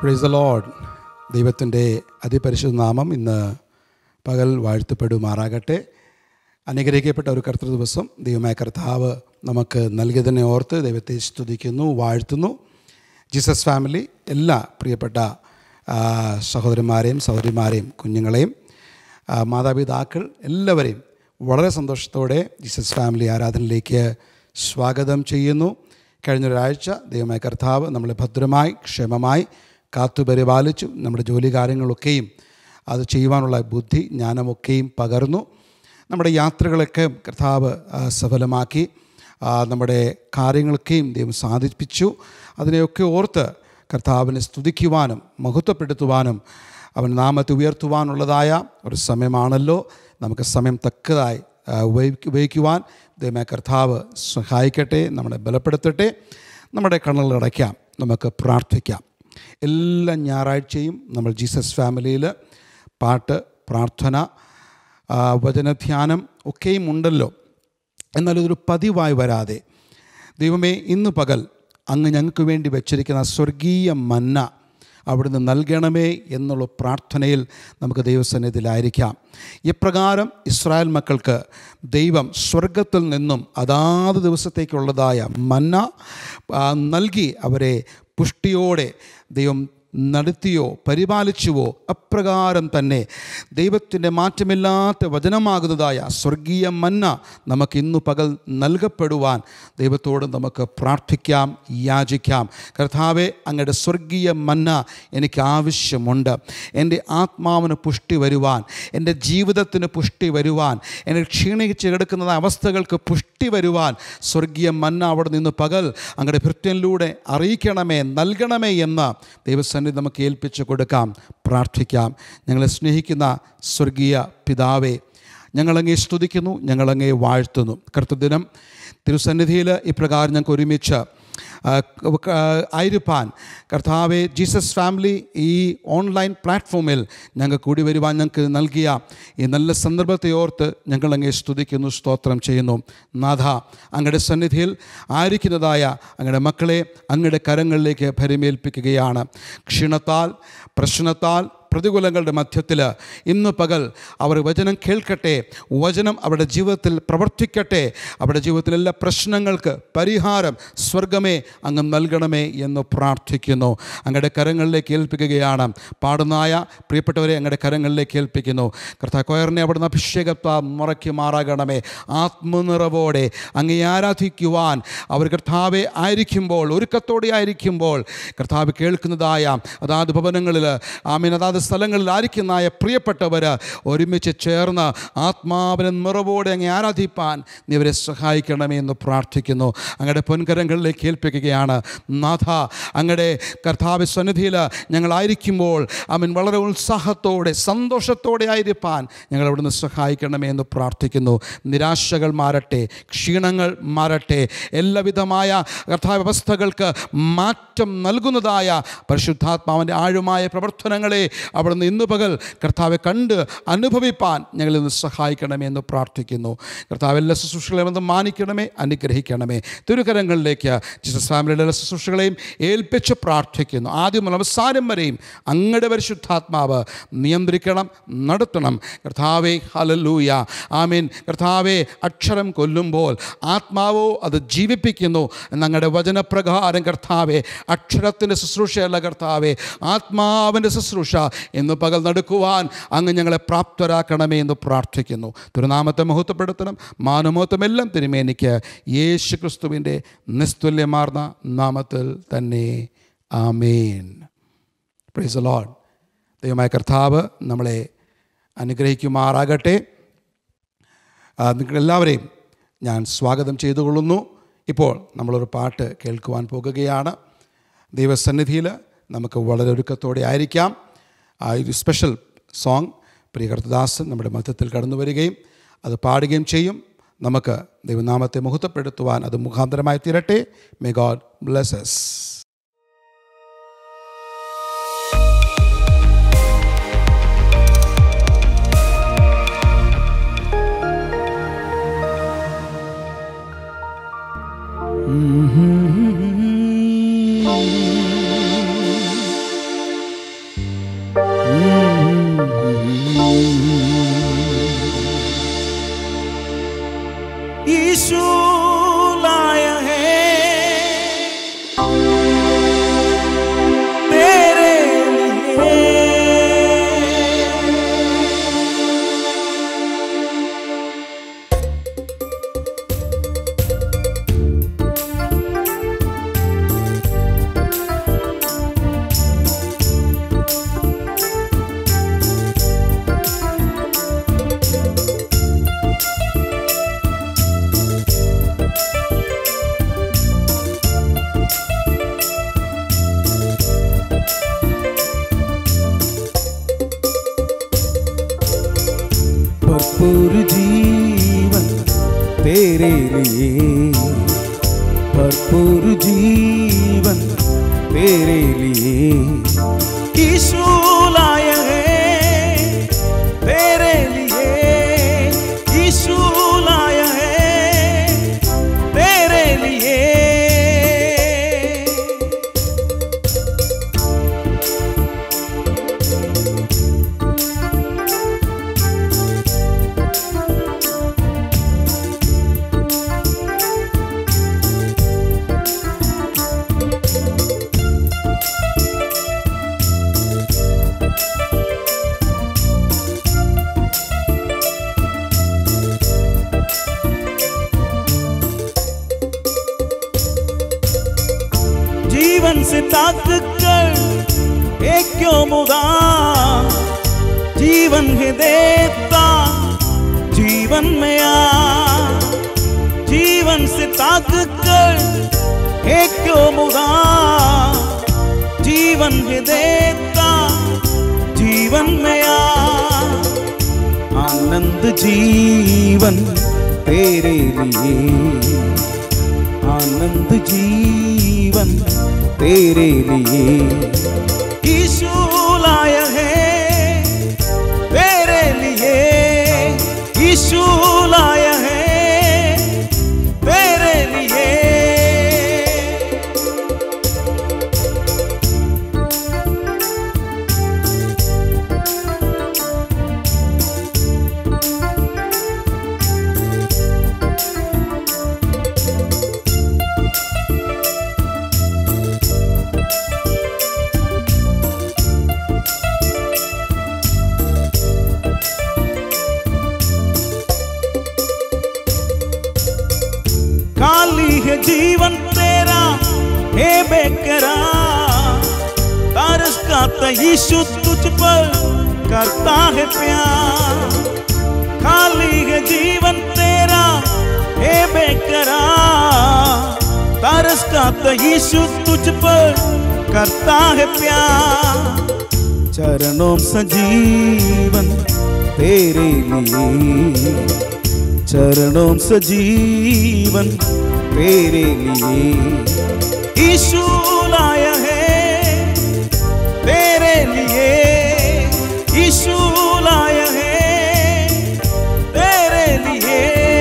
Price the load ദൈവത്തിൻ്റെ അതിപരിശുദ്ധ നാമം ഇന്ന് പകൽ വാഴ്ത്തപ്പെടുമാറാകട്ടെ അനുഗ്രഹിക്കപ്പെട്ട ഒരു കർത്തൃ ദിവസം ദൈവമായ കർത്താവ് നമുക്ക് നൽകിയതിനെ ഓർത്ത് ദൈവത്തെ സ്തുതിക്കുന്നു വാഴ്ത്തുന്നു ജീസസ് ഫാമിലി എല്ലാ പ്രിയപ്പെട്ട ആ, സഹോദരന്മാരെയും സഹോദരിമാരെയും കുഞ്ഞുങ്ങളെയും ആ, മാതാപിതാക്കൾ എല്ലാവരെയും വളരെ സന്തോഷത്തോടെ ജീസസ് ഫാമിലി ആരാധനയിലേക്ക് സ്വാഗതം ചെയ്യുന്നു കഴിഞ്ഞൊരാഴ്ച ദൈവമായ കർത്താവ് നമ്മളെ ഭദ്രമായി ക്ഷേമമായി കാത്തു പരിപാലിച്ചു നമ്മുടെ ജോലി കാര്യങ്ങളൊക്കെയും അത് ചെയ്യുവാനുള്ള ബുദ്ധി ജ്ഞാനമൊക്കെയും പകർന്നു നമ്മുടെ യാത്രകളൊക്കെ കർത്താവ് ആ, സഫലമാക്കി ആ, നമ്മുടെ കാര്യങ്ങളൊക്കെയും ദൈവം സാധിപ്പിച്ചു അതിനെയൊക്കെ ഓർത്ത് കർത്താവിനെ സ്തുതിക്കുവാനും മഹത്വപ്പെടുത്തുവാനും അവൻ നാമത്തെ ഉയർത്തുവാനുള്ളതായ ഒരു സമയമാണല്ലോ നമുക്ക് സമയം തക്കതായി ആ, ഉപയോഗി- ഉപയോഗിക്കുവാൻ ദൈവമായ കർത്താവ് സഹായിക്കട്ടെ നമ്മളെ ബലപ്പെടുത്തട്ടെ നമ്മുടെ കണ്ണുകൾ അടയ്ക്കാം നമുക്ക് പ്രാർത്ഥിക്കാം എല്ലാ ഞായറാഴ്ചയും നമ്മൾ ജീസസ് ഫാമിലിയിൽ പാട്ട് പ്രാർത്ഥന ആ, വചനധ്യാനം ഒക്കെയും ഉണ്ടല്ലോ എന്നാൽ ഇതൊരു പതിവായി വരാതെ ദൈവമേ ഇന്ന് പകൽ അങ്ങ് ഞങ്ങൾക്ക് വേണ്ടി വച്ചിരിക്കുന്ന സ്വർഗീയ മന്ന അവിടുന്ന് നൽകണമേ എന്നുള്ള പ്രാർത്ഥനയിൽ നമുക്ക് ദൈവസന്നിധിയിലായിരിക്കാം ഇപ്രകാരം ഇസ്രായേൽ മക്കൾക്ക് ദൈവം സ്വർഗത്തിൽ നിന്നും അതാത് ദിവസത്തേക്കുള്ളതായ മന്ന ആ, നൽകി അവരെ പുഷ്ടിയോടെ ദൈവം നടത്തിയോ പരിപാലിച്ചുവോ അപ്രകാരം തന്നെ ദൈവത്തിൻ്റെ മാറ്റമില്ലാത്ത വചനമാകുന്നതായ സ്വർഗീയ മന്ന നമുക്ക് ഇന്നു പകൽ നൽകപ്പെടുവാൻ ദൈവത്തോട് നമുക്ക് പ്രാർത്ഥിക്കാം യാചിക്കാം കർത്താവെ അങ്ങയുടെ സ്വർഗീയ മന്ന എനിക്ക് ആവശ്യമുണ്ട് എൻ്റെ ആത്മാവിന് പുഷ്ടി വരുവാൻ എൻ്റെ ജീവിതത്തിന് പുഷ്ടി വരുവാൻ എന്നെ ക്ഷീണിച്ച് കിടക്കുന്ന അവസ്ഥകൾക്ക് പുഷ്ടി വരുവാൻ സ്വർഗീയ മന്ന അവിടെ നിന്ന് പകൽ അങ്ങയുടെ ഭൃത്യനിലൂടെ അറിയിക്കണമേ നൽകണമേ എന്ന് ദൈവസന്നിധി നമുക്ക് ഏൽപ്പിച്ചു കൊടുക്കാം പ്രാർത്ഥിക്കാം ഞങ്ങളെ സ്നേഹിക്കുന്ന സ്വർഗീയ പിതാവേ ഞങ്ങളങ്ങേ സ്തുതിക്കുന്നു ഞങ്ങളങ്ങേ വാഴ്ത്തുന്നു കർത്തദിനം തിരുസന്നിധിയിൽ ഇപ്രകാരം ഞങ്ങൾക്ക് ഒരുമിച്ച് ആ, ക- ആയിരിക്കാൻ കർത്താവെ ജീസസ് ഫാമിലി ഈ ഓൺലൈൻ പ്ലാറ്റ്ഫോമിൽ ഞങ്ങൾ കൂടി വരുവാൻ ഞങ്ങൾക്ക് നൽകിയ ഈ നല്ല സന്ദർഭത്തെ ഓർത്ത് ഞങ്ങൾ അങ്ങേ സ്തുതിക്കുന്നു സ്തോത്രം ചെയ്യുന്നു നാഥ അങ്ങയുടെ സന്നിധിയിൽ ആയിരിക്കുന്നതായ അങ്ങയുടെ മക്കളെ അങ്ങയുടെ കരങ്ങളിലേക്ക് പരിമേൽപ്പിക്കുകയാണ് ക്ഷീണത്താൽ പ്രശ്നത്താൽ പ്രതികൂലങ്ങളുടെ മധ്യത്തിൽ ഇന്ന് പകൽ അവർ വചനം കേൾക്കട്ടെ വചനം അവരുടെ ജീവിതത്തിൽ പ്രവർത്തിക്കട്ടെ അവരുടെ ജീവിതത്തിലെ എല്ലാ പ്രശ്നങ്ങൾക്ക് പരിഹാരം സ്വർഗമേ അങ്ങ് നൽകണമേ എന്ന് പ്രാർത്ഥിക്കുന്നു അങ്ങയുടെ കരങ്ങളിലേക്ക് ഏൽപ്പിക്കുകയാണ് പാടുന്നായ പ്രിയപ്പെട്ടവരെ അങ്ങയുടെ കരങ്ങളിലേക്ക് ഏൽപ്പിക്കുന്നു കർത്താ കൊയറിനെ അവിടുന്ന് അഭിഷേകത്താ മുറയ്ക്കുമാറാകണമേ ആത്മനിറവോടെ അങ്ങേ ആരാധിക്കുവാൻ അവർ കർത്താവെ ആയിരിക്കുമ്പോൾ ഒരുക്കത്തോടെ ആയിരിക്കുമ്പോൾ കർത്താവ് കേൾക്കുന്നതായ അതാത് ഭവനങ്ങളിൽ ആമീൻ അതാത് സ്ഥലങ്ങളിൽ ആയിരിക്കുന്നതായ പ്രിയപ്പെട്ടവർ ഒരുമിച്ച് ചേർന്ന് ആത്മാവിനെ നിറവോടെ അങ്ങേ ആരാധിപ്പാൻ നീ അവരെ സഹായിക്കണമേ എന്ന് പ്രാർത്ഥിക്കുന്നു അങ്ങയുടെ പൊൻകരങ്ങളിലേക്ക് ഏൽപ്പിക്കുകയാണ് നാഥ അങ്ങയുടെ കർത്താവ് സന്നിധിയിൽ ഞങ്ങളായിരിക്കുമ്പോൾ അവൻ വളരെ ഉത്സാഹത്തോടെ സന്തോഷത്തോടെ ആയിരിക്കാൻ ഞങ്ങൾ അവിടുന്ന് സഹായിക്കണമേ എന്ന് പ്രാർത്ഥിക്കുന്നു നിരാശകൾ മാറട്ടെ ക്ഷീണങ്ങൾ മാറട്ടെ എല്ലാവിധമായ കർത്താവ് വ്യവസ്ഥകൾക്ക് മാറ്റം നൽകുന്നതായ പരിശുദ്ധാത്മാവിൻ്റെ ആഴമായ പ്രവർത്തനങ്ങളെ അവിടുന്ന് ഇന്ന് പകൽ കർത്താവെ കണ്ട് അനുഭവിപ്പാൻ ഞങ്ങളിൽ നിന്ന് സഹായിക്കണമേ എന്ന് പ്രാർത്ഥിക്കുന്നു കർത്താവ് എല്ലാ ശുശ്രൂഷകളെയും ഒന്ന് മാനിക്കണമേ അനുഗ്രഹിക്കണമേ തിരുകരങ്ങളിലേക്ക് ജീസസ് ഫാമിലിയുടെ എല്ലാ ശുശ്രൂഷകളെയും ഏൽപ്പിച്ച് പ്രാർത്ഥിക്കുന്നു ആദ്യം മുതൽ അവസാനം വരെയും അങ്ങയുടെ പരിശുദ്ധാത്മാവ് നിയന്ത്രിക്കണം നടത്തണം കർത്താവെ ഹലലൂയ ആമീൻ കർത്താവെ അക്ഷരം കൊല്ലുമ്പോൾ ആത്മാവോ അത് ജീവിപ്പിക്കുന്നു ഞങ്ങളുടെ വചനപ്രകാരം കർത്താവെ അക്ഷരത്തിൻ്റെ ശുശ്രൂഷയല്ല കർത്താവെ ആത്മാവിൻ്റെ ശുശ്രൂഷ എന്ന് പകൽ നടക്കുവാൻ അങ്ങ് ഞങ്ങളെ പ്രാപ്തരാക്കണമേ എന്ന് പ്രാർത്ഥിക്കുന്നു തിരുനാമത്തെ മഹത്വപ്പെടുത്തണം മാനമഹത്വമെല്ലാം തിരുമേനിക്ക് യേശു ക്രിസ്തുവിൻ്റെ നിസ്തുല്യമാർന്ന നാമത്തിൽ തന്നെ ആമേൻ പ്രൈസ് ലോഡ് ദൈവമായ കർത്താവ് നമ്മളെ അനുഗ്രഹിക്കുമാറാകട്ടെ ആ, നിങ്ങളെല്ലാവരെയും ഞാൻ സ്വാഗതം ചെയ്തുകൊള്ളുന്നു ഇപ്പോൾ നമ്മളൊരു പാട്ട് കേൾക്കുവാൻ പോകുകയാണ് ദൈവസന്നിധിയിൽ നമുക്ക് വളരെ ഒരുക്കത്തോടെ ആയിരിക്കാം ആ ഒരു സ്പെഷ്യൽ സോങ് പ്രിയ കർത്തദാസൻ നമ്മുടെ മധ്യത്തിൽ കടന്നു വരികയും അത് പാടുകയും ചെയ്യും നമുക്ക് ദൈവനാമത്തെ മുഹൂർത്തപ്പെടുത്തുവാൻ അത് മുഖാന്തരമായി തീരട്ടെ മേ ഗോഡ് ബ്ലെസ്സസ് लाया है तेरे लिए भरपूर जीवन तेरे लिए भरपूर जीवन तेरे लिए यीशु लाया है तेरे लिए यीशु लाया है तेरे लिए जीवन से ताक कर एक क्यों मुदा जीवन है देता जीवन में आ जीवन से ताक कर एक क्यों मुदा जीवन है देता जीवन में आ आनंद जीवन तेरे लिए आनंद जीवन तेरे लिए यीशु लाया है तेरे लिए यीशु लाया है तेरे लिए खाली है जीवन तेरा हे बेकरा तरस का तो यीशु तुझ पर करता है प्यार खाली है जीवन तेरा हे बेकरा तरस का तो यीशु तुझ पर करता है प्यार चरणों से जीवन तेरे लिए चरणों से जीवन तेरे लिए यीशु लाया है तेरे लिए यीशु लाया है तेरे लिए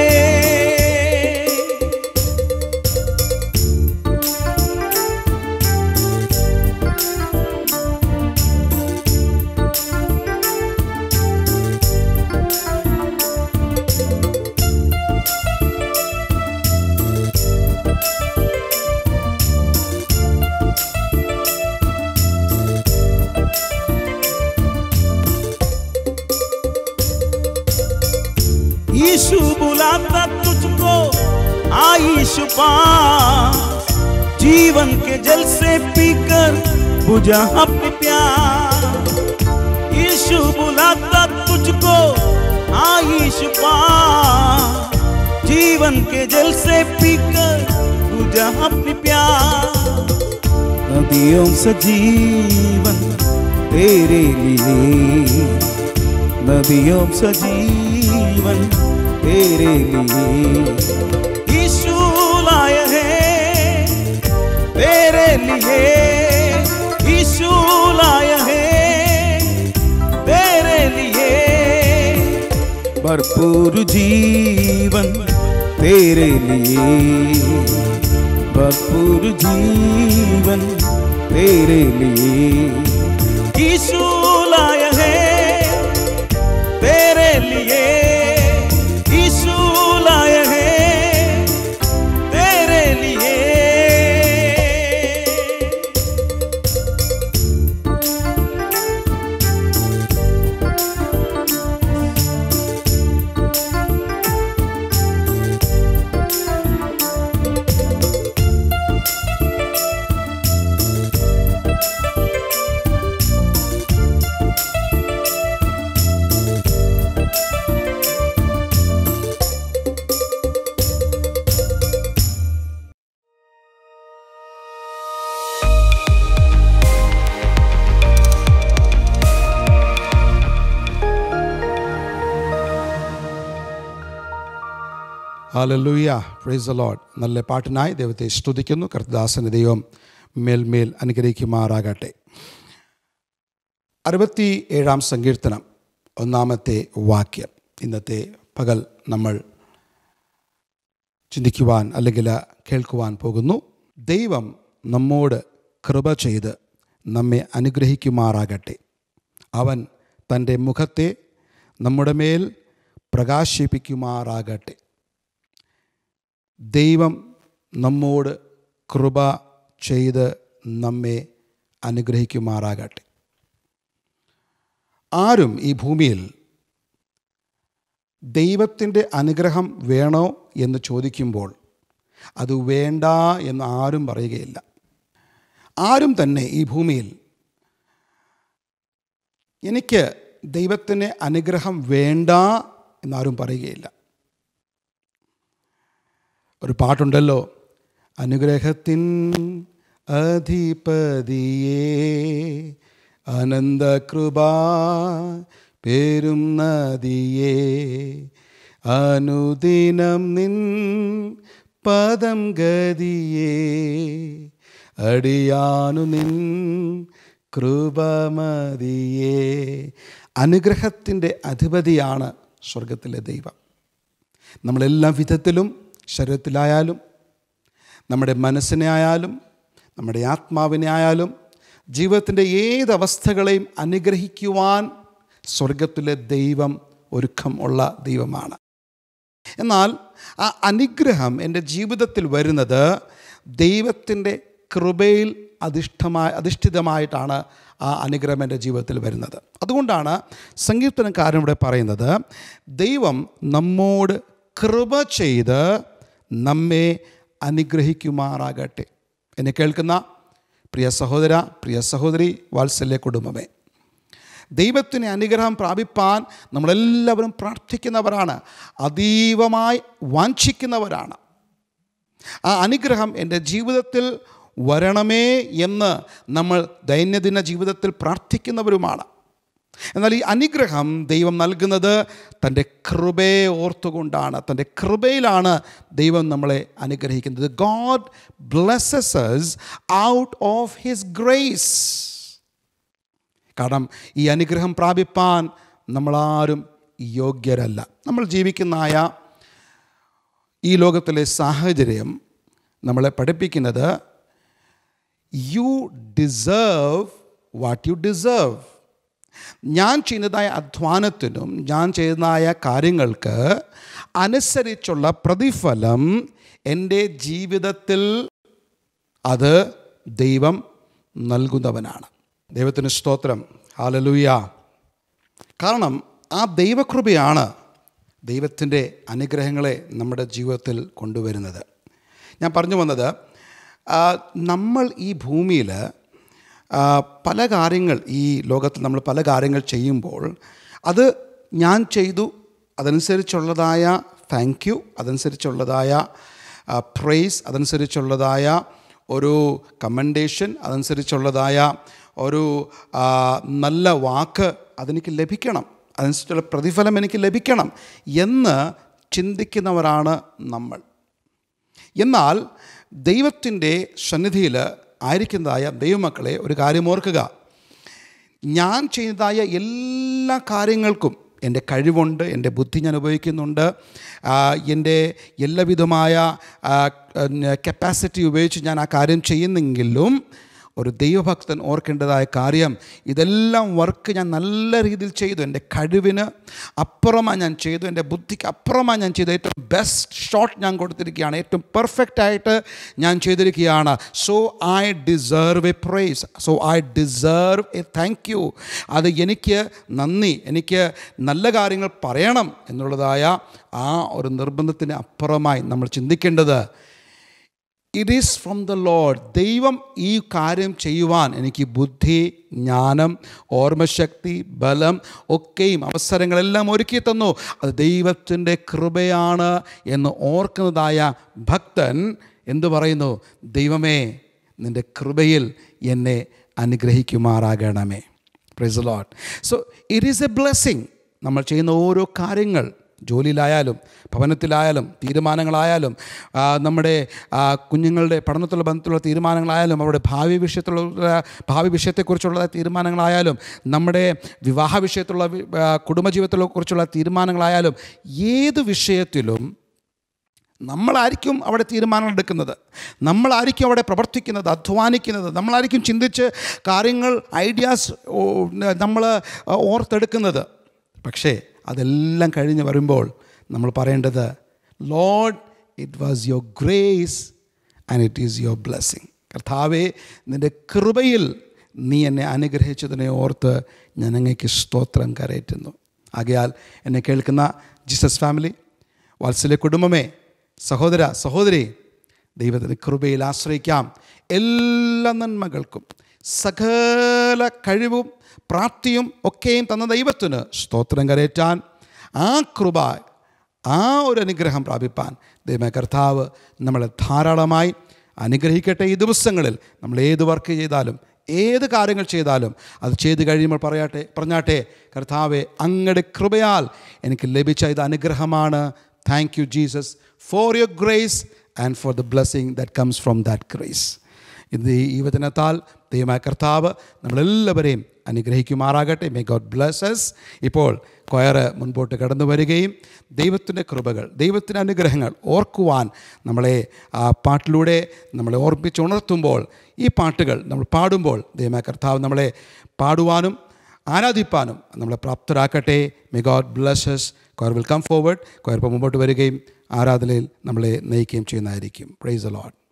यीशु बुलाता तुझको आईशु पास जीवन के जल से पीकर बुझा अपने प्यार यीशु बुलाता तुझको आईशु पास जीवन के जल से पीकर बुझा अपने प्यार नदियों से जीवन तेरे लिए नदियों से जीवन तेरे लिए यीशु लाया है तेरे लिए यीशु लाया है तेरे लिए भरपूर जीवन तेरे लिए भरपूर जीवन तेरे लिए यीशु लाया है तेरे लिए यीशु लाया है ഹാലലൂയ പ്രൈസ് ലോഡ് നല്ല പാട്ടിനായി ദൈവത്തെ സ്തുതിക്കുന്നു കർത്തദാസന ദൈവം മേൽമേൽ അനുഗ്രഹിക്കുമാറാകട്ടെ അറുപത്തി ഏഴാം സങ്കീർത്തനം ഒന്നാമത്തെ വാക്യം ഇന്നത്തെ പകൽ നമ്മൾ ചിന്തിക്കുവാൻ അല്ലെങ്കിൽ കേൾക്കുവാൻ പോകുന്നു ദൈവം നമ്മോട് കൃപ ചെയ്ത് നമ്മെ അനുഗ്രഹിക്കുമാറാകട്ടെ അവൻ തൻ്റെ മുഖത്തെ നമ്മുടെ മേൽ പ്രകാശിപ്പിക്കുമാറാകട്ടെ ദൈവം നമ്മോട് കൃപ ചെയ്ത് നമ്മെ അനുഗ്രഹിക്കുമാറാകട്ടെ ആരും ഈ ഭൂമിയിൽ ദൈവത്തിൻ്റെ അനുഗ്രഹം വേണോ എന്ന് ചോദിക്കുമ്പോൾ അത് വേണ്ട എന്ന് ആരും പറയുകയില്ല ആരും തന്നെ ഈ ഭൂമിയിൽ എനിക്ക് ദൈവത്തിൻ്റെ അനുഗ്രഹം വേണ്ട എന്നാരും പറയുകയില്ല ഒരു പാട്ടുണ്ടല്ലോ അനുഗ്രഹത്തിൻ അധിപതിയേ അനന്തകൃപ പേരും നദിയേ അനുദിനം നിൻ പദം ഗതിയേ അടിയാനു നിൻ കൃപമതിയേ അനുഗ്രഹത്തിൻ്റെ അധിപതിയാണ് സ്വർഗത്തിലെ ദൈവം നമ്മളെല്ലാ വിധത്തിലും ശരീരത്തിലായാലും നമ്മുടെ മനസ്സിനെ ആയാലും നമ്മുടെ ആത്മാവിനെ ആയാലും ജീവിതത്തിൻ്റെ ഏതവസ്ഥകളെയും അനുഗ്രഹിക്കുവാൻ സ്വർഗത്തിലെ ദൈവം ഒരുക്കം ഉള്ള ദൈവമാണ് എന്നാൽ ആ അനുഗ്രഹം എൻ്റെ ജീവിതത്തിൽ വരുന്നത് ദൈവത്തിൻ്റെ കൃപയിൽ അധിഷ്ഠമായ അധിഷ്ഠിതമായിട്ടാണ് ആ അനുഗ്രഹം എൻ്റെ ജീവിതത്തിൽ വരുന്നത് അതുകൊണ്ടാണ് സങ്കീർത്തനക്കാരൻ ഇവിടെ പറയുന്നത് ദൈവം നമ്മോട് കൃപ ചെയ്ത് നമ്മെ അനുഗ്രഹിക്കുമാറാകട്ടെ എന്നെ കേൾക്കുന്ന പ്രിയ സഹോദര പ്രിയ സഹോദരി വാത്സല്യ കുടുംബമേ ദൈവത്തിന് അനുഗ്രഹം പ്രാപിപ്പാൻ നമ്മളെല്ലാവരും പ്രാർത്ഥിക്കുന്നവരാണ് അതീവമായി വാഞ്ചിക്കുന്നവരാണ് ആ അനുഗ്രഹം എൻ്റെ ജീവിതത്തിൽ വരണമേ എന്ന് നമ്മൾ ദൈനംദിന ജീവിതത്തിൽ പ്രാർത്ഥിക്കുന്നവരുമാണ് എന്നാൽ ഈ അനുഗ്രഹം ദൈവം നൽകുന്നത് തൻ്റെ കൃപയെ ഓർത്തുകൊണ്ടാണ് തൻ്റെ കൃപയിലാണ് ദൈവം നമ്മളെ അനുഗ്രഹിക്കുന്നത് God blesses out of his grace കാരണം ഈ അനുഗ്രഹം പ്രാപിപ്പാൻ നമ്മളാരും യോഗ്യരല്ല നമ്മൾ ജീവിക്കുന്നതായ ഈ ലോകത്തിലെ സാഹചര്യം നമ്മളെ പഠിപ്പിക്കുന്നത് you deserve what you deserve ഞാൻ ചെയ്യുന്നതായ അധ്വാനത്തിനും ഞാൻ ചെയ്യുന്നതായ കാര്യങ്ങൾക്ക് അനുസരിച്ചുള്ള പ്രതിഫലം എൻ്റെ ജീവിതത്തിൽ അത് ദൈവം നൽകുന്നവനാണ് ദൈവത്തിന് സ്തോത്രം ഹാലലൂയ കാരണം ആ ദൈവകൃപയാണ് ദൈവത്തിൻ്റെ അനുഗ്രഹങ്ങളെ നമ്മുടെ ജീവിതത്തിൽ കൊണ്ടുവരുന്നത് ഞാൻ പറഞ്ഞു വന്നത് ആ, നമ്മൾ ഈ ഭൂമിയിൽ ആ, പല കാര്യങ്ങൾ ഈ ലോകത്തിൽ നമ്മൾ പല കാര്യങ്ങൾ ചെയ്യുമ്പോൾ അത് ഞാൻ ചെയ്തു അതനുസരിച്ചുള്ളതായ താങ്ക് യു അതനുസരിച്ചുള്ളതായ പ്രൈസ് അതനുസരിച്ചുള്ളതായ ഒരു കമൻഡേഷൻ അതനുസരിച്ചുള്ളതായ ഒരു ആ, നല്ല വാക്ക് അതെനിക്ക് ലഭിക്കണം അതനുസരിച്ചുള്ള പ്രതിഫലം എനിക്ക് ലഭിക്കണം എന്ന് ചിന്തിക്കുന്നവരാണ് നമ്മൾ എന്നാൽ ദൈവത്തിൻ്റെ സന്നിധിയിൽ ആയിരിക്കുന്നതായ ദൈവമക്കളെ ഒരു കാര്യം ഓർക്കുക ഞാൻ ചെയ്യുന്നതായ എല്ലാ കാര്യങ്ങൾക്കും എൻ്റെ കഴിവുണ്ട് എൻ്റെ ബുദ്ധി ഞാൻ ഉപയോഗിക്കുന്നുണ്ട് ആ, എൻ്റെ എല്ലാവിധമായ കപ്പാസിറ്റി ഉപയോഗിച്ച് ഞാൻ ആ കാര്യം ചെയ്യുന്നെങ്കിലും ഒരു ദൈവഭക്തൻ ഓർക്കേണ്ടതായ കാര്യം ഇതെല്ലാം വർക്ക് ഞാൻ നല്ല രീതിയിൽ ചെയ്തു എൻ്റെ കഴിവിന് അപ്പുറമാണ് ഞാൻ ചെയ്തു എൻ്റെ ബുദ്ധിക്ക് അപ്പുറമാണ് ഞാൻ ചെയ്തു ഏറ്റവും ബെസ്റ്റ് ഷോട്ട് ഞാൻ കൊടുത്തിരിക്കുകയാണ് ഏറ്റവും പെർഫെക്റ്റ് ആയിട്ട് ഞാൻ ചെയ്തിരിക്കുകയാണ് so I deserve a prize so I deserve a thank you അത് എനിക്ക് നന്ദി എനിക്ക് നല്ല കാര്യങ്ങൾ പറയണം എന്നുള്ളതായ ആ ഒരു നിർബന്ധത്തിന് അപ്പുറമായി നമ്മൾ ചിന്തിക്കേണ്ടത് it is from the Lord ദൈവം ഈ കാര്യം ചെയ്യുവാൻ എനിക്ക് ബുദ്ധി ജ്ഞാനം ഓർമ്മശക്തി ബലം ഒക്കെയും അവസരങ്ങളെല്ലാം ഒരുക്കി തന്നു അത് ദൈവത്തിൻ്റെ കൃപയാണ് എന്ന് ഓർക്കുന്നതായ ഭക്തൻ എന്തു പറയുന്നു ദൈവമേ നിൻ്റെ കൃപയിൽ എന്നെ അനുഗ്രഹിക്കുമാറാകണമേ praise Lord so it is a blessing നമ്മൾ ചെയ്യുന്ന ഓരോ കാര്യങ്ങൾ ജോലിയിലായാലും ഭവനത്തിലായാലും തീരുമാനങ്ങളായാലും ആ, നമ്മുടെ ആ, കുഞ്ഞുങ്ങളുടെ പഠനത്തിലുള്ള ബന്ധത്തിലുള്ള തീരുമാനങ്ങളായാലും അവരുടെ ഭാവി വിഷയത്തിലുള്ള ഭാവി വിഷയത്തെക്കുറിച്ചുള്ള തീരുമാനങ്ങളായാലും നമ്മുടെ വിവാഹ വിഷയത്തിലുള്ള വി- ആ, കുടുംബജീവിതത്തിലെ കുറിച്ചുള്ള തീരുമാനങ്ങളായാലും ഏത് വിഷയത്തിലും നമ്മളായിരിക്കും അവിടെ തീരുമാനങ്ങൾ എടുക്കുന്നത് നമ്മളായിരിക്കും അവിടെ പ്രവർത്തിക്കുന്നത് അധ്വാനിക്കുന്നത് നമ്മളായിരിക്കും ചിന്തിച്ച് കാര്യങ്ങൾ ഐഡിയാസ് നമ്മൾ ഓർത്തെടുക്കുന്നത് പക്ഷേ അതെല്ലാം കഴിഞ്ഞ് വരുമ്പോൾ നമ്മൾ പറയേണ്ടത് Lord it was your grace and it is your blessing കർത്താവെ നിൻ്റെ കൃപയിൽ നീ എന്നെ അനുഗ്രഹിച്ചതിനെ ഓർത്ത് ഞാൻ അങ്ങേക്ക് സ്തോത്രം കരയറ്റുന്നു ആകയാൽ എന്നെ കേൾക്കുന്ന ജീസസ് ഫാമിലി വാത്സല്യ കുടുംബമേ സഹോദര സഹോദരി ദൈവത്തിൻ്റെ കൃപയിൽ ആശ്രയിക്കാം എല്ലാ നന്മകൾക്കും സകല കഴിവും പ്രാപ്തിയും ഒക്കെയും തന്ന ദൈവത്തിന് സ്തോത്രം കരയറ്റാൻ ആ കൃപ ആ ഒരു അനുഗ്രഹം പ്രാപിപ്പാൻ ദൈവ കർത്താവ് നമ്മളെ ധാരാളമായി അനുഗ്രഹിക്കട്ടെ ഈ ദിവസങ്ങളിൽ നമ്മൾ ഏത് വർക്ക് ചെയ്താലും ഏത് കാര്യങ്ങൾ ചെയ്താലും അത് ചെയ്ത് കഴിയുമ്പോൾ പറയട്ടെ പറഞ്ഞാട്ടെ കർത്താവെ അങ്ങയുടെ കൃപയാൽ എനിക്ക് ലഭിച്ച ഇത് അനുഗ്രഹമാണ് thank you Jesus for your grace and for the blessing that comes from that grace ഇത് ഈ വചനത്താൽ ദൈവമായ കർത്താവ് നമ്മളെല്ലാവരെയും അനുഗ്രഹിക്കുമാറാകട്ടെ മേ ഗോഡ് ബ്ലസ്സസ് ഇപ്പോൾ കൊയറ് മുൻപോട്ട് കടന്നു വരികയും ദൈവത്തിൻ്റെ കൃപകൾ ദൈവത്തിൻ്റെ അനുഗ്രഹങ്ങൾ ഓർക്കുവാൻ നമ്മളെ ആ പാട്ടിലൂടെ നമ്മളെ ഓർമ്മിച്ചുണർത്തുമ്പോൾ ഈ പാട്ടുകൾ നമ്മൾ പാടുമ്പോൾ ദൈവമായ കർത്താവ് നമ്മളെ പാടുവാനും ആരാധിപ്പാനും നമ്മളെ പ്രാപ്തരാക്കട്ടെ may God blesses choir will come forward കൊയർ ഇപ്പോൾ മുമ്പോട്ട് വരികയും ആരാധനയിൽ നമ്മളെ നയിക്കുകയും ചെയ്യുന്നതായിരിക്കും praise a Lord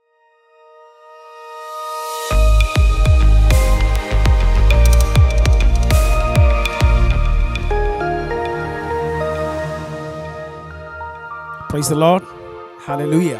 praise the Lord hallelujah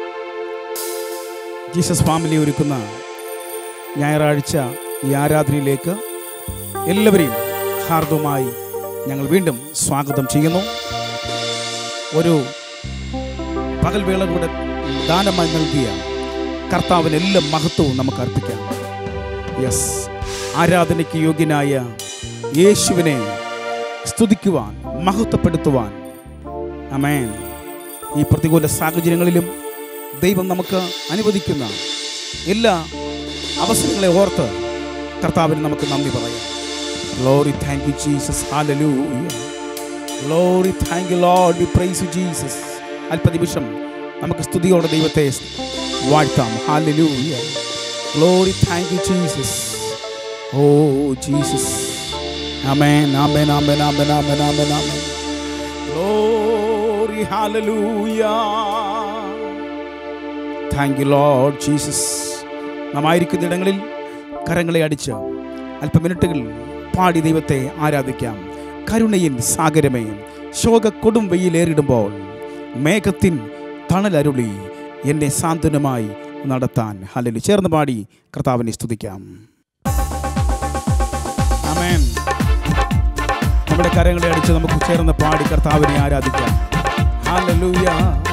Jesus family ഒരുക്കുന്ന ഞായറാഴ്ച ഈ ആരാധനയിലേക്ക് എല്ലാവരെയും ഹാർദവുമായി ഞങ്ങൾ വീണ്ടും സ്വാഗതം ചെയ്യുന്നു ഒരു പകൽവേള കൂടെ ദാനമായി നൽകിയ കർത്താവിന് എല്ലാ മഹത്വവും നമുക്ക് അർപ്പിക്കാം യെസ് ആരാധനയ്ക്ക് യോഗ്യനായ യേശുവിനെ സ്തുതിക്കുവാൻ മഹത്വപ്പെടുത്തുവാൻ അമേൻ ഈ പ്രതികൂല സാഹചര്യങ്ങളിലും ദൈവം നമുക്ക് അനുവദിക്കുന്ന എല്ലാ അവസരങ്ങളെ ഓർത്ത് കർത്താവിന് നമുക്ക് നന്ദി പറയാം glory thank you Jesus hallelujah glory thank you Lord we praise you Jesus അല്പനിമിഷം നമുക്ക് സ്തുതിയോടെ ദൈവത്തെ വാഴ്ത്താം hallelujah glory thank you Jesus oh Jesus amen amen amen amen amen amen amen Glory, hallelujah. Thank you, Lord Jesus. നാം ആയിരിക്കുന്ന ഇടങ്ങളിൽ കരങ്ങളെ അടിച്ച് അല്പ മിനിറ്റുകളിൽ പാടി ദൈവത്തെ ആരാധിക്കാം കരുണയിൻ സാഗരമേ ശോക കൊടും വെയിലേറിടുമ്പോൾ മേഘത്തിൻ തണലരുളി എന്നെ സാന്ത്വനമായി നടത്താൻ ഹലലി ചേർന്ന് പാടി കർത്താവിനെ സ്തുതിക്കാം ആമേൻ നമ്മുടെ കരങ്ങളെ അടിച്ച് നമുക്ക് ചേർന്ന് പാടി കർത്താവിനെ ആരാധിക്കാം ഹല്ലേലൂയ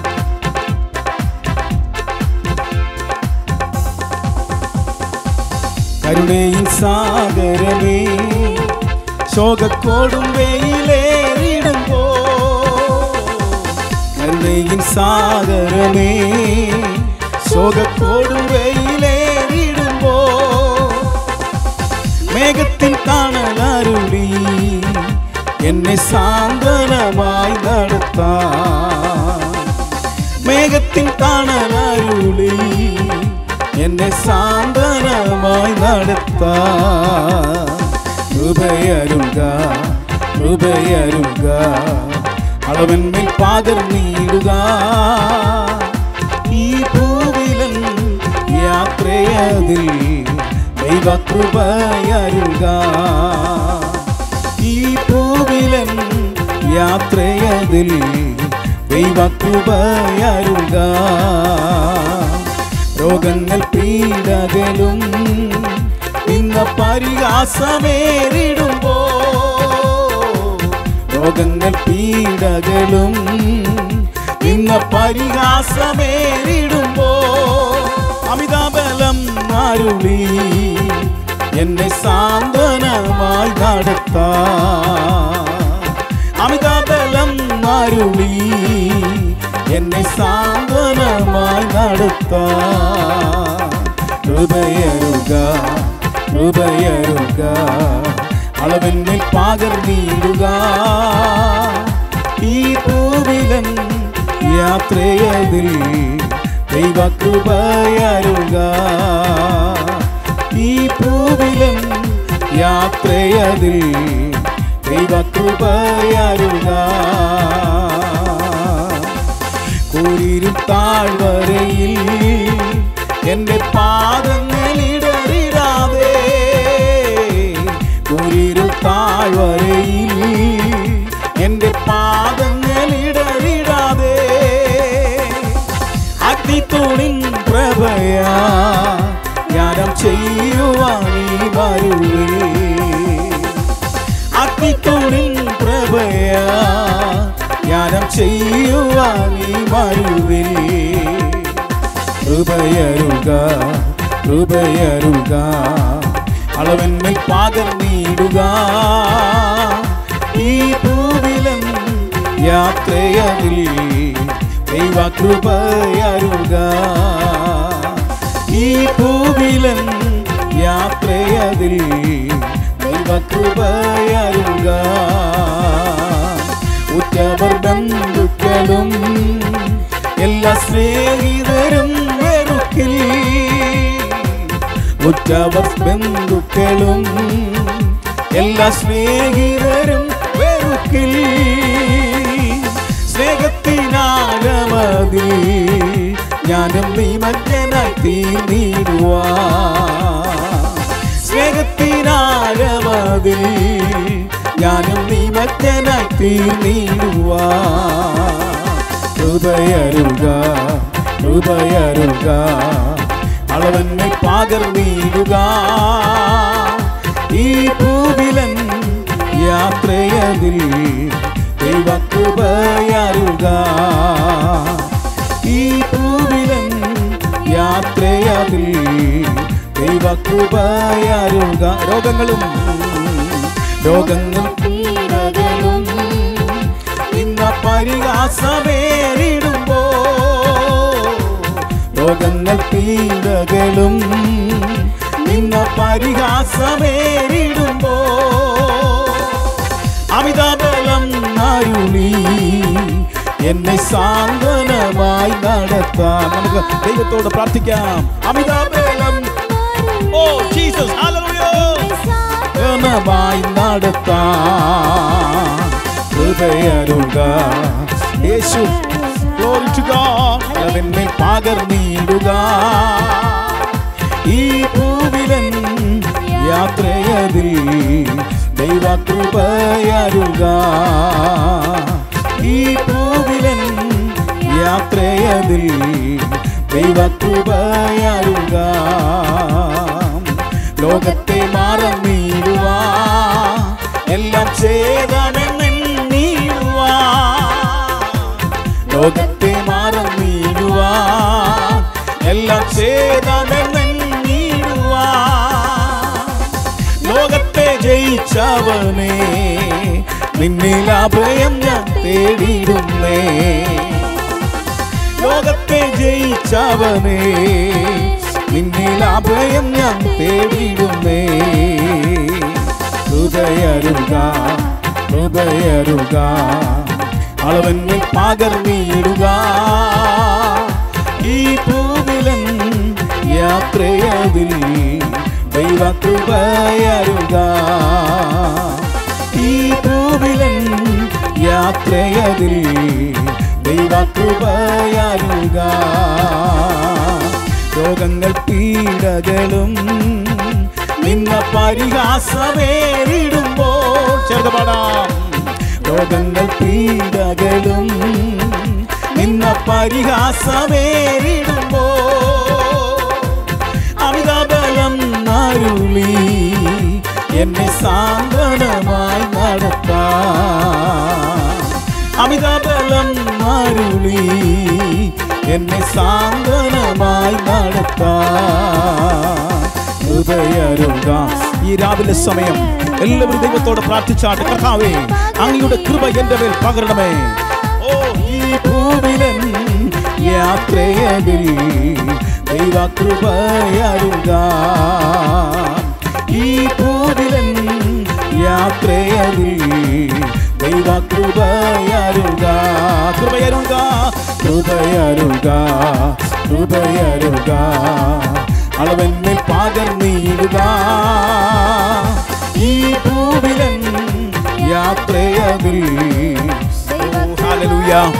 കരുണയിൻ സാഗരമേ ശോകക്കോടും വെയിലേറിടുമ്പോ കരുണയിൻ സാഗരമേ ശോകക്കോടും വെയിലേറിടുമ്പോ മേഘത്തിൻ തണലരുളി എന്നെ സാന്ത്വനമായി നടത്താൻ മേഘത്തിൻ തണലരുളി എന്നെ സാന്ത്വനമായി നടത്താൻ കൃപയരുക കൃപയരുക അളവന്മേൽ പകർന്നിടുക ഈ ഭൂവിലൻ യാത്രയതിൽ ദൈവകൃപയരുക ഈ ഭൂവിലൻ യാത്രയതിൽ ദൈവകൃപയരുക രോഗങ്ങൾ പീഡകളും ഇന്ന പരിഹാസമേറിടുമ്പോ രോഗങ്ങൾ പീഡകളും ഇന്ന പരിഹാസമേറിടുമ്പോ അമിതാബലം അരുളി എന്നെ സാന്ത്വനമായി നടത്താൻ അമിതാബലം അരുളി എന്നെ സാന്ത്വനമായി നടത്താം കൃപയരുക കൃപയരുക അളവെന്നിൽ പകർന്നിടുക ഈ പൂവിലൻ യാത്രയതിൽ ദൈവകൃപയരുക ഈ പൂവിലൻ യാത്രയതിൽ ദൈവകൃപയരുക കൂരിരും താഴ്വരയിൽ എൻ്റെ പാദങ്ങളിടറിടാതെ കൂരിരും താഴ്വരയിൽ എൻ്റെ പാദങ്ങളിടറിടാതെ അഗ്നിത്തൂണിൻ പ്രഭയാ ജ്ഞാനം ചെയ്യുവാനീ വരുവേ അഗ്നിത്തൂണിൻ പ്രഭയാ ജ്ഞാനം ചെയ്യുവാനീ വരുവേ കൃപയരുക കൃപയരുക അളവെന്നിൽ പകർന്നിടുക ഈ ഭൂവിലൻ യാത്രയതിൽ ദൈവ കൃപയരുക ഈ ഭൂവിലൻ യാത്രയതിൽ ദൈവ കൃപയരുക ഉറ്റവർ ബന്ധുക്കളും എല്ലാ സ്നേഹിതരും വെറുക്കിൽ ഉറ്റവർ ബന്ധുക്കളും എല്ലാ സ്നേഹിതരും വെറുക്കിൽ സ്നേഹത്തിനാലമതി ഞാനും നിമജ്ജനായി തീർന്നിടുവാ സ്നേഹത്തിനാലമതി ഞാനും നിമജ്ജനായി തീർന്നിടുവാ ഹൃദയരുക ഹൃദയരുക അളവന്നെ പകർന്നിടുക ഈ ഭൂവിലൻ യാത്രയതിൽ ദൈവകൃപയരുക ഈ ഭൂവിലൻ യാത്രയതിൽ ദൈവകൃപയരുക രോഗങ്ങളും രോഗങ്ങൾ പീഡകളും ഇന്ന പരിഹാസമേറിടുമ്പോ രോഗങ്ങൾ പീഡകളും നിന്ന പരിഹാസമേറിടുമ്പോ അമിതാബലം അരുളി എന്നെ സാന്ത്വനമായി നടത്താം നമുക്ക് ദൈവത്തോട് പ്രാർത്ഥിക്കാം അമിതാബലം ഓ ജീസസ് ഹല്ലേലൂയ മായി നടത്താം ഹൃദയരുക യേശു Glory to God. അവനെ പകർന്നിടുക ഈ ഭൂവിലൻ യാത്രയതിൽ ദൈവകൃപയരുക ഈ ഭൂവിലൻ യാത്രയതിൽ ദൈവകൃപയരുക ലോകത്തെ മറന്നിടുവാ എല്ലാം ചെയ്തമെന്നീടുവാ ലോകത്തെ മറന്നിടുവാ എല്ലാം ചെയ്തമെന്നീടുവാ ലോകത്തെ ജയിച്ചവനെ നിന്നിൽ അഭയം ഞാൻ തേടിയിടുന്നേ ലോകത്തെ ജയിച്ചവനെ നിന്നിൽ അഭയം ഞാൻ തേടിയിടുന്നേ ഹൃദയരുക ഹൃദയരുക അളവന്നെ പകർന്നിടുക ഈ പൂവിലൻ യാത്രയതിൽ ദൈവകൃപയരുക ഈ പൂവിലൻ യാത്രയതിൽ ദൈവകൃപയരുക രോഗങ്ങൾ പീഡകളും നിന്ന പരിഹാസമേറിടുമ്പോൾ ചേർത്ത് പാടാം രോഗങ്ങൾ പീഡകളും നിന്ന പരിഹാസമേറിടുമ്പോൾ അമിതാബലം അരുളി എന്നെ സാന്ത്വനമായി നടത്താം അമിതാബലം അരുളി എന്നെ സാന്ത്വനമായി നടത്താം ഹൃദയരുക ഈ രാവിലെ സമയം എല്ലാവരും ദൈവത്തോട് പ്രാർത്ഥിച്ചാട്ട് കർത്താവേ അങ്ങയുടെ കൃപ എന്റെ മേൽ പകരണമേ ഓ ഭൂവിലൻ യാത്രയതിൽ ദൈവകൃപയരുക ഈ ഭൂവിലൻ യാത്രയതിൽ ദൈവകൃപയരുക കൃപയരുക കൃപയരുക കൃപയരുക അളവെന്നിൽ പകർന്നിടുക ഈ ഭൂവിലൻ യാത്രയതിൽ ഹല്ലേലൂയ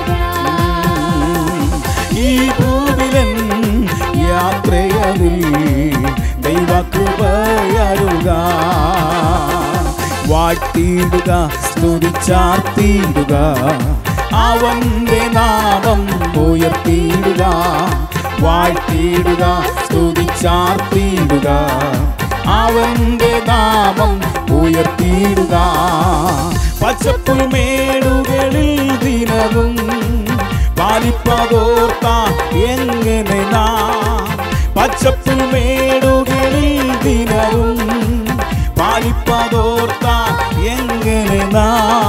ഈ ഭൂവിലൻ യാത്രയതിൽ ദൈവകൃപയരുക വാഴ്ത്തിയിടുക സ്തുതിച്ചാർത്തിയിടുക അവന്റെ നാമം ഉയർത്തിയിടുക വാഴ്ത്തിയിടുക സ്തുതിച്ചാർത്തിയിടുക അവന്റെ നാമം ഉയർത്തിയിടുക പച്ചപ്പുൽമേടുകളിൽ ദിനവും പാലിപ്പതോർത്ത എങ്ങനെ നാ പച്ചപ്പുൽമേടുകളിൽ ദിനവും പാലിപ്പതോർത്ത എങ്ങനെ നാ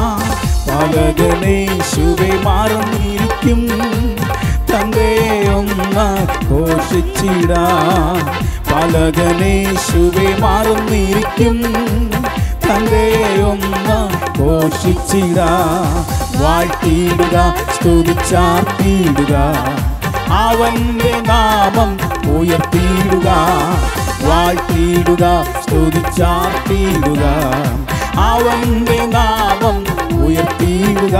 പലകനേശുവെ മാറുന്നിരിക്കും തന്റെ ഒന്ന് ഘോഷിച്ചിടാ പലകനേശുവെ മാറുന്നിരിക്കും തന്റെ ഒന്ന് ഘോഷിച്ചിടാ വാഴ്ത്തിയിടുക സ്തുതിച്ചാർത്തിയിടുക അവന്റെ നാമം ഉയർത്തിയിടുക വാഴ്ത്തിയിടുക സ്തുതിച്ചാർത്തിയിടുക അവന്റെ നാമം ഉയർത്തിയിടുക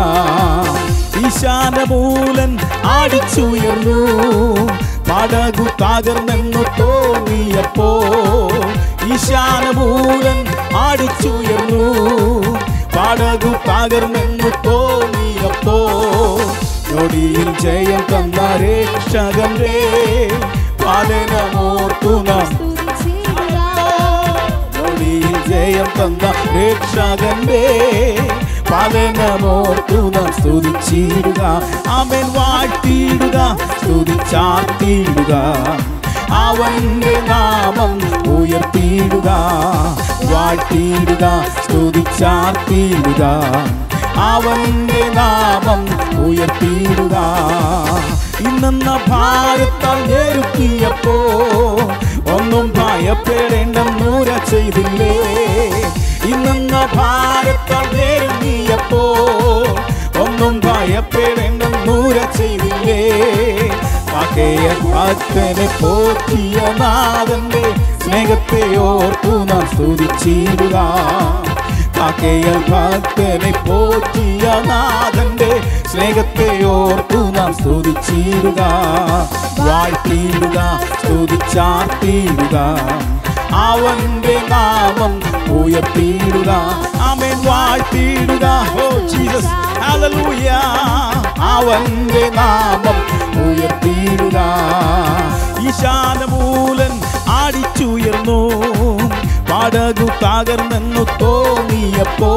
ഈശാനമൂലൻ ആടിച്ചുയർന്നു പടകു തകർന്നെന്നു തോന്നിയപ്പോ ഈശാനമൂലൻ ആടിച്ചുയർന്നു പടകു തകർന്നെന്നു തോന്നിയപ്പോ നൊടിയിൽ ജയം തന്ന രക്ഷകന്റെ പാലനമോർത്തു നാം നൊടിയിൽ ജയം തന്ന രക്ഷകന്റെ പാലനമോർത്തു നാം സ്തുതിച്ചിടുക അവൻ വാഴ്ത്തിയിടുക സ്തുതിച്ചാർത്തിയിടുക അവന്റെ നാമം ഉയർത്തിയിടുക വാഴ്ത്തിയിടുക സ്തുതിച്ചാർത്തിയിടുക അവന്റെ നാമം ഉയർത്തിയിടുക ഇന്നെന്ന ഭാരത്താൽ ഞെരുക്കിയപ്പോ ഒന്നും ഭയപ്പെടേണ്ടെന്നൂര ചെയ്തില്ലേ ഇന്നെന്ന ഭാരത്താൽ ഞെരുങ്ങിയപ്പോ ഒന്നും ഭയപ്പെടേണ്ടെന്നൂര ചെയ്തില്ലേ പകയ ഭക്തനെ പോറ്റിയ നാഥന്റെ സ്നേഹത്തെ ഓർത്തു നാം സ്തുതിച്ചിടുക പകയ ഭക്തനെ പോറ്റിയ നാഥന്റെ സ്നേഹത്തെ ഓർത്തു നാം സ്തുതിച്ചിടുക വാഴ്ത്തിയിടുക സ്തുതിച്ചാർത്തിയിടുക അവന്റെ നാമം ഉയർത്തിയിടുക അവൻ വാഴ്ത്തിയിടുക ഓ ജീസസ് ഹല്ലേലൂയ അവന്റെ നാമം ഉയർത്തിയിടുക ഈശാനമൂലൻ ആടിച്ചുയർന്നു പടകു തകർന്നെന്നു തോന്നിയപ്പോ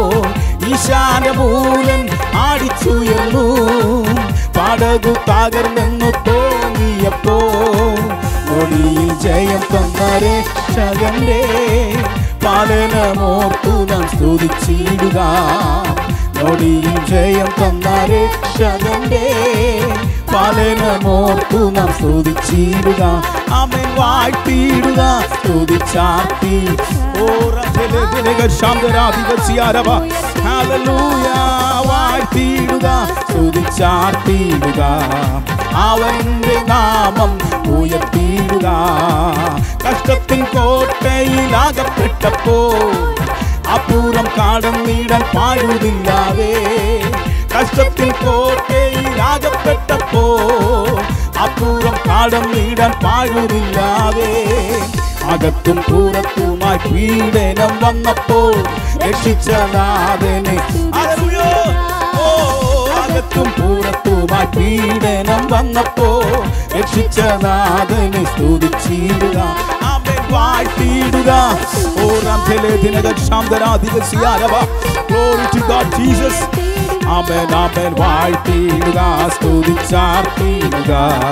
ഈശാനമൂലൻ ആടിച്ചുയർന്നു പടകു തകർന്നെന്നു തോന്നിയപ്പോ ഒളിയിൽ ജയം തന്ന രക്ഷകന്റെ പാലനമോർത്തു നാം സ്തുതിച്ചിടുക നൊടിയിൽ ജയം തന്ന രക്ഷകന്റെ പാലനമോർത്തു നാം സ്തുതിച്ചിടുക അവൻ വാഴ്ത്തിയിടുക സ്തുതിച്ചാർത്തി വാഴ്ത്തിയിടുക സ്തുതിച്ചാർത്തിയിടുക അവന്റെ നാമം ഉയർത്തിയിടുക കഷ്ടത്തിൻ കോട്ടയിലാകപ്പെട്ടപ്പോ അപൂർവം കടന്നിടാൻ പാഴുതില്ലാതെ കഷ്ടത്തിൽ കോട്ടയിലാകപ്പെട്ടപ്പോ അപൂർവം കടന്നിടാൻ പാഴുതില്ലാതെ അകത്തും പുറത്തുമായി പീഡനം വന്നപ്പോൾ രക്ഷിച്ചനാഥനെ ഹല്ലേലൂയ. ഓ, അകത്തും പുറത്തുമായി പീഡനം വന്നപ്പോ രക്ഷിച്ചനാഥനെ സ്തുതിച്ചിടുക അവൻ വാഴ്ത്തിയിടുക ഓ റാംഥലെ ദിനക ശാന്തരാധികസിയാരവ Glory to God Jesus ആമേൻ ആമേൻ വാഴ്ത്തിയിടുക സ്തുതിച്ചാർത്തിയിടുക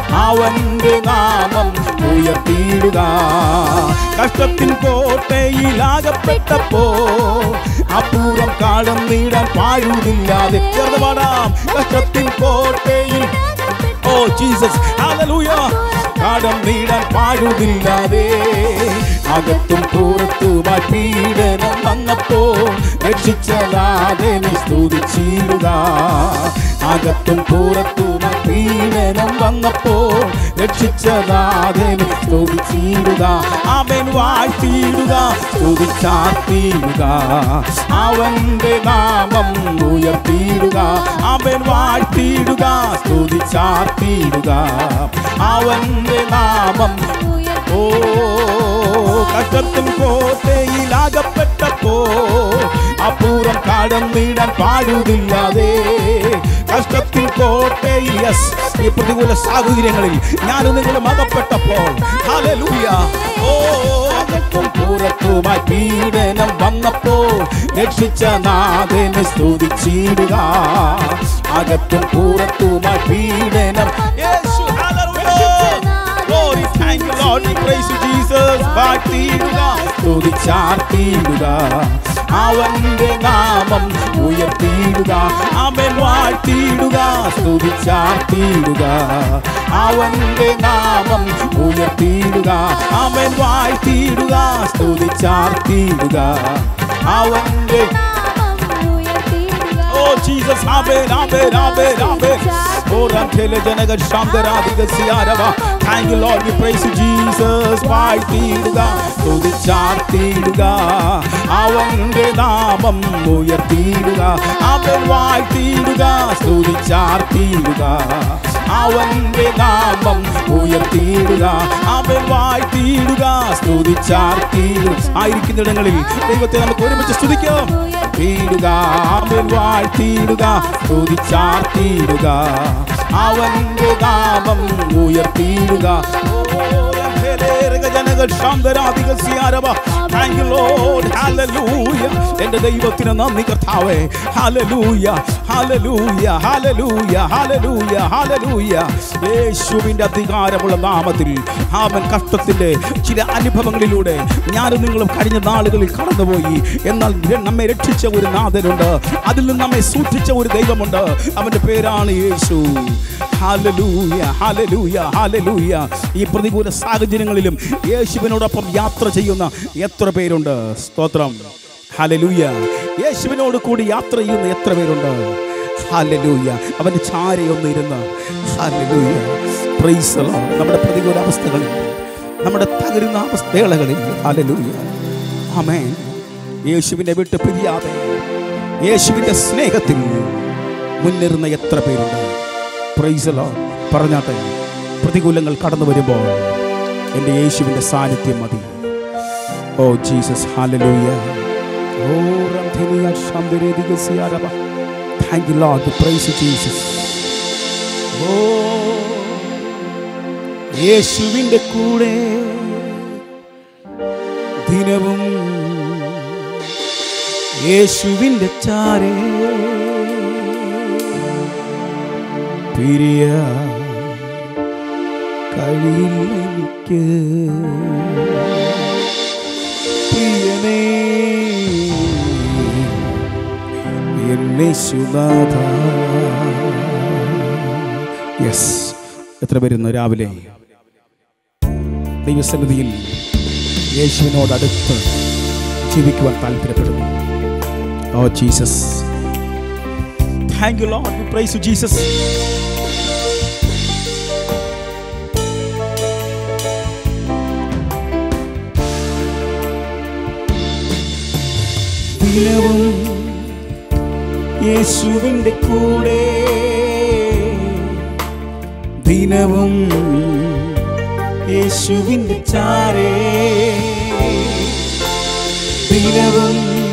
അവന്റെ നാമം ഉയർത്തിയിടുക കഷ്ടത്തിൻ കോട്ടയിലാകപ്പെട്ടപ്പോ അപ്പൂർവം കാലം നീടാൻ പാഴുതില്ലാതെ ചേർന്ന് പാടാം കഷ്ടത്തിൻ കോട്ടയിൽ ഓ ജീസസ് ഹല്ലേലൂയ കാടം നീടാൻ പാഴുതില്ലാതെ അകത്തും പുറത്തുമായി പീഡനം വന്നപ്പോ രക്ഷിച്ചതാതെ നീ സ്തുതിച്ചിടുക അകത്തും പുറത്തുമായി പീഡനം വന്നപ്പോ രക്ഷിച്ചതാതെ നീ സ്തുതിച്ചിടുക അവൻ വാഴ്ത്തിയിടുക സ്തുതിച്ചാർത്തിയിടുക അവന്റെ നാമം ഉയർത്തിയിടുക അവൻ വാഴ്ത്തിയിടുക സ്തുതിച്ചാർത്തിയിടുക അവന്റെ നാമം ഓ കഷ്ടത്തും കോട്ടയിലാകപ്പെട്ടപ്പോ അപ്പൂർവം കാടം നീടാൻ പാടുന്നില്ലാതെ കഷ്ടത്തിൽ കോട്ടയിൽ yes, ഈ പ്രതികൂല സാഹചര്യങ്ങളിൽ ഞാനും നിങ്ങളും അകപ്പെട്ടപ്പോൾ ഹല്ലേലൂയ ഓ അകത്തും പുറത്തുമായി പീഡനം വന്നപ്പോൾ രക്ഷിച്ച നാഥനെ സ്തുതിച്ചിടുക അകത്തും പുറത്തുമായി പീഡനം യേശു hallelujah Glory, thank you, Lord. We praise you, Jesus. വാഴ്ത്തിയിടുക, സ്തുതിച്ചാർത്തിയിടുക. അവന്റെ നാമം ഉയർത്തിയിടുക അവൻ വാഴ്ത്തിയിടുക സ്തുതിച്ചാർത്തിയിടുക അവന്റെ നാമം ഉയർത്തിയിടുക അവൻ വാഴ്ത്തിയിടുക സ്തുതിച്ചാർത്തിയിടുക അവന്റെ Oh Jesus, Amen, Amen, Amen, Amen. Oh, Rantele Janaga Shandaradiga Siarava. Thank you, Lord. We praise you, Jesus. വാഴ്ത്തിയിടുക സ്തുതിച്ചാർത്തിയിടുക അവന്റെ നാമം ഉയർത്തിയിടുക അവൻ വാഴ്ത്തിയിടുക സ്തുതിച്ചാർത്തിയിടുക അവന്റെ നാമം ഉയർത്തിയിടുക അവൻ വാഴ്ത്തിയിടുക സ്തുതിച്ചാർത്തിയിടുക ആയിരിക്കുന്നിടങ്ങളിൽ ദൈവത്തെ നമുക്ക് ഒരുമിച്ച് സ്തുതിക്കാം തീടുക അവൻ വാഴ്ത്തിയിടുക സ്തുതിച്ചാർത്തിയിടുക അവന്റെ നാമം ഉയർത്തിയിടുക എന്റെ ദൈവത്തിന് നന്ദി കർത്താവേ ഹല്ലേലൂയ ഹല്ലേലൂയ ഹല്ലേലൂയ ഹല്ലേലൂയ ഹല്ലേലൂയ യേശുവിന്റെ അധികാരമുള്ള നാമത്തിൽ അവൻ കഷ്ടത്തിന്റെ ചില അനുഭവങ്ങളിലൂടെ ഞാനും നിങ്ങളും കഴിഞ്ഞ നാളുകളിൽ കടന്നുപോയി എന്നാൽ നമ്മെ രക്ഷിച്ച ഒരു നാഥനുണ്ട് അതിൽ നിന്ന് നമ്മെ സൂക്ഷിച്ച ഒരു ദൈവമുണ്ട് അവന്റെ പേരാണ് യേശു ഹല്ലേലൂയ ഹല്ലേലൂയ ഹല്ലേലൂയ ഈ പ്രതികൂല സാഹചര്യങ്ങളിലും യേശുവിനോടൊപ്പം യാത്ര ചെയ്യുന്ന എത്ര പേരുണ്ട് സ്തോത്രം ഹല്ലേലൂയ യേശുവിനോട് കൂടി യാത്ര ചെയ്യുന്ന എത്ര പേരുണ്ട് ഹല്ലേലൂയ അവന്റെ ചാരയൊന്ന് ഇരുന്ന് ഹല്ലേലൂയ പ്രൈസ് ദി ലോർഡ് നമ്മുടെ പ്രതികൂല അവസ്ഥകളിൽ നമ്മുടെ തകരുന്ന അവസ്ഥകളകളിൽ ഹല്ലേലൂയ ആമേൻ യേശുവിനെ വിട്ട് പിരിയാതെ യേശുവിന്റെ സ്നേഹത്തിൽ മുന്നേറുന്ന എത്ര പേരുണ്ട് പ്രൈസ് ദി ലോർഡ് പറഞ്ഞാട്ടെ പ്രതികൂലങ്ങൾ കടന്നു വരുമ്പോൾ എൻ്റെ യേശുവിൻ്റെ സാന്നിധ്യം മതി ഓ ജീസസ് ഹാലലൂയ ഓ റംധനിയ ശാന്തരേതിക സിയാരവ thank you Lord praise Jesus oh യേശുവിൻ്റെ കൂടെ ദിനവും യേശുവിൻ്റെ ചാരേ പിരിയ കഴിയില്ലെനിക്ക് പ്രിയനേ എന്നെ സുനാഥ യെസ് എത്ര പേരുന്നു രാവിലെ ദൈവസന്നിധിയിൽ യേശുവിനോട് അടുത്ത് ജീവിക്കുവാൻ താല്പര്യപ്പെടുന്നു oh Jesus thank you Lord we praise you Jesus ദിനവും യേശുവിൻ്റെ കൂടെ ദിനവും യേശുവിൻ്റെ ചാരേ ദിനവും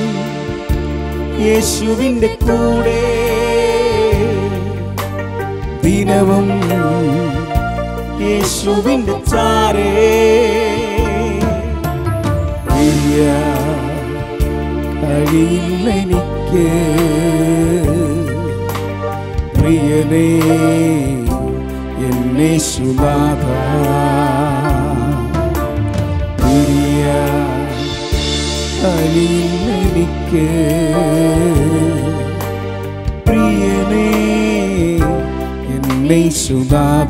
യേശുവിൻ്റെ കൂടെ ദിനവും യേശുവിൻ്റെ ചാരേ പ്രിയ കഴിയില്ലെനിക്ക് പ്രിയനേ എന്നെ എന്നേശുനാഥ പിരിയാൻ കഴിയില്ലെനിക്ക് പ്രിയനേ എന്നേശുനാഥ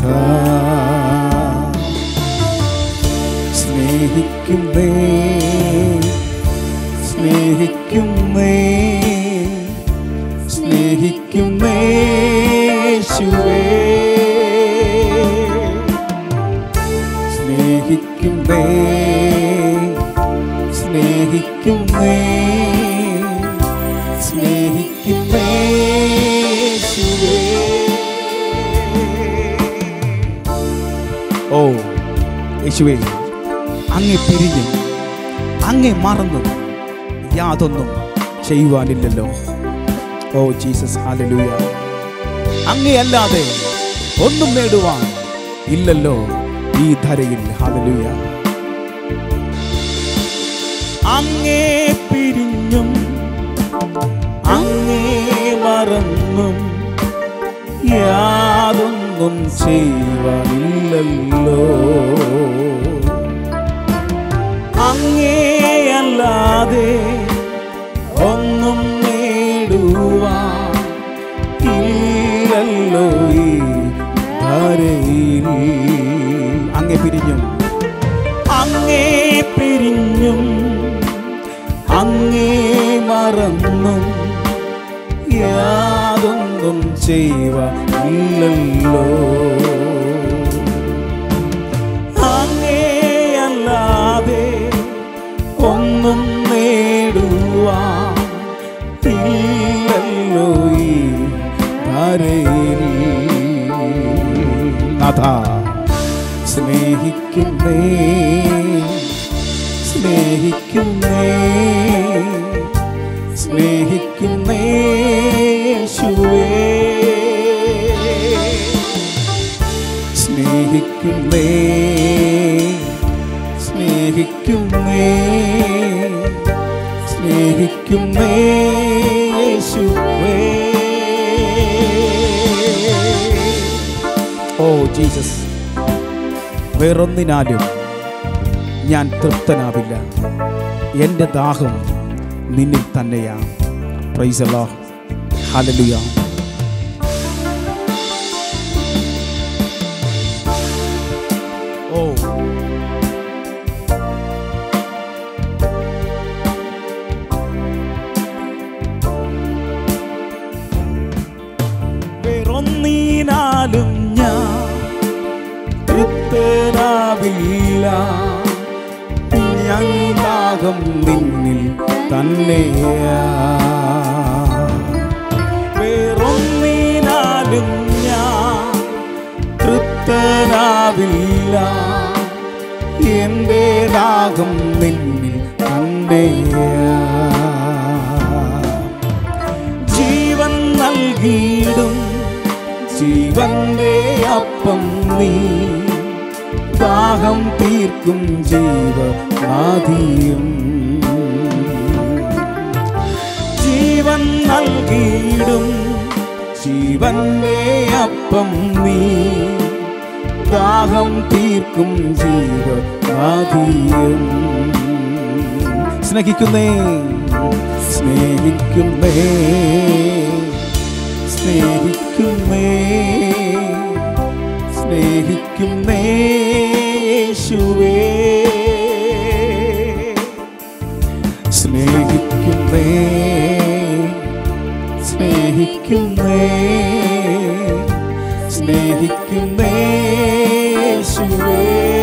സ്നേഹിക്കുന്നേ സ്നേഹിക്കുന്നേ സ്നേഹിക്കുന്നേ യേശുവേ സ്നേഹിക്കുന്നേ സ്നേഹിക്കുന്നേ സ്നേഹിക്കുന്നേ യേശുവേ ഓ യേശുവേ അങ്ങെ പിരിഞ്ഞ് അങ്ങെ മറന്ന് യാതൊന്നും ചെയ്യുവാനില്ലല്ലോ ഓ ജീസസ് ഹാലലൂയ അങ്ങയല്ലാതെ ഒന്നും നേടുവാൻ ഇല്ലല്ലോ ഈ ധരയിൽ ഹാലലൂയ അങ്ങേ പിരിഞ്ഞും അങ്ങേ മറന്നും യാതൊന്നും ചെയ്യുവാനില്ലല്ലോ അങ്ങേയല്ലാതെ ഒന്നും നേടുവാൻ ഇല്ലല്ലോ ഈ ധരയിൽ അങ്ങേ പിരിഞ്ഞും അങ്ങേ പിരിഞ്ഞും അങ്ങേ മറന്നും യാതൊന്നും ചെയ്യുവാനില്ലല്ലോ അങ്ങേയല്ലാതെ ഒന്നും നേടുവാൻ ഇല്ലല്ലോ ഈ ധരയിൽ നാഥ സ്നേഹിക്കുന്നേ സ്നേഹിക്കുന്നേ സ്നേഹിക്കുന്നേ യേശുവേ സ്നേഹിക്കുന്നേ സ്നേഹിക്കുന്നേ സ്നേഹിക്കുന്നേ യേശുവേ ഓ ജീസസ് വേറൊന്നിനാലും ഞാൻ തൃപ്തനാവില്ല എൻ്റെ ദാഹം നിന്നിൽ തന്നെയാ പ്രൈസലോ ഹലലുയ ഓ വേറൊന്നീനാലും ഞാൻ തൃപ്തനാവില്ല ഞാൻ ദാഹം നിന്നിൽ തന്നെയാ വേറൊന്നിനാലും ഞാൻ തൃപ്തനാവില്ല എൻ്റെ ദാഹം നിന്നിൽ തന്നെയാ ജീവൻ നൽകിയിടും ജീവന്റെ അപ്പം നീ ദാഹം തീർക്കും ജീവനാദിയും ജീവൻ നൽകിയിടും ജീവന്റെ അപ്പം നീ ദാഹം തീർക്കും ജീവനാദിയും സ്നേഹിക്കുന്നേ സ്നേഹിക്കുന്നേ സ്നേഹിക്കുന്നേ സ്നേഹിക്കുന്നേ യേശുവേ സ്നേഹിക്കുന്നേ സ്നേഹിക്കുന്നേ സ്നേഹിക്കുന്നേ യേശുവേ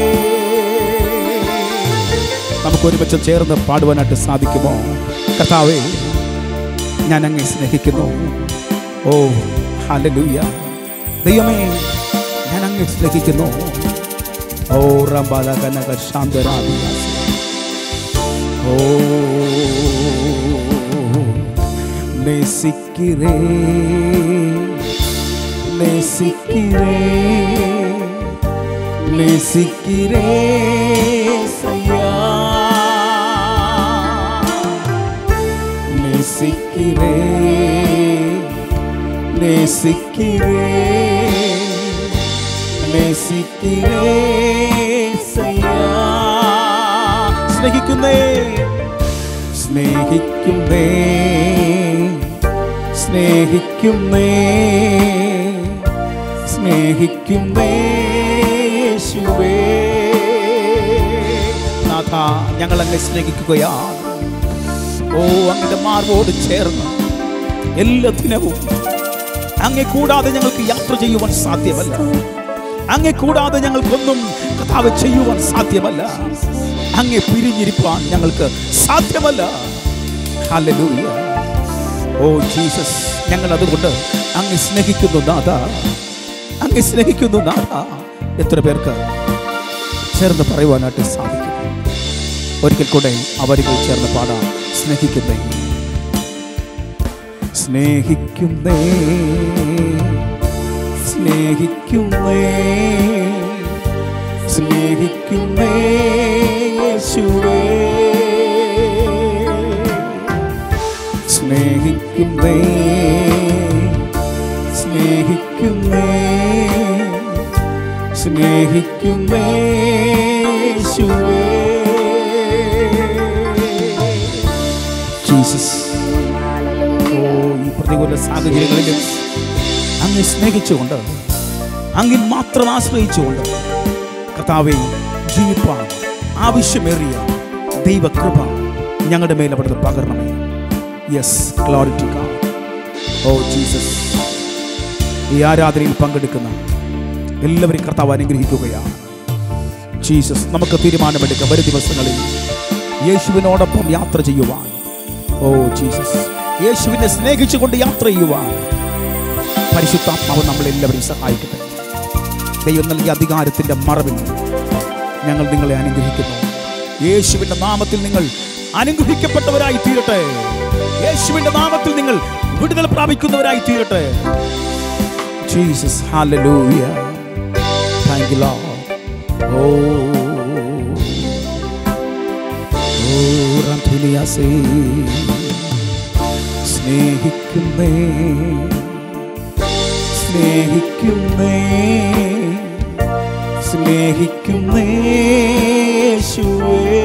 നമുക്ക് ഒരുമിച്ച് ചേർന്ന് പാടുവാനായിട്ട് സാധിക്കുമോ കർത്താവേ ഞാൻ അങ്ങേ സ്നേഹിക്കുന്നു ഓ ഹല്ലേലൂയ ദൈവമേ ഞാൻ അങ്ങേ സ്നേഹിക്കുന്നു ഓ റംബാല കനക ശാന്തരാദിയാസി ഓ നെസിക്കിരേ നെസിക്കിരേ നെസിക്കിരേ സയ്യാ നെസിക്കിരേ നെസിക്കിരേ സ്നേഹിക്കുന്നേസയ്യാ. സ്നേഹിക്കുന്നേ സ്നേഹിക്കുന്നേ സ്നേഹിക്കുന്നേ സ്നേഹിക്കുന്നേ യേശുവേ നാഥ ഞങ്ങൾ അങ്ങ് സ്നേഹിക്കുകയാണ് ഓ അങ്ങയുടെ മാർവോട് ചേർന്ന് എല്ലാ ദിനവും അങ്ങെ കൂടാതെ ഞങ്ങൾക്ക് യാത്ര ചെയ്യുവാൻ സാധ്യമല്ല അങ്ങെ കൂടാതെ ഞങ്ങൾക്കൊന്നും കഥാവ് ചെയ്യുവാൻ സാധ്യമല്ല അങ്ങെ പിരിഞ്ഞിരിപ്പാൻ ഞങ്ങൾക്ക് സാധ്യമല്ല ഹല്ലേലൂയ ഓ ജീസസ് ഞങ്ങൾ അതുകൊണ്ട് അങ്ങ് സ്നേഹിക്കുന്നു നാഥ അങ്ങ് സ്നേഹിക്കുന്നു നാഥ എത്ര പേർക്ക് ചേർന്ന് പറയുവാനായിട്ട് സാധിക്കും ഒരിക്കൽ കൂടെ അവരുകൾ ചേർന്ന് പാടാം സ്നേഹിക്കുന്നേ സ്നേഹിക്കുന്നേ സ്നേഹിക്കുന്നേ സ്നേഹിക്കുന്നേ യേശുവേ സ്നേഹിക്കുന്നേ സ്നേഹിക്കുന്നേ സ്നേഹിക്കുന്നേ യേശുവേ ജീസസ് ഓ ഈ പ്രതികൂല സാഹചര്യങ്ങളിലും അങ്ങ് സ്നേഹിച്ചുകൊണ്ട് അങ്ങിൽ മാത്രം ആശ്രയിച്ചുകൊണ്ട് കർത്താവെ ജീവിപ്പാൻ ആവശ്യമേറിയ ദൈവകൃപ ഞങ്ങളുടെ മേൽ അവിടുന്ന് പകരണമേ യെസ് ഗ്ലോറിറ്റി ഓ ജീസസ് ഈ ആരാധനയിൽ പങ്കെടുക്കുന്ന എല്ലാവരെയും കർത്താവ് അനുഗ്രഹിക്കുകയാണ് ജീസസ് നമുക്ക് തീരുമാനമെടുക്കാം വരും ദിവസങ്ങളിൽ യേശുവിനോടൊപ്പം യാത്ര ചെയ്യുവാൻ ഓ ജീസസ് യേശുവിനെ സ്നേഹിച്ചുകൊണ്ട് യാത്ര ചെയ്യുവാൻ പരിശുദ്ധാത്മാവ് നമ്മളെല്ലാവരെയും സഹായിക്കട്ടെ ദൈവം നൽകിയ അധികാരത്തിന്റെ മറവിൽ ഞങ്ങൾ നിങ്ങളെ അനുഗ്രഹിക്കുന്നു യേശുവിന്റെ നാമത്തിൽ നിങ്ങൾ അനുഗ്രഹിക്കപ്പെട്ടവരായി തീരട്ടെ യേശുവിന്റെ നാമത്തിൽ നിങ്ങൾ വിടുതൽ പ്രാപിക്കുന്നവരായി തീരട്ടെ Jesus hallelujah thank you Lord oh oh റംതുലിയാസേ സ്നേഹിക്കുന്നേ സ്നേഹിക്കുന്നേ സ്നേഹിക്കുന്നേ യേശുവേ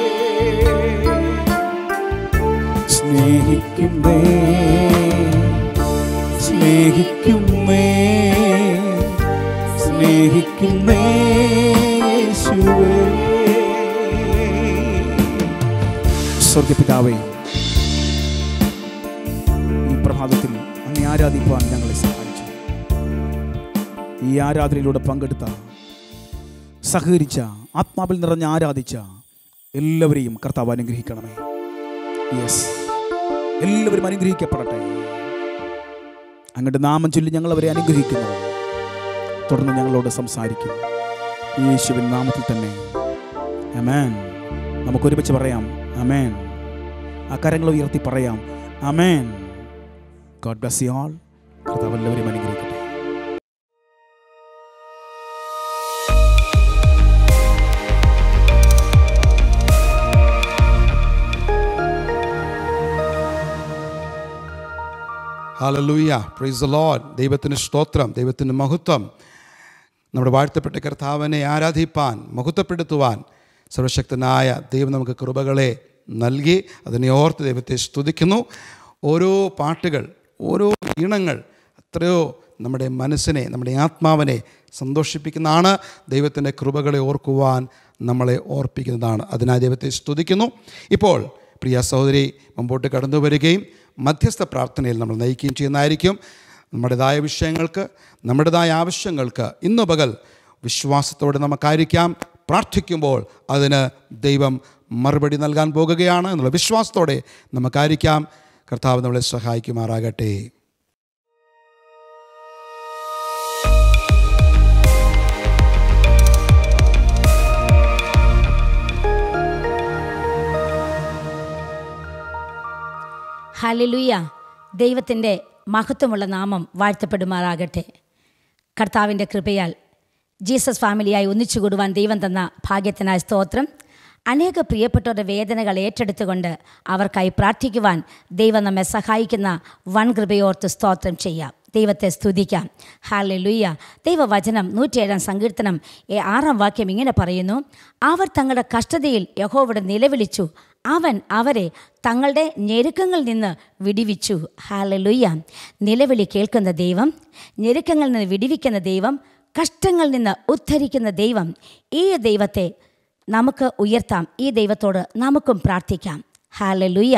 സ്നേഹിക്കുന്നേ സ്നേഹിക്കുന്നേ സ്നേഹിക്കുന്നേ യേശുവേ സ്വർഗപിതാവേ ഈ പ്രഭാതത്തിൽ അങ്ങ് ആരാധിപ്പാൻ ഞങ്ങളെ സഹായിച്ചു ഈ ആരാധനയിലൂടെ പങ്കെടുത്ത സഹകരിച്ച ആത്മാവിൽ നിറഞ്ഞ് ആരാധിച്ച എല്ലാവരെയും കർത്താവ് അനുഗ്രഹിക്കണമേ യെസ് എല്ലാവരും അനുഗ്രഹിക്കപ്പെടട്ടെ അങ്ങയുടെ നാമം ചൊല്ലി ഞങ്ങൾ അവരെ അനുഗ്രഹിക്കുന്നു തുടർന്ന് ഞങ്ങളോട് സംസാരിക്കും യേശുവിൻ നാമത്തിൽ തന്നെ അമേൻ നമുക്ക് ഒരുമിച്ച് പറയാം അമേൻ ആ കരങ്ങൾ ഉയർത്തി പറയാം amen God bless you all കർത്താവ് എല്ലാവരെയും അനുഗ്രഹിക്കട്ടെ ഹാലലൂയ പ്രൈസ് ദ ലോഡ് ദൈവത്തിന് സ്തോത്രം ദൈവത്തിന് മഹത്വം നമ്മുടെ വാഴ്ത്തപ്പെട്ട കർത്താവിനെ ആരാധിപ്പാൻ മഹത്വപ്പെടുത്തുവാൻ സർവശക്തനായ ദൈവം നമുക്ക് കൃപകളെ നൽകി അതിനെ ഓർത്ത് ദൈവത്തെ സ്തുതിക്കുന്നു ഓരോ പാട്ടുകൾ ഓരോ ഈണങ്ങൾ എത്രയോ നമ്മുടെ മനസ്സിനെ നമ്മുടെ ആത്മാവിനെ സന്തോഷിപ്പിക്കുന്നതാണ് ദൈവത്തിൻ്റെ കൃപകളെ ഓർക്കുവാൻ നമ്മളെ ഓർപ്പിക്കുന്നതാണ് അതിനായി ദൈവത്തെ സ്തുതിക്കുന്നു ഇപ്പോൾ പ്രിയ സഹോദരി മുമ്പോട്ട് കടന്നു വരികയും മധ്യസ്ഥ പ്രാർത്ഥനയിൽ നമ്മൾ നയിക്കുകയും ചെയ്യുന്നതായിരിക്കും നമ്മുടേതായ വിഷയങ്ങൾക്ക് നമ്മുടേതായ ആവശ്യങ്ങൾക്ക് ഇന്നു പകൽ വിശ്വാസത്തോടെ നമുക്കായിരിക്കാം പ്രാർത്ഥിക്കുമ്പോൾ അതിന് ദൈവം മറുപടി നൽകാൻ പോകുകയാണ് എന്നുള്ള വിശ്വാസത്തോടെ നമുക്കായിരിക്കാം കർത്താവ് നമ്മളെ സഹായിക്കുമാറാകട്ടെ ഹലിലുയ ദൈവത്തിൻ്റെ മഹത്വമുള്ള നാമം വാഴ്ത്തപ്പെടുമാറാകട്ടെ കർത്താവിൻ്റെ കൃപയാൽ ജീസസ് ഫാമിലിയായി ഒന്നിച്ചുകൂടുവാൻ ദൈവം തന്ന ഭാഗ്യത്തിനായ സ്തോത്രം അനേക പ്രിയപ്പെട്ടവരുടെ വേദനകൾ ഏറ്റെടുത്തുകൊണ്ട് അവർക്കായി പ്രാർത്ഥിക്കുവാൻ ദൈവം നമ്മെ സഹായിക്കുന്ന വൻ കൃപയോർത്ത് സ്തോത്രം ചെയ്യാം ദൈവത്തെ സ്തുതിക്കാം ഹാലെ ലുയ്യ ദൈവവചനം നൂറ്റിയേഴാം സങ്കീർത്തനം ഏ- ആറാം വാക്യം ഇങ്ങനെ പറയുന്നു അവർ തങ്ങളുടെ കഷ്ടതയിൽ യഹോവയുടെ നിലവിളിച്ചു അവൻ അവരെ തങ്ങളുടെ ഞെരുക്കങ്ങളിൽ നിന്ന് വിടിവിച്ചു ഹാലലുയ്യ നിലവിളി കേൾക്കുന്ന ദൈവം ഞെരുക്കങ്ങളിൽ നിന്ന് വിടിവിക്കുന്ന ദൈവം കഷ്ടങ്ങളിൽ നിന്ന് ഉദ്ധരിക്കുന്ന ദൈവം ഈ ദൈവത്തെ നമുക്ക് ഉയർത്താം ഈ ദൈവത്തോട് നമുക്കും പ്രാർത്ഥിക്കാം ഹാലലുയ്യ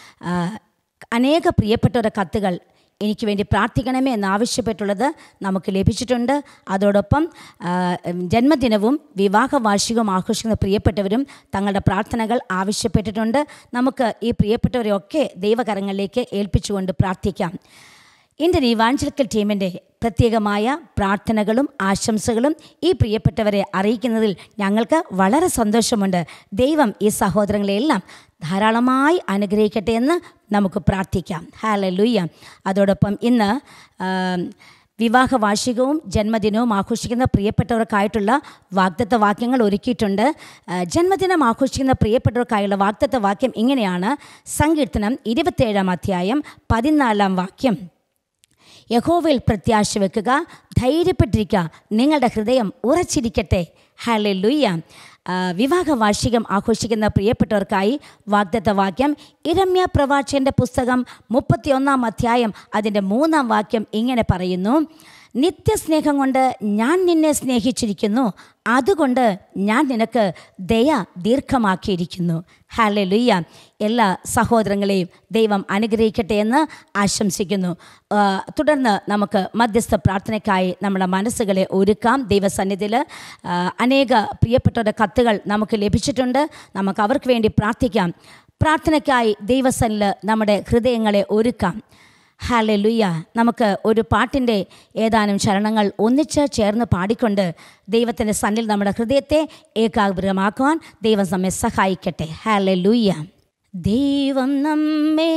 അനേക പ്രിയപ്പെട്ടവരുടെ കത്തുകൾ എനിക്ക് വേണ്ടി പ്രാർത്ഥിക്കണമേ എന്നാവശ്യപ്പെട്ടുള്ളത് നമുക്ക് ലഭിച്ചിട്ടുണ്ട് അതോടൊപ്പം ആ, ജന്മദിനവും വിവാഹ വാർഷികവും ആഘോഷിക്കുന്ന പ്രിയപ്പെട്ടവരും തങ്ങളുടെ പ്രാർത്ഥനകൾ ആവശ്യപ്പെട്ടിട്ടുണ്ട് നമുക്ക് ഈ പ്രിയപ്പെട്ടവരെയൊക്കെ ദൈവകരങ്ങളിലേക്ക് ഏൽപ്പിച്ചുകൊണ്ട് പ്രാർത്ഥിക്കാം ഇന്ത്യൻ ഇവാഞ്ചലിക്കൽ ടീമിൻ്റെ പ്രത്യേകമായ പ്രാർത്ഥനകളും ആശംസകളും ഈ പ്രിയപ്പെട്ടവരെ അറിയിക്കുന്നതിൽ ഞങ്ങൾക്ക് വളരെ സന്തോഷമുണ്ട് ദൈവം ഈ സഹോദരങ്ങളെയെല്ലാം ധാരാളമായി അനുഗ്രഹിക്കട്ടെ എന്ന് നമുക്ക് പ്രാർത്ഥിക്കാം ഹാല ലൂയ്യ അതോടൊപ്പം ഇന്ന് ആ, വിവാഹ വാർഷികവും ജന്മദിനവും ആഘോഷിക്കുന്ന പ്രിയപ്പെട്ടവർക്കായിട്ടുള്ള വാഗ്ദത്ത വാക്യങ്ങൾ ഒരുക്കിയിട്ടുണ്ട് ആ, ജന്മദിനം ആഘോഷിക്കുന്ന പ്രിയപ്പെട്ടവർക്കായുള്ള വാഗ്ദത്ത വാക്യം ഇങ്ങനെയാണ് സങ്കീർത്തനം ഇരുപത്തേഴാം അധ്യായം പതിനാലാം വാക്യം യഹോവയിൽ പ്രത്യാശ വെക്കുക ധൈര്യപ്പെട്ടിരിക്കുക നിങ്ങളുടെ ഹൃദയം ഉറച്ചിരിക്കട്ടെ ഹാലെ ലുയ്യ വിവാഹ വാർഷികം ആഘോഷിക്കുന്ന പ്രിയപ്പെട്ടവർക്കായി വാഗ്ദത്ത വാക്യം ഇരമ്യ പ്രവാചകന്റെ പുസ്തകം മുപ്പത്തിയൊന്നാം അധ്യായം അതിൻ്റെ മൂന്നാം വാക്യം ഇങ്ങനെ പറയുന്നു നിത്യസ്നേഹം കൊണ്ട് ഞാൻ നിന്നെ സ്നേഹിച്ചിരിക്കുന്നു അതുകൊണ്ട് ഞാൻ നിനക്ക് ദയ ദീർഘമാക്കിയിരിക്കുന്നു ഹാലെ ലുയ്യ എല്ലാ സഹോദരങ്ങളെയും ദൈവം അനുഗ്രഹിക്കട്ടെ എന്ന് ആശംസിക്കുന്നു ആ, തുടർന്ന് നമുക്ക് മധ്യസ്ഥ പ്രാർത്ഥനയ്ക്കായി നമ്മുടെ മനസ്സുകളെ ഒരുക്കാം ദൈവസന്നിധിയിൽ ആ, അനേക പ്രിയപ്പെട്ടവരുടെ കത്തുകൾ നമുക്ക് ലഭിച്ചിട്ടുണ്ട് നമുക്ക് അവർക്ക് വേണ്ടി പ്രാർത്ഥിക്കാം പ്രാർത്ഥനയ്ക്കായി ദൈവസനിൽ നമ്മുടെ ഹൃദയങ്ങളെ ഒരുക്കാം ഹാലെ ലുയ്യ നമുക്ക് ഒരു പാട്ടിൻ്റെ ഏതാനും ചരണങ്ങൾ ഒന്നിച്ച് ചേർന്ന് പാടിക്കൊണ്ട് ദൈവത്തിൻ്റെ സന്നിൽ നമ്മുടെ ഹൃദയത്തെ ഏകാഗ്രമാക്കുവാൻ ദൈവം നമ്മെ സഹായിക്കട്ടെ ഹാലെ ലുയ്യ ദൈവം നമ്മെ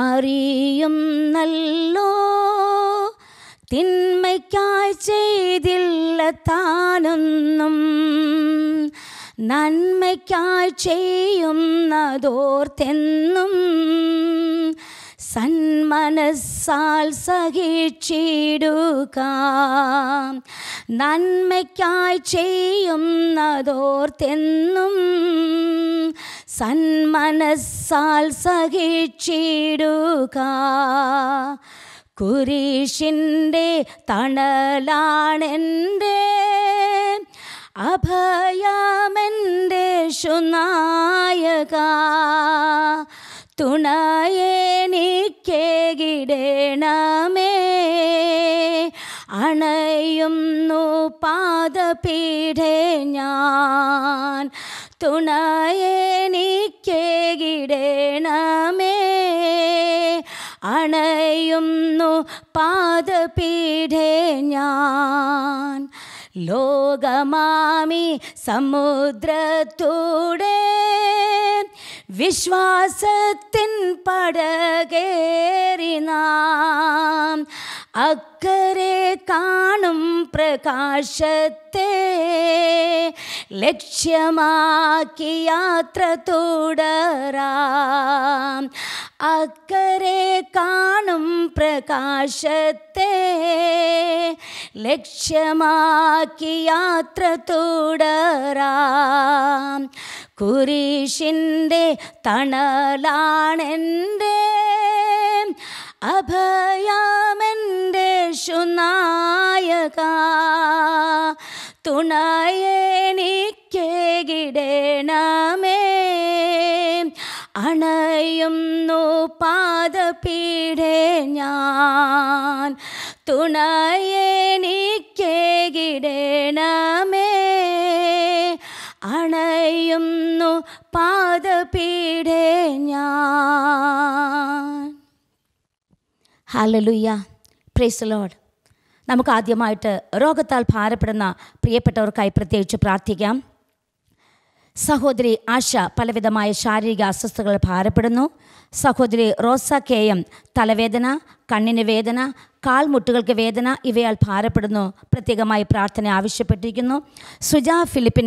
അറിയുന്നല്ലോ തിന്മയ്ക്കായി ചെയ്തില്ല താനൊന്നും നന്മയ്ക്കായി ചെയ്യുന്നതോർത്തെന്നും സന്മനസ്സാൽ സഹിച്ചിടുക നന്മയ്ക്കായി ചെയ്യുന്നതോർത്തെന്നും സന്മനസ്സാൽ സഹിച്ചിടുക കുരിശിൻ്റെ തണലാണെൻ്റെ അഭയമെൻ്റെ ശുനായക തുണയെനിക്കേകിടണമേ അണയുന്നു പാദപീഠേ ഞാൻ തുണയെനിക്കേകിടണമേ അണയുന്നു പാദപീഠേ ഞാൻ ലോകമാമി സമുദ്രത്തൂടെ വിശ്വാസത്തിൻ പടകേറി നാം അക്കരെ കാണും പ്രകാശത്തെ ലക്ഷ്യമാക്കി യാത്ര തുടരാം അക്കരെ കാണും പ്രകാശത്തെ ലക്ഷ്യമാക്കി യാത്ര തുടരാം കുരിശിൻ്റെ തണലാണെൻ്റെ അഭയമെൻ്റെ ശുനായക തുണയെനിക്കേകിടണമേ അണയുന്നു പാദപീഠേ ഞാൻ തുണയെനിക്കേകിടണമേ അണയുന്നു പാദപീഠേ ഞാൻ ഹാലലുയ്യ പ്രേസ് ലോഡ് നമുക്ക് ആദ്യമായിട്ട് രോഗത്താൽ ഭാരപ്പെടുന്ന പ്രിയപ്പെട്ടവർക്കായി പ്രത്യേകിച്ച് പ്രാർത്ഥിക്കാം സഹോദരി ആശ പലവിധമായ ശാരീരിക അസ്വസ്ഥതകൾ ഭാരപ്പെടുന്നു സഹോദരി റോസ കെ എം തലവേദന കണ്ണിന് വേദന കാൽമുട്ടുകൾക്ക് വേദന ഇവയാൽ ഭാരപ്പെടുന്നു പ്രത്യേകമായി പ്രാർത്ഥന ആവശ്യപ്പെട്ടിരിക്കുന്നു സുജ ഫിലിപ്പിൻ്റെ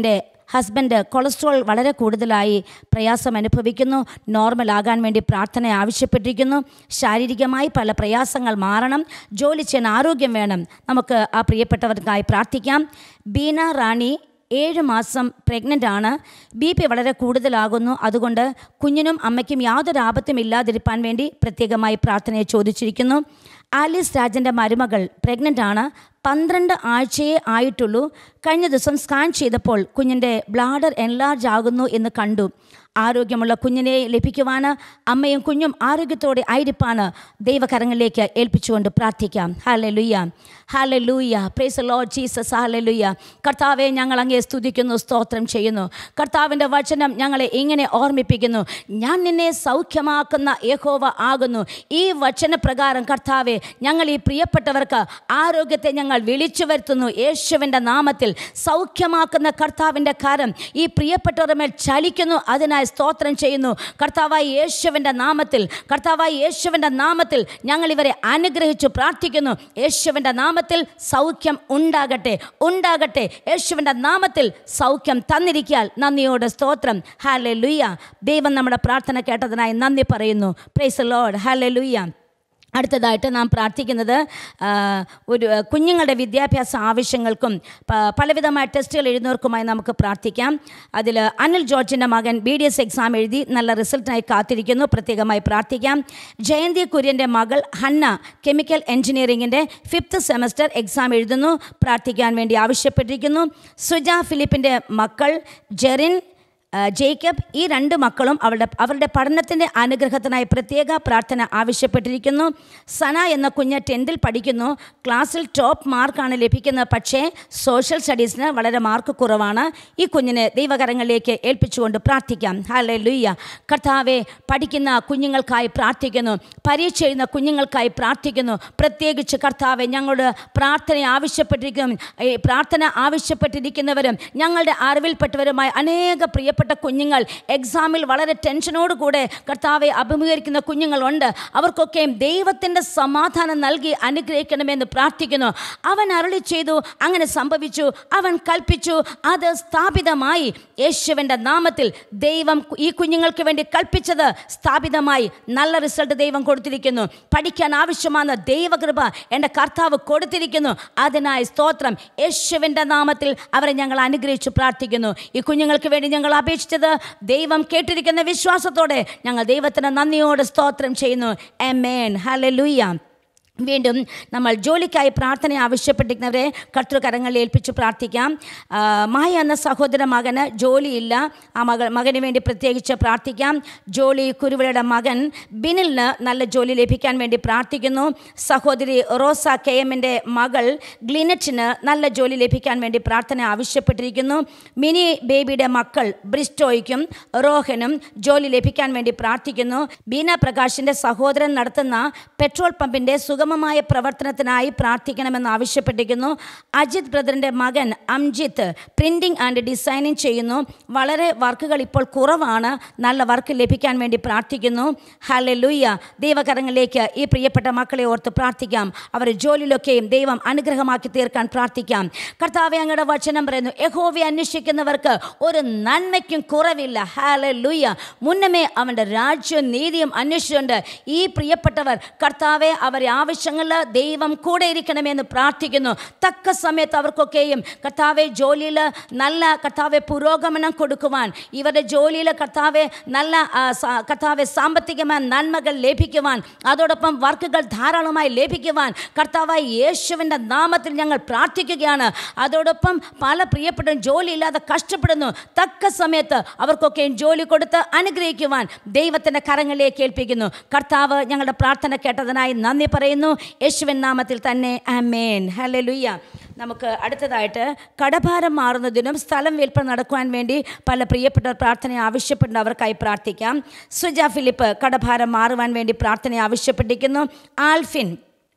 ഹസ്ബൻഡ് കൊളസ്ട്രോൾ വളരെ കൂടുതലായി പ്രയാസം അനുഭവിക്കുന്നു നോർമൽ ആകാൻ വേണ്ടി പ്രാർത്ഥന ആവശ്യപ്പെട്ടിരിക്കുന്നു ശാരീരികമായി പല പ്രയാസങ്ങൾ മാറണം ജോലി ചെയ്യാൻ ആരോഗ്യം വേണം നമുക്ക് ആ പ്രിയപ്പെട്ടവർക്കായി പ്രാർത്ഥിക്കാം ബീന റാണി ഏഴ് മാസം പ്രഗ്നൻ്റ് ആണ് ബി പി വളരെ കൂടുതലാകുന്നു അതുകൊണ്ട് കുഞ്ഞിനും അമ്മയ്ക്കും യാതൊരു ആപത്തും ഇല്ലാതിരിക്കാൻ വേണ്ടി പ്രത്യേകമായി പ്രാർത്ഥനയെ ചോദിച്ചിരിക്കുന്നു ആലീസ് രാജൻ്റെ മരുമകൾ പ്രഗ്നൻ്റ് ആണ് പന്ത്രണ്ട് ആഴ്ചയേ ആയിട്ടുള്ളൂ കഴിഞ്ഞ ദിവസം സ്കാൻ ചെയ്തപ്പോൾ കുഞ്ഞിൻ്റെ ബ്ലാഡർ എൻലാർജ് ആകുന്നു എന്ന് കണ്ടു ആരോഗ്യമുള്ള കുഞ്ഞിനെ ലഭിക്കുവാന് അമ്മയും കുഞ്ഞും ആരോഗ്യത്തോടെ ആയിരിപ്പാണ് ദൈവകരങ്ങളിലേക്ക് ഏൽപ്പിച്ചുകൊണ്ട് പ്രാർത്ഥിക്കാം ഹാലെ ലുയ്യ ഹാലെ ലൂയ്യ പ്രേസ് ലോ ജീസസ് ഹാലെ ലുയ്യ കർത്താവെ ഞങ്ങൾ അങ്ങേ സ്തുതിക്കുന്നു സ്തോത്രം ചെയ്യുന്നു കർത്താവിൻ്റെ വചനം ഞങ്ങളെ ഇങ്ങനെ ഓർമ്മിപ്പിക്കുന്നു ഞാൻ നിന്നെ സൗഖ്യമാക്കുന്ന യഹോവ ആകുന്നു ഈ വചനപ്രകാരം കർത്താവെ ഞങ്ങൾ ഈ പ്രിയപ്പെട്ടവർക്ക് ആരോഗ്യത്തെ ഞങ്ങൾ വിളിച്ചു വരുത്തുന്നു യേശുവിൻ്റെ നാമത്തിൽ സൗഖ്യമാക്കുന്ന കർത്താവിൻ്റെ കാരം ഈ പ്രിയപ്പെട്ടവരുടെ മേൽ ചലിക്കുന്നു അതിനായി സ്തോത്രം ചെയ്യുന്നു കർത്താവായി യേശുവിൻ്റെ നാമത്തിൽ കർത്താവായി യേശുവിൻ്റെ നാമത്തിൽ ഞങ്ങൾ ഇവരെ അനുഗ്രഹിച്ചു പ്രാർത്ഥിക്കുന്നു യേശുവിൻ്റെ നാമത്തിൽ സൗഖ്യം ഉണ്ടാകട്ടെ ഉണ്ടാകട്ടെ യേശുവിൻ്റെ നാമത്തിൽ സൗഖ്യം തന്നിരിക്കാൽ നന്ദിയോട് സ്തോത്രം ഹാലെ ലുയ്യ ദൈവം നമ്മുടെ പ്രാർത്ഥന കേട്ടതിനായി നന്ദി പറയുന്നു പ്രൈസ് ലോഡ് ഹാലെ ലുയ്യ അടുത്തതായിട്ട് നാം പ്രാർത്ഥിക്കുന്നത് ആ, ഒരു ആ, കുഞ്ഞുങ്ങളുടെ വിദ്യാഭ്യാസ ആവശ്യങ്ങൾക്കും പ- പലവിധമായ ടെസ്റ്റുകൾ എഴുതുന്നവർക്കുമായി നമുക്ക് പ്രാർത്ഥിക്കാം അതിൽ അനിൽ ജോർജിൻ്റെ മകൻ ബി ഡി എസ് എക്സാം എഴുതി നല്ല റിസൾട്ടിനായി കാത്തിരിക്കുന്നു പ്രത്യേകമായി പ്രാർത്ഥിക്കാം ജയന്തി കുര്യൻ്റെ മകൾ ഹന്ന കെമിക്കൽ എഞ്ചിനീയറിംഗിൻ്റെ ഫിഫ്ത്ത് സെമസ്റ്റർ എക്സാം എഴുതുന്നു പ്രാർത്ഥിക്കാൻ വേണ്ടി ആവശ്യപ്പെട്ടിരിക്കുന്നു സുജ ഫിലിപ്പിൻ്റെ മക്കൾ ജെറിൻ ആ, ജേക്കബ് ഈ രണ്ട് മക്കളും അവരുടെ അവരുടെ പഠനത്തിൻ്റെ അനുഗ്രഹത്തിനായി പ്രത്യേക പ്രാർത്ഥന ആവശ്യപ്പെട്ടിരിക്കുന്നു സന എന്ന കുഞ്ഞ് ടെൻത്തിൽ പഠിക്കുന്നു ക്ലാസ്സിൽ ടോപ്പ് മാർക്കാണ് ലഭിക്കുന്നത് പക്ഷേ സോഷ്യൽ സ്റ്റഡീസിന് വളരെ മാർക്ക് കുറവാണ് ഈ കുഞ്ഞിനെ ദൈവകരങ്ങളിലേക്ക് ഏൽപ്പിച്ചുകൊണ്ട് പ്രാർത്ഥിക്കാം ഹാലെ ലുയ്യ കർത്താവെ പഠിക്കുന്ന കുഞ്ഞുങ്ങൾക്കായി പ്രാർത്ഥിക്കുന്നു പരീക്ഷ എഴുതുന്ന കുഞ്ഞുങ്ങൾക്കായി പ്രാർത്ഥിക്കുന്നു പ്രത്യേകിച്ച് കർത്താവെ ഞങ്ങളുടെ പ്രാർത്ഥന ആവശ്യപ്പെട്ടിരിക്കും ഈ പ്രാർത്ഥന ആവശ്യപ്പെട്ടിരിക്കുന്നവരും ഞങ്ങളുടെ അറിവിൽപ്പെട്ടവരുമായ അനേക പ്രിയപ്പെട്ട കുഞ്ഞുങ്ങൾ എക്സാമിൽ വളരെ ടെൻഷനോട് കൂടെ കർത്താവെ അഭിമുഖീകരിക്കുന്ന കുഞ്ഞുങ്ങളുണ്ട് അവർക്കൊക്കെയും ദൈവത്തിൻ്റെ സമാധാനം നൽകി അനുഗ്രഹിക്കണമെന്ന് പ്രാർത്ഥിക്കുന്നു അവൻ അരുളി ചെയ്തു അങ്ങനെ സംഭവിച്ചു അവൻ കൽപ്പിച്ചു അത് സ്ഥാപിതമായി യേശുവിൻ്റെ നാമത്തിൽ ദൈവം ഈ കുഞ്ഞുങ്ങൾക്ക് വേണ്ടി കൽപ്പിച്ചത് സ്ഥാപിതമായി നല്ല റിസൾട്ട് ദൈവം കൊടുത്തിരിക്കുന്നു പഠിക്കാൻ ആവശ്യமான ദൈവകൃപ എൻ്റെ കർത്താവ് കൊടുത്തിരിക്കുന്നു അതിനായി സ്തോത്രം യേശുവിൻ്റെ നാമത്തിൽ അവരെ ഞങ്ങൾ അനുഗ്രഹിച്ചു പ്രാർത്ഥിക്കുന്നു ഈ കുഞ്ഞുങ്ങൾക്ക് വേണ്ടി ഞങ്ങൾ അപേക്ഷിച്ചത് ദൈവം കേട്ടിരിക്കുന്ന വിശ്വാസത്തോടെ ഞങ്ങൾ ദൈവത്തിന് നന്ദിയോടെ സ്തോത്രം ചെയ്യുന്നു എമേൻ ഹല്ലേലൂയ വീണ്ടും നമ്മൾ ജോലിക്കായി പ്രാർത്ഥന ആവശ്യപ്പെട്ടിരിക്കുന്നവരെ കർത്തൃകരങ്ങളിൽ ഏൽപ്പിച്ച് പ്രാർത്ഥിക്കാം ആ, മായ എന്ന സഹോദര മകന് ജോലിയില്ല ആ മകൾ മകന് വേണ്ടി പ്രത്യേകിച്ച് പ്രാർത്ഥിക്കാം ജോലി കുരുവിളയുടെ മകൻ ബിനിലിന് നല്ല ജോലി ലഭിക്കാൻ വേണ്ടി പ്രാർത്ഥിക്കുന്നു സഹോദരി റോസ കെ എമ്മിൻ്റെ മകൾ ഗ്ലിനറ്റിന് നല്ല ജോലി ലഭിക്കാൻ വേണ്ടി പ്രാർത്ഥന ആവശ്യപ്പെട്ടിരിക്കുന്നു മിനി ബേബിയുടെ മക്കൾ ബ്രിസ്റ്റോയ്ക്കും റോഹനും ജോലി ലഭിക്കാൻ വേണ്ടി പ്രാർത്ഥിക്കുന്നു ബീന പ്രകാശിൻ്റെ സഹോദരൻ നടത്തുന്ന പെട്രോൾ പമ്പിൻ്റെ സുഗമമായ പ്രവർത്തനത്തിനായി പ്രാർത്ഥിക്കണമെന്ന് ആവശ്യപ്പെട്ടിരിക്കുന്നു അജിത് ബ്രദറിൻ്റെ മകൻ അംജിത്ത് പ്രിൻറ്റിംഗ് ആൻഡ് ഡിസൈനിങ് ചെയ്യുന്നു വളരെ വർക്കുകൾ ഇപ്പോൾ കുറവാണ് നല്ല വർക്ക് ലഭിക്കാൻ വേണ്ടി പ്രാർത്ഥിക്കുന്നു ഹലെ ലുയ്യ ദൈവകരങ്ങളിലേക്ക് ഈ പ്രിയപ്പെട്ട മക്കളെ ഓർത്ത് പ്രാർത്ഥിക്കാം അവർ ജോലിയിലൊക്കെയും ദൈവം അനുഗ്രഹമാക്കി തീർക്കാൻ പ്രാർത്ഥിക്കാം കർത്താവെ അങ്ങയുടെ വചനം പറയുന്നു യഹോവയെ അന്വേഷിക്കുന്നവർക്ക് ഒരു നന്മയ്ക്കും കുറവില്ല ഹാലെ ലുയ്യ മുന്നമേ അവൻ്റെ രാജ്യവും നീതിയും അന്വേഷിച്ചുകൊണ്ട് ഈ പ്രിയപ്പെട്ടവർ കർത്താവെ അവരെ ആവശ്യങ്ങളിൽ ദൈവം കൂടെ ഇരിക്കണമെന്ന് പ്രാർത്ഥിക്കുന്നു തക്ക സമയത്ത് അവർക്കൊക്കെയും കർത്താവെ ജോലിയിൽ നല്ല കർത്താവെ പുരോഗമനം കൊടുക്കുവാൻ ഇവരുടെ ജോലിയിൽ കർത്താവെ നല്ല ആ, സ- കർത്താവെ സാമ്പത്തികമായ നന്മകൾ ലഭിക്കുവാൻ അതോടൊപ്പം വർക്കുകൾ ധാരാളമായി ലഭിക്കുവാൻ കർത്താവായ യേശുവിൻ്റെ നാമത്തിൽ ഞങ്ങൾ പ്രാർത്ഥിക്കുകയാണ് അതോടൊപ്പം പല പ്രിയപ്പെട്ട ജോലിയില്ലാതെ കഷ്ടപ്പെടുന്നു തക്ക സമയത്ത് അവർക്കൊക്കെയും ജോലി കൊടുത്ത് അനുഗ്രഹിക്കുവാൻ ദൈവത്തിൻ്റെ കരങ്ങളിലേക്ക് ഏൽപ്പിക്കുന്നു കർത്താവ് ഞങ്ങളുടെ പ്രാർത്ഥന കേട്ടതിനായി നന്ദി പറയുന്നു യേശുവിൻ നാമത്തിൽ തന്നെ അമേൻ ഹല്ലേലൂയ നമുക്ക് അടുത്തതായിട്ട് കടഭാരം മാറുന്നതിനും സ്ഥലം വിൽപ്പന നടക്കുവാൻ വേണ്ടി പല പ്രിയപ്പെട്ടവർ പ്രാർത്ഥന ആവശ്യപ്പെടുന്ന അവർക്കായി പ്രാർത്ഥിക്കാം സുജ ഫിലിപ്പ് കടഭാരം മാറുവാൻ വേണ്ടി പ്രാർത്ഥന ആവശ്യപ്പെട്ടിരിക്കുന്നു ആൽഫിൻ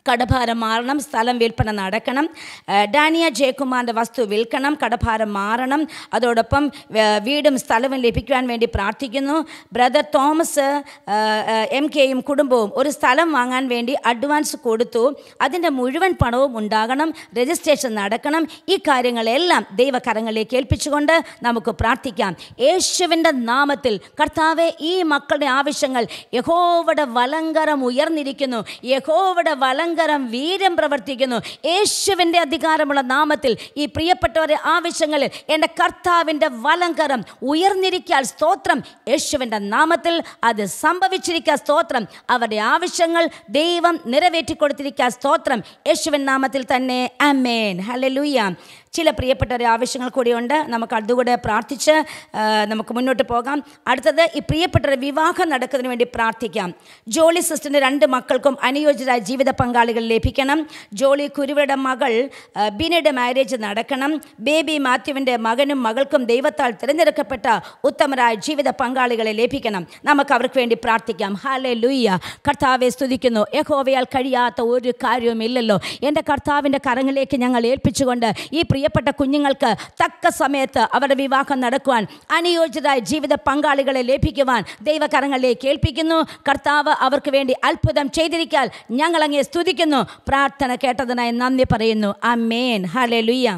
കടഭാരം മാറണം സ്ഥലം വിൽപ്പന നടക്കണം ആ, ഡാനിയ ജയകുമാറിൻ്റെ വസ്തു വിൽക്കണം കടഭാരം മാറണം അതോടൊപ്പം ആ, വീടും സ്ഥലവും ലഭിക്കുവാൻ വേണ്ടി പ്രാർത്ഥിക്കുന്നു ബ്രദർ തോമസ് ആ, ആ, എം കെയും കുടുംബവും ഒരു സ്ഥലം വാങ്ങാൻ വേണ്ടി അഡ്വാൻസ് കൊടുത്തു അതിൻ്റെ മുഴുവൻ പണവും ഉണ്ടാകണം രജിസ്ട്രേഷൻ നടക്കണം ഈ കാര്യങ്ങളെല്ലാം ദൈവകരങ്ങളിലേക്ക് ഏൽപ്പിച്ചുകൊണ്ട് നമുക്ക് പ്രാർത്ഥിക്കാം യേശുവിൻ്റെ നാമത്തിൽ കർത്താവെ ഈ മക്കളുടെ ആവശ്യങ്ങൾ യഹോവയുടെ വലങ്കരം ഉയർന്നിരിക്കുന്നു യഹോവയുടെ വലങ്കരം വീര്യം പ്രവർത്തിക്കുന്നു യേശുവിൻ്റെ അധികാരമുള്ള നാമത്തിൽ ഈ പ്രിയപ്പെട്ടവരെ ആവശ്യങ്ങളിൽ എൻ്റെ കർത്താവിൻ്റെ വലങ്കരം ഉയർന്നിരിക്കാൻ സ്തോത്രം യേശുവിൻ്റെ നാമത്തിൽ അത് സംഭവിച്ചിരിക്കുക സ്തോത്രം അവരുടെ ആവശ്യങ്ങൾ ദൈവം നിറവേറ്റി കൊടുത്തിരിക്കുക സ്തോത്രം യേശുവിൻ നാമത്തിൽ തന്നെ അമേൻ ഹല്ലേലൂയ ചില പ്രിയപ്പെട്ടവരുടെ ആവശ്യങ്ങൾ കൂടിയുണ്ട് നമുക്ക് അതുകൂടെ പ്രാർത്ഥിച്ച് ആ, നമുക്ക് മുന്നോട്ട് പോകാം അടുത്തത് ഈ പ്രിയപ്പെട്ടവരുടെ വിവാഹം നടക്കുന്നതിന് വേണ്ടി പ്രാർത്ഥിക്കാം ജോളി സിസ്റ്ററിൻ്റെ രണ്ട് മക്കൾക്കും അനുയോജ്യരായ ജീവിത പങ്കാളികൾ ലഭിക്കണം ജോളി കുരുവയുടെ മകൾ ആ, ബിനയുടെ മാരേജ് നടക്കണം ബേബി മാത്യുവിൻ്റെ മകനും മകൾക്കും ദൈവത്താൽ തിരഞ്ഞെടുക്കപ്പെട്ട ഉത്തമരായ ജീവിത പങ്കാളികളെ ലഭിക്കണം നമുക്ക് അവർക്ക് വേണ്ടി പ്രാർത്ഥിക്കാം ഹാലെ ലുയ്യ കർത്താവെ സ്തുതിക്കുന്നു യഹോവയാൽ കഴിയാത്ത ഒരു കാര്യവുമില്ലല്ലോ എൻ്റെ കർത്താവിൻ്റെ കരങ്ങളിലേക്ക് ഞങ്ങൾ ഏൽപ്പിച്ചുകൊണ്ട് ഈ പ്രിയപ്പെട്ട കുഞ്ഞുങ്ങൾക്ക് തക്ക സമയത്ത് അവരുടെ വിവാഹം നടക്കുവാൻ അനുയോജ്യരായ ജീവിത പങ്കാളികളെ ലഭിക്കുവാൻ ദൈവകരങ്ങളിലേക്ക് ഏൽപ്പിക്കുന്നു കർത്താവ് അവർക്ക് വേണ്ടി അത്ഭുതം ചെയ്തിരിക്കാൻ ഞങ്ങൾ അങ്ങേ സ്തുതിക്കുന്നു പ്രാർത്ഥന കേട്ടതിനായി നന്ദി പറയുന്നു അമേൻ ഹലെ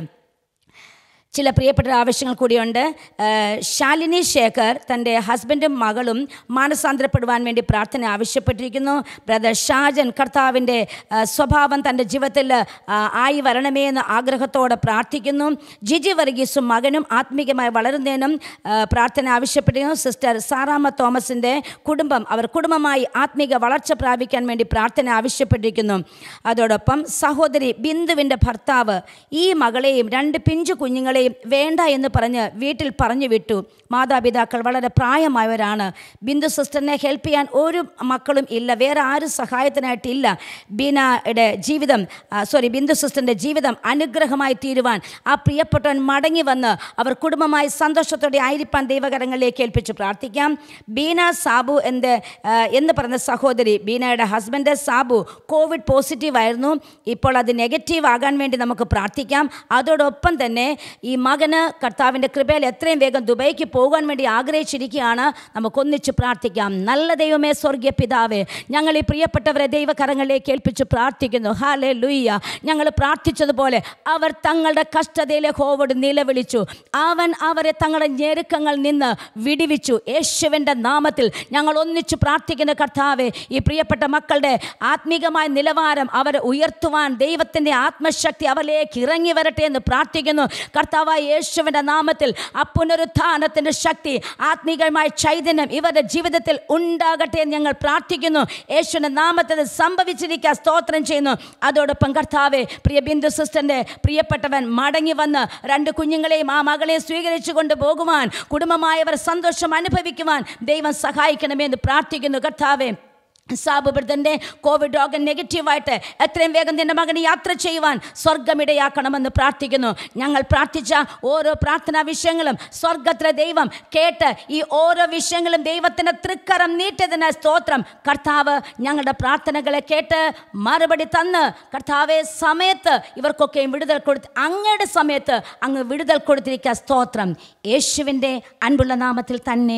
ചില പ്രിയപ്പെട്ട ആവശ്യങ്ങൾ കൂടിയുണ്ട് ഏഹ് ശാലിനി ശേഖർ തൻ്റെ ഹസ്ബൻഡും മകളും മാനസാന്തരപ്പെടുവാൻ വേണ്ടി പ്രാർത്ഥന ആവശ്യപ്പെട്ടിരിക്കുന്നു ബ്രദർ ഷാജൻ കർത്താവിൻ്റെ ഏഹ് സ്വഭാവം തൻ്റെ ജീവിതത്തിൽ ആ, ആയി വരണമേ എന്ന് ആഗ്രഹത്തോടെ പ്രാർത്ഥിക്കുന്നു ജിജി വർഗീസും മകനും ആത്മീകമായി വളരുന്നതിനും ഏഹ് പ്രാർത്ഥന ആവശ്യപ്പെട്ടിരിക്കുന്നു സിസ്റ്റർ സാറാമ്മ തോമസിൻ്റെ കുടുംബം അവർ കുടുംബമായി ആത്മീക വളർച്ച പ്രാപിക്കാൻ വേണ്ടി പ്രാർത്ഥന ആവശ്യപ്പെട്ടിരിക്കുന്നു അതോടൊപ്പം സഹോദരി ബിന്ദുവിൻ്റെ ഭർത്താവ് ഈ മകളെയും രണ്ട് പിഞ്ചു കുഞ്ഞുങ്ങളെയും വേണ്ട എന്ന് പറഞ്ഞ് വീട്ടിൽ പറഞ്ഞു വിട്ടു മാതാപിതാക്കൾ വളരെ പ്രായമായവരാണ് ബിന്ദു സിസ്റ്ററിനെ ഹെൽപ്പ് ചെയ്യാൻ ഒരു മക്കളും ഇല്ല വേറെ ആരും സഹായത്തിനായിട്ടില്ല ബീനയുടെ ജീവിതം സോറി ബിന്ദു സിസ്റ്ററിൻ്റെ ജീവിതം അനുഗ്രഹമായി തീരുവാൻ ആ പ്രിയപ്പെട്ടവൻ മടങ്ങി വന്ന് അവർ കുടുംബമായി സന്തോഷത്തോടെ ആയിരിക്കാൻ ദൈവകരങ്ങളിലേക്ക് ഏൽപ്പിച്ച് പ്രാർത്ഥിക്കാം ബീന സാബു എന്ത് ആ, എന്ന് പറഞ്ഞ സഹോദരി ബീനയുടെ ഹസ്ബൻഡ് സാബു കോവിഡ് പോസിറ്റീവ് ആയിരുന്നു ഇപ്പോൾ അത് നെഗറ്റീവ് ആകാൻ വേണ്ടി നമുക്ക് പ്രാർത്ഥിക്കാം അതോടൊപ്പം തന്നെ ഈ മകന് കർത്താവിൻ്റെ കൃപയിൽ എത്രയും വേഗം ദുബൈക്ക് പോകാൻ വേണ്ടി ആഗ്രഹിച്ചിരിക്കുകയാണ് നമുക്കൊന്നിച്ച് പ്രാർത്ഥിക്കാം നല്ല ദൈവമേ സ്വർഗീയ പിതാവേ ഞങ്ങൾ ഈ പ്രിയപ്പെട്ടവരെ ദൈവകരങ്ങളിലേക്ക് ഏൽപ്പിച്ച് പ്രാർത്ഥിക്കുന്നു ഹാലേ ലുയ്യ ഞങ്ങൾ പ്രാർത്ഥിച്ചതുപോലെ അവർ തങ്ങളുടെ കഷ്ടതയിലെ ഹോവോട് നിലവിളിച്ചു അവൻ അവരെ തങ്ങളുടെ ഞെരുക്കങ്ങളിൽ നിന്ന് വിടിവിച്ചു യേശുവിൻ്റെ നാമത്തിൽ ഞങ്ങൾ ഒന്നിച്ചു പ്രാർത്ഥിക്കുന്ന കർത്താവെ ഈ പ്രിയപ്പെട്ട മക്കളുടെ ആത്മീകമായ നിലവാരം അവരെ ഉയർത്തുവാൻ ദൈവത്തിൻ്റെ ആത്മശക്തി അവരിലേക്ക് ഇറങ്ങി വരട്ടെ എന്ന് പ്രാർത്ഥിക്കുന്നു കർത്താവായ യേശുവിൻ്റെ നാമത്തിൽ ആ പുനരുത്ഥാനത്തിൻ്റെ ശക്തി ആത്മീകമായ ചൈതന്യം ഇവരുടെ ജീവിതത്തിൽ ഉണ്ടാകട്ടെ എന്ന് ഞങ്ങൾ പ്രാർത്ഥിക്കുന്നു യേശുവിൻ്റെ നാമത്തിൽ ഇത് സംഭവിച്ചിരിക്കുക സ്തോത്രം ചെയ്യുന്നു അതോടൊപ്പം കർത്താവെ പ്രിയ ബിന്ദു സിസ്റ്ററിൻ്റെ പ്രിയപ്പെട്ടവൻ മടങ്ങി വന്ന് രണ്ട് കുഞ്ഞുങ്ങളെയും ആ മകളെയും സ്വീകരിച്ചു കൊണ്ട് പോകുവാൻ കുടുംബമായവർ സന്തോഷം അനുഭവിക്കുവാൻ ദൈവം സഹായിക്കണമേ എന്ന് പ്രാർത്ഥിക്കുന്നു കർത്താവെ സാബു ബ്രദറിൻ്റെ കോവിഡ് രോഗം നെഗറ്റീവായിട്ട് എത്രയും വേഗം നിൻ്റെ മകന് യാത്ര ചെയ്യുവാൻ സ്വർഗമിടയാക്കണമെന്ന് പ്രാർത്ഥിക്കുന്നു ഞങ്ങൾ പ്രാർത്ഥിച്ച ഓരോ പ്രാർത്ഥനാ വിഷയങ്ങളും സ്വർഗത്തിലെ ദൈവം കേട്ട് ഈ ഓരോ വിഷയങ്ങളും ദൈവത്തിൻ്റെ തൃക്കരം നീട്ടിയതിന് സ്തോത്രം കർത്താവ് ഞങ്ങളുടെ പ്രാർത്ഥനകളെ കേട്ട് മറുപടി തന്ന് കർത്താവെ സമയത്ത് ഇവർക്കൊക്കെയും വിടുതൽ കൊടുത്ത് അങ്ങയുടെ സമയത്ത് അങ്ങ് വിടുതൽ കൊടുത്തിരിക്കുക സ്തോത്രം യേശുവിൻ്റെ അൻപുള്ള നാമത്തിൽ തന്നെ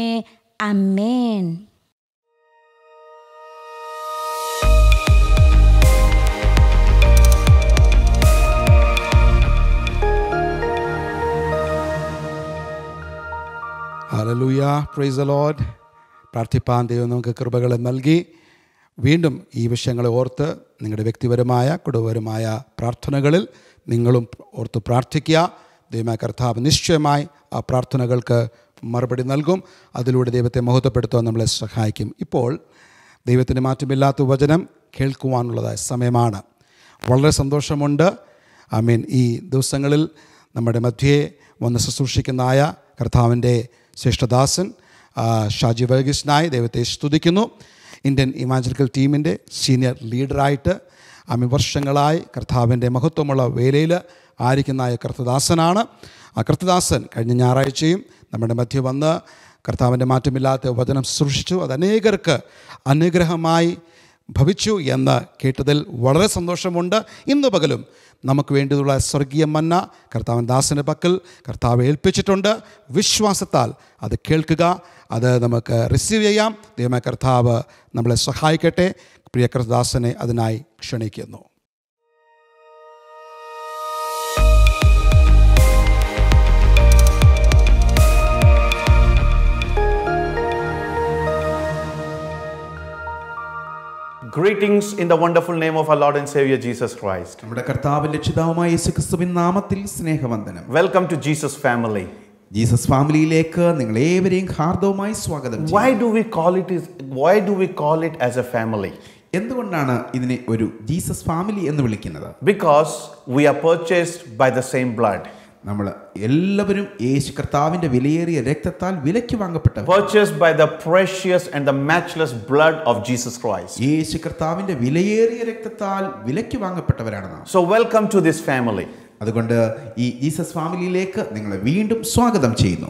അമ്മേൻ ഹലലൂയ പ്രൈസ് ലോഡ് പ്രാർത്ഥിപ്പാൻ ദൈവം നമുക്ക് കൃപകളെ നൽകി വീണ്ടും ഈ വിഷയങ്ങളെ ഓർത്ത് നിങ്ങളുടെ വ്യക്തിപരമായ കുടുംബപരമായ പ്രാർത്ഥനകളിൽ നിങ്ങളും ഓർത്ത് പ്രാർത്ഥിക്കുക ദൈവമായ കർത്താവ് നിശ്ചയമായി ആ പ്രാർത്ഥനകൾക്ക് മറുപടി നൽകും അതിലൂടെ ദൈവത്തെ മഹത്വപ്പെടുത്തുവാൻ നമ്മളെ സഹായിക്കും ഇപ്പോൾ ദൈവത്തിന് മാറ്റമില്ലാത്ത വചനം കേൾക്കുവാനുള്ളതായ സമയമാണ് വളരെ സന്തോഷമുണ്ട് ഐ മീൻ ഈ ദിവസങ്ങളിൽ നമ്മുടെ മധ്യേ വന്ന് ശുശ്രൂഷിക്കുന്നതായ കർത്താവിൻ്റെ ശ്രേഷ്ഠദാസൻ ആ, ഷാജി വർഗീസിനായി ദൈവത്തെ സ്തുതിക്കുന്നു ഇന്ത്യൻ ഇമാജിക്കൽ ടീമിൻ്റെ സീനിയർ ലീഡറായിട്ട് ആമി വർഷങ്ങളായി കർത്താവിൻ്റെ മഹത്വമുള്ള വേലയിൽ ആയിരിക്കുന്നതായ കർത്തദാസനാണ് ആ കർത്തദാസൻ കഴിഞ്ഞ ഞായറാഴ്ചയും നമ്മുടെ മധ്യ വന്ന് കർത്താവിൻ്റെ മാറ്റമില്ലാത്ത വചനം ശുശ്രൂഷിച്ചു അത് അനേകർക്ക് അനുഗ്രഹമായി ഭവിച്ചു എന്ന് കേട്ടതിൽ വളരെ സന്തോഷമുണ്ട് ഇന്ന് പകലും നമുക്ക് വേണ്ടിയുള്ള സ്വർഗീയ മന്ന കർത്താവൻ ദാസൻ്റെ പക്കൽ കർത്താവ് ഏൽപ്പിച്ചിട്ടുണ്ട് വിശ്വാസത്താൽ അത് കേൾക്കുക അത് നമുക്ക് റിസീവ് ചെയ്യാം ദൈവമായ കർത്താവ് നമ്മളെ സഹായിക്കട്ടെ പ്രിയ കർദാസനെ അതിനായി ക്ഷണിക്കുന്നു Greetings in the wonderful name of our Lord and Savior Jesus Christ. നമ്മുടെ കർത്താവ് രക്ഷിതാവുമായ യേശുക്രിസ്തുവിൻ നാമത്തിൽ സ്നേഹവന്ദനം Welcome to Jesus family. Jesus ഫാമിലിയിലേക്ക് നിങ്ങൾ ഏവരെയും ഹാർദവുമായി സ്വാഗതം ചെയ്യുന്നു. Why do we call it is why do we call it as a family? എന്തുകൊണ്ടാണ് ഇതിനെ ഒരു ജീസസ് ഫാമിലി എന്ന് വിളിക്കുന്നത് Because we are purchased by the same blood. നമ്മൾ എല്ലാവരും യേശു കർത്താവിന്റെ വിലയേറിയ രക്തത്താൽ വിലയ്ക്ക് വാങ്ങപ്പെട്ടവർ Purchased by the precious and the matchless blood of Jesus Christ. യേശു കർത്താവിന്റെ വിലയേറിയ രക്തത്താൽ വിലയ്ക്ക് വാങ്ങപ്പെട്ടവരാണ് നാം So welcome to this family. അതുകൊണ്ട് ഈ ജീസസ് ഫാമിലിയിലേക്ക് നിങ്ങളെ വീണ്ടും സ്വാഗതം ചെയ്യുന്നു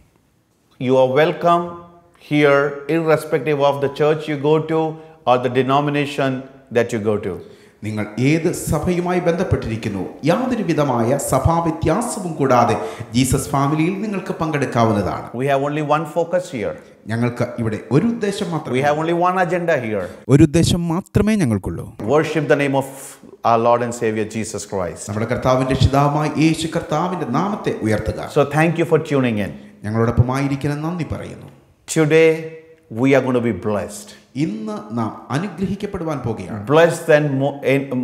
You are welcome here irrespective of the church you go to or the denomination that you go to. നിങ്ങൾ ഏത് സഭയുമായി ബന്ധപ്പെട്ടിരിക്കുന്നു യാതൊരു വിധമായ സഭാവ്യത്യാസവും കൂടാതെ ജീസസ് ഫാമിലിയിൽ നിങ്ങൾക്ക് പങ്കെടുക്കാവുന്നതാണ് We have only one focus here. ഞങ്ങൾക്ക് ഇവിടെ ഒരു ഉദ്ദേശം We മാത്രമേ have only one agenda here. ഒരു ഉദ്ദേശം മാത്രമേ ഞങ്ങൾക്കുള്ളൂ Worship the name of our Lord and Savior Jesus Christ. നമ്മുടെ കർത്താവിന്റെ രക്ഷിതാവുമായ യേശു കർത്താവിന്റെ നാമത്തെ ഉയർത്തുക So thank you for tuning in. ഞങ്ങളോടൊപ്പമായിരിക്കണം നന്ദി പറയുന്നു Today we are going to be blessed. ഇന്ന് നാം അനുഗ്രഹിക്കപ്പെടുവാൻ പോകുകയാണ് Blessed than more,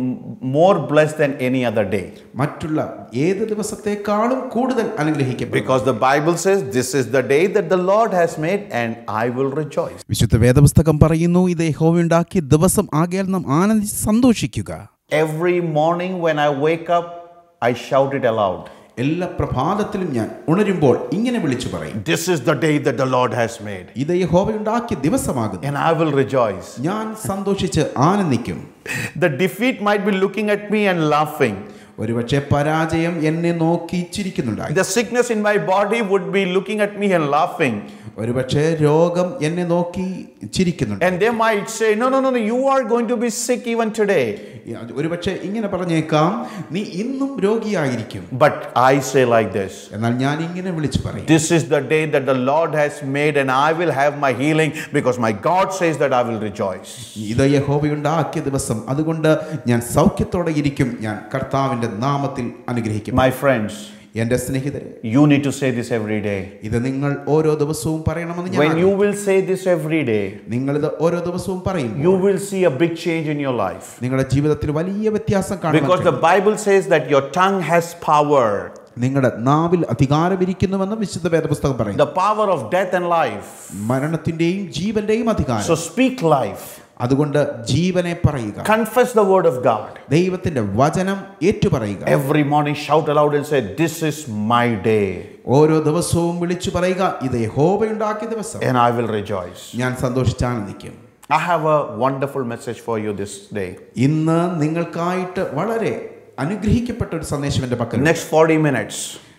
more blessed than any other day. മറ്റുള്ള ഏത് ദിവസത്തെക്കാളും കൂടുതൽ അനുഗ്രഹിക്കപ്പെടും Because the Bible says this is the day that the Lord has made and I will rejoice. വിശുദ്ധ വേദപുസ്തകം പറയുന്നു ഇത് യഹോവയുണ്ടാക്കിയ ദിവസം ആകയാൽ നാം ആനന്ദിച്ച് സന്തോഷിക്കുക Every morning when I wake up, I shout it aloud. എല്ലാ പ്രഭാതത്തിലും ഞാൻ ഉണരുമ്പോൾ ഇങ്ങനെ വിളിച്ചു പറയും This is the day that the Lord has made ഇത് യഹോവയുണ്ടാക്കിയ ദിവസമാകുന്നു and I will rejoice. ഞാൻ സന്തോഷിച്ച് ആനന്ദിക്കും The defeat might be looking at me and laughing. ഒരുപക്ഷെ പരാജയം എന്നെ നോക്കി ചിരിക്കുന്നുണ്ടായി The sickness in my body would be looking at me and laughing. ഒരുപക്ഷെ രോഗം എന്നെ നോക്കി ചിരിക്കുന്നുണ്ട് And they might say, No, no, no, no, you are going to be sick even today. ഒരുപക്ഷെ ഇങ്ങനെ പറഞ്ഞേക്കാം നീ ഇന്നും രോഗിയായിരിക്കും But I say like this എന്നാൽ ഞാൻ ഇങ്ങനെ വിളിച്ചു പറയും This is the day that the Lord has made, and I will have my healing because my God says that I will rejoice. ഇത് യഹോവയുണ്ടാക്കിയ ദിവസം അതുകൊണ്ട് ഞാൻ സൗഖ്യത്തോടെ ഇരിക്കും ഞാൻ കർത്താവിന്റെ നാമത്തിൽ അനുഗ്രഹിക്കും My friends, എന്റെ സ്നേഹിതരെ you need to say this every day. ഇത് നിങ്ങൾ ഓരോ ദിവസവും പറയണമെന്ന് ഞാൻ When you ആഗ്രഹിക്കുന്നു. will say this every day, നിങ്ങൾ ഇത് ഓരോ ദിവസവും പറയും you will see a big change in your life. നിങ്ങളുടെ ജീവിതത്തിൽ വലിയ വ്യത്യാസം കാണും Because the Bible says that your tongue has power നിങ്ങളുടെ നാവിൽ അധികാരമിരിക്കുന്നുവെന്ന് വിശുദ്ധ വേദപുസ്തകം പറയും the power of death and life. മരണത്തിന്റെയും ജീവന്റെയും So അധികാരം speak life, അതുകൊണ്ട് ജീവനെ പറയുക confess the word of God. ദൈവത്തിന്റെ വചനം ഏറ്റുപറയുക Every morning, shout aloud and say, This is my day, ഓരോ ദിവസവും വിളിച്ചു പറയുക ഇത് യഹോവയുണ്ടാക്കിയ ദിവസം and I will rejoice. ഞാൻ സന്തോഷിച്ചാനന്ദിക്കും I have a wonderful message for you this day. ഇന്ന് നിങ്ങൾക്കായിട്ട് വളരെ അനുഗ്രഹിക്കപ്പെട്ട ഒരു സന്ദേശം എൻ്റെ പക്കൽ Next 40 minutes,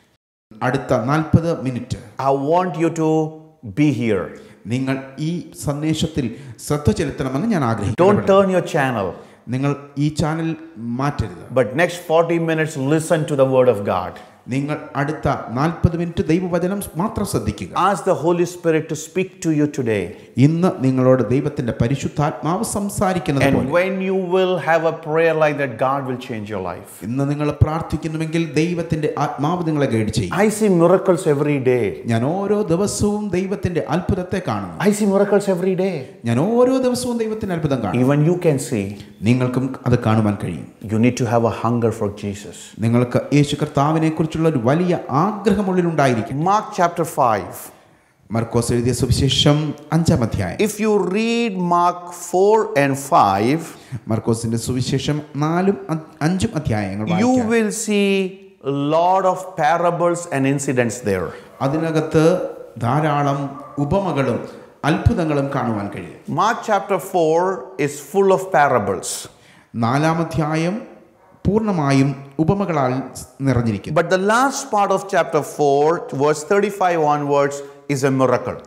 അടുത്ത നാൽപ്പത് minute I want you to be here. നിങ്ങൾ ഈ സന്ദേശത്തിൽ ശ്രദ്ധ ചെലുത്തണമെന്ന് ഞാൻ Don't ആഗ്രഹിക്കുന്നു turn your channel, നിങ്ങൾ ഈ ചാനൽ മാറ്റരുത് but next 40 minutes, listen to the word of God. നിങ്ങൾ അടുത്ത നാൽപ്പത് മിനിറ്റ് ദൈവവചനം മാത്രം ശ്രദ്ധിക്കുക Ask the Holy Spirit to speak to you today. ഇന്ന് നിങ്ങളോട് ദൈവത്തിന്റെ പരിശുദ്ധാത്മാവ് സംസാരിക്കുന്നത് And പോലെ when you will have a prayer like that, God will change your life. ഇന്ന് നിങ്ങൾ പ്രാർത്ഥിക്കുന്നുവെങ്കിൽ ദൈവത്തിന്റെ ആത്മാവ് നിങ്ങളെ ഗൈഡ് ചെയ്യും I see miracles every day. ഞാൻ ഓരോ ദിവസവും ദൈവത്തിന്റെ അത്ഭുതത്തെ കാണുന്നു I see miracles every day. ഞാൻ ഓരോ ദിവസവും ദൈവത്തിന്റെ അത്ഭുതം കാണും Even you can see. നിങ്ങൾക്കും അത് കാണുവാൻ കഴിയും You need to have a hunger for Jesus. നിങ്ങൾക്ക് യേശു കർത്താവിനെ കുറിച്ചുള്ള ഒരു വലിയ ആഗ്രഹമുള്ളിലുണ്ടായിരിക്കും Mark chapter 5. മർക്കോസ് എഴുതിയ സുവിശേഷം അഞ്ചാം അധ്യായം If you read Mark 4 and 5, മർക്കോസിന്റെ സുവിശേഷം നാലും അ- അഞ്ചും അധ്യായങ്ങൾ you വായിക്കാം. will see a lot of parables and incidents there. അതിനകത്ത് ധാരാളം ഉപമകളും അത്ഭുതങ്ങളും കാണുവാൻ കഴിയും Mark chapter 4 is full of parables. നാലാം അധ്യായം പൂർണ്ണമായും ഉപമകളാൽ നിറഞ്ഞിരിക്കുന്നു But the last part of chapter 4, verse 35 onwards, is a miracle.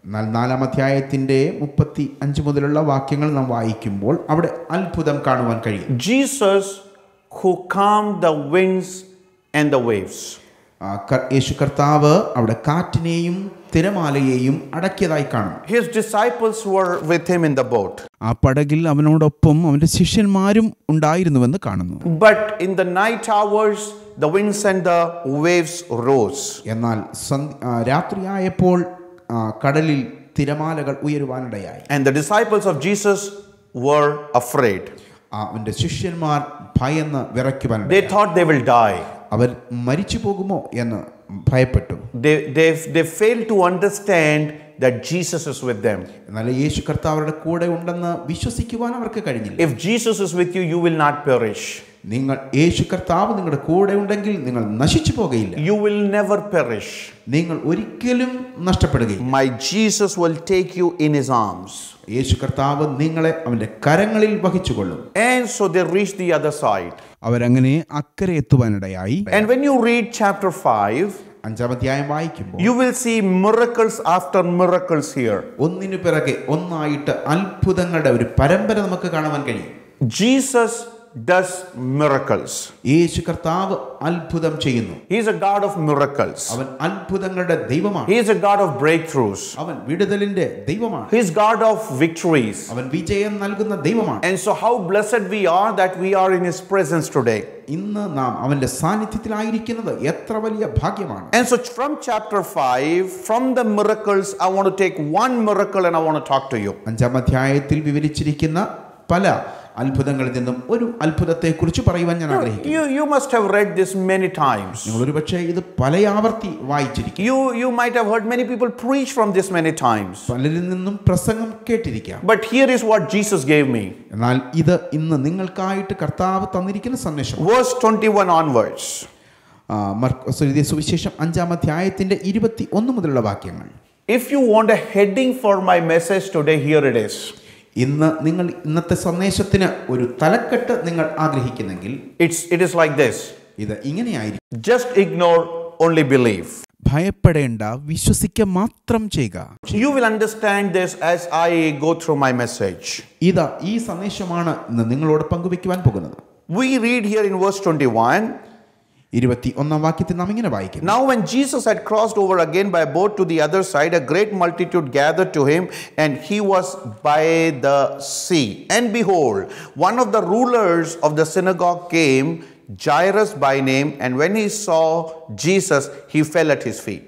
എന്നാൽ നാലാം അധ്യായത്തിൻ്റെ മുപ്പത്തി അഞ്ച് മുതലുള്ള വാക്യങ്ങൾ നാം വായിക്കുമ്പോൾ അവിടെ അത്ഭുതം കാണുവാൻ കഴിയും Jesus who calmed the winds and the waves. ആ, ക- യേശു കർത്താവ് അവിടെ കാറ്റിനെയും തിരമാലയെയും അടക്കിയതായി കാണും His disciples were with him in the boat. ആ പടകിൽ അവനോടൊപ്പം അവൻ്റെ ശിഷ്യന്മാരും ഉണ്ടായിരുന്നുവെന്ന് കാണുന്നു But in the night hours, the winds and the waves rose. എന്നാൽ സന്ധ്യ- ആ, രാത്രിയായപ്പോൾ ആ, കടലിൽ തിരമാലകൾ ഉയരുവാനിടയായി And the disciples of Jesus were afraid. ആ, അവന്റെ ശിഷ്യന്മാർ ഭയന്ന് വിറയ്ക്കുവാൻ They thought they will die. അവർ മരിച്ചു പോകുമോ എന്ന് ഭയപ്പെട്ടു They, they, they failed to understand that Jesus is with them. എന്നാൽ യേശു കർത്താവ് അവരുടെ കൂടെ ഉണ്ടെന്ന് വിശ്വസിക്കുവാൻ അവർക്ക് കഴിഞ്ഞില്ല If Jesus is with you, you will not perish. നിങ്ങൾ യേശു കർത്താവ് നിങ്ങളുടെ കൂടെ ഉണ്ടെങ്കിൽ നിങ്ങൾ നശിച്ചു പോകുകയില്ല You will never perish. നിങ്ങൾ ഒരിക്കലും നഷ്ടപ്പെടുകയില്ല My Jesus will take you in his arms. യേശു കർത്താവ് നിങ്ങളെ അവന്റെ കരങ്ങളിൽ വഹിച്ചുകൊള്ളും And so they reached the other side. അവരങ്ങനെ അക്കരെ എത്തുവാനിടയായി And when you read chapter 5, അഞ്ചാം അധ്യായം വായിക്കുമ്പോൾ you will see miracles after miracles here. ഒന്നിനു പിറകെ ഒന്നായിട്ട് അത്ഭുതങ്ങളുടെ ഒരു പരമ്പര നമുക്ക് കാണുവാൻ കഴിയും Jesus does miracles. യേശു കർത്താവ് അത്ഭുതം ചെയ്യുന്നു He is a God of miracles. അവൻ അത്ഭുതങ്ങളുടെ ദൈവമാണ് He is a God of breakthroughs. അവൻ വിടുതലിന്റെ ദൈവമാണ് He is God of victories. അവൻ വിജയം നൽകുന്ന ദൈവമാണ് And so how blessed we are that we are in his presence today. ഇന്ന് നാം അവന്റെ സാന്നിധ്യത്തിലായിരിക്കുന്നത് എത്ര വലിയ ഭാഗ്യമാണ് And so from chapter 5, from the miracles, I want to take one miracle and I want to talk to you. അഞ്ചാം അധ്യായത്തിൽ വിവരിച്ചിരിക്കുന്ന പല അത്ഭുതങ്ങളിൽ നിന്നും ഒരു അത്ഭുതത്തെ കുറിച്ച് പറയുവാൻ ഞാൻ ആഗ്രഹിക്കുന്നു You, you must have read this many times. നിങ്ങൾ ഒരുപക്ഷെ ഇത് പലയാവർത്തി വായിച്ചിരിക്കും You, you might have heard many people preach from this many times. പലരിൽ നിന്നും പ്രസംഗം കേട്ടിരിക്കാം But here is what Jesus gave me. എന്നാൽ ഇത് ഇന്ന് നിങ്ങൾക്കായിട്ട് കർത്താവ് തന്നിരിക്കുന്ന സന്ദേശം Verse 21 onwards. ആ, മർക്കോസ് എഴുതിയ സുവിശേഷം അഞ്ചാം അധ്യായത്തിന്റെ ഇരുപത്തി ഒന്ന് മുതലുള്ള വാക്യങ്ങൾ If you want a heading for my message today, here it is. ഇന്ന് നിങ്ങൾ ഇന്നത്തെ സന്ദേശത്തിന് ഒരു തലക്കെട്ട് നിങ്ങൾ ആഗ്രഹിക്കുന്നെങ്കിൽ It's, it is like this ഇത് ഇങ്ങനെയായിരിക്കും just ignore, only believe. ഭയപ്പെടേണ്ട വിശ്വസിക്കുക മാത്രം ചെയ്യുക You will understand this as I go through my message. ഇത് ഈ സന്ദേശമാണ് ഇന്ന് നിങ്ങളോട് പങ്കുവെക്കുവാൻ പോകുന്നത് We read here in verse 21 ഇരുപത്തി ഒന്നാം വാക്യത്തിൽ നാം ഇങ്ങനെ വായിക്കും Now, when Jesus had crossed over again by boat to the other side, a great multitude gathered to him, and he was by the sea. And behold, one of the rulers of the synagogue came, Jairus by name, and when he saw Jesus, he fell at his feet.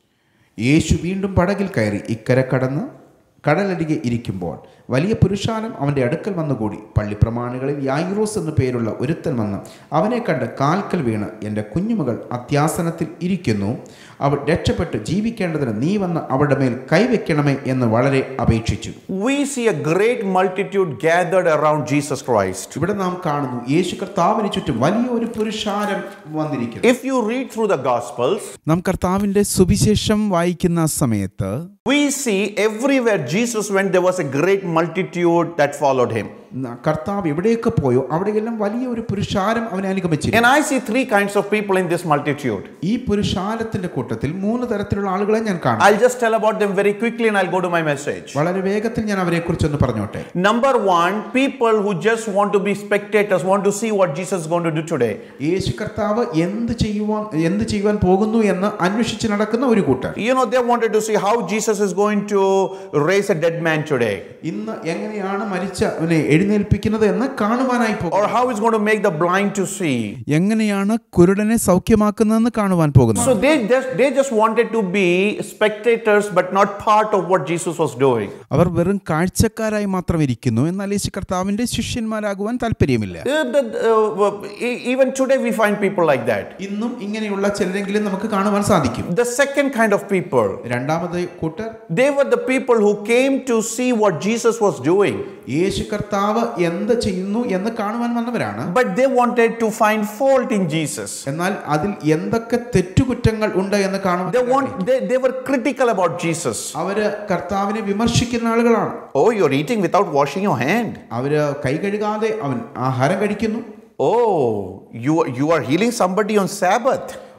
യേശു വീണ്ടും പടകിൽ കയറി ഇക്കരെ കടന്ന് കടലരികെ ഇരിക്കുമ്പോൾ വലിയ പുരുഷാരം അവൻ്റെ അടുക്കൽ വന്നുകൂടി പള്ളിപ്രമാണികളിൽ യായിറോസ് എന്നു പേരുള്ള ഒരുത്തൻ വന്ന് അവനെ കണ്ട് കാൽക്കൽ വീണ് എൻ്റെ കുഞ്ഞുമകൾ അത്യാസനത്തിൽ ഇരിക്കുന്നു അവൾ രക്ഷപ്പെട്ട് ജീവിക്കേണ്ടതിന് നീ വന്ന് അവളുടെ മേൽ കൈവെക്കണമേ എന്ന് വളരെ അപേക്ഷിച്ചു We see a great multitude gathered around Jesus Christ. ഇവിടെ നാം കാണുന്നു യേശു കർത്താവിന് ചുറ്റും വലിയൊരു പുരുഷാരം വന്നിരിക്കുന്നു If you read through the Gospels, നാം കർത്താവിൻ്റെ സുവിശേഷം വായിക്കുന്ന സമയത്ത് we see everywhere Jesus went, there was a great multitude that followed him. ന- കർത്താവ് എവിടെയൊക്കെ പോയോ അവിടെയെല്ലാം വലിയ ഒരു പുരുഷാരം അവനെ അനുഗമിച്ചിരുന്നു And I see three kinds of people in this multitude. ഈ പുരുഷാരത്തിന്റെ കൂട്ടത്തിൽ മൂന്ന് തരത്തിലുള്ള ആളുകളെ ഞാൻ കാണും I'll just tell about them very quickly and I'll go to my message. വളരെ വേഗത്തിൽ ഞാൻ അവരെ കുറിച്ചൊന്ന് പറഞ്ഞോട്ടെ Number one, people who just want to be spectators, want to see what Jesus is going to do today. യേശു കർത്താവ് എന്ത് ചെയ്യുവാൻ എന്ത് ചെയ്യുവാൻ പോകുന്നു എന്ന് അന്വേഷിച്ച് നടക്കുന്ന ഒരു കൂട്ടർ You know, they wanted to see how Jesus is going to raise a dead man today, ഇന്ന് എങ്ങനെയാണ് മരിച്ചവനെ എഴുന്നേൽപ്പിക്കുന്നത് എന്ന് കാണുവാനായി പോകും or how he's going to make the blind to see. എങ്ങനെയാണ് കുരുടനെ സൗഖ്യമാക്കുന്നതെന്ന് കാണുവാൻ പോകുന്നു So they just they just wanted to be spectators, but not part of what Jesus was doing. അവർ വെറും കാഴ്ചക്കാരായി മാത്രം ഇരിക്കുന്നു എന്നാൽ യേശു കർത്താവിൻ്റെ ശിഷ്യന്മാരാകുവാൻ താല്പര്യമില്ല Uh, the- uh, e- even today, we find people like that. ഇന്നും ഇങ്ങനെയുള്ള ചിലരെങ്കിലും നമുക്ക് കാണുവാൻ സാധിക്കും The second kind of people, രണ്ടാമത് കൂട്ടർ they were the people who came to see what Jesus was doing, യേശു കർത്താവ് എന്ത് ചെയ്യുന്നു എന്ന് കാണുവാൻ വന്നവരാണ് but they wanted to find fault in Jesus. എന്നാൽ അതിൽ എന്തൊക്കെ തെറ്റുകുറ്റങ്ങൾ ഉണ്ട് എന്ന് കാണുവാൻ They want they, they were critical about Jesus. അവര് കർത്താവിനെ വിമർശിക്കുന്ന ആളുകളാണ് Oh, you're eating without washing your hand. അവര് കൈ കഴുകാതെ അവൻ ആഹാരം കഴിക്കുന്നു Oh, you, you are healing somebody on Sabbath.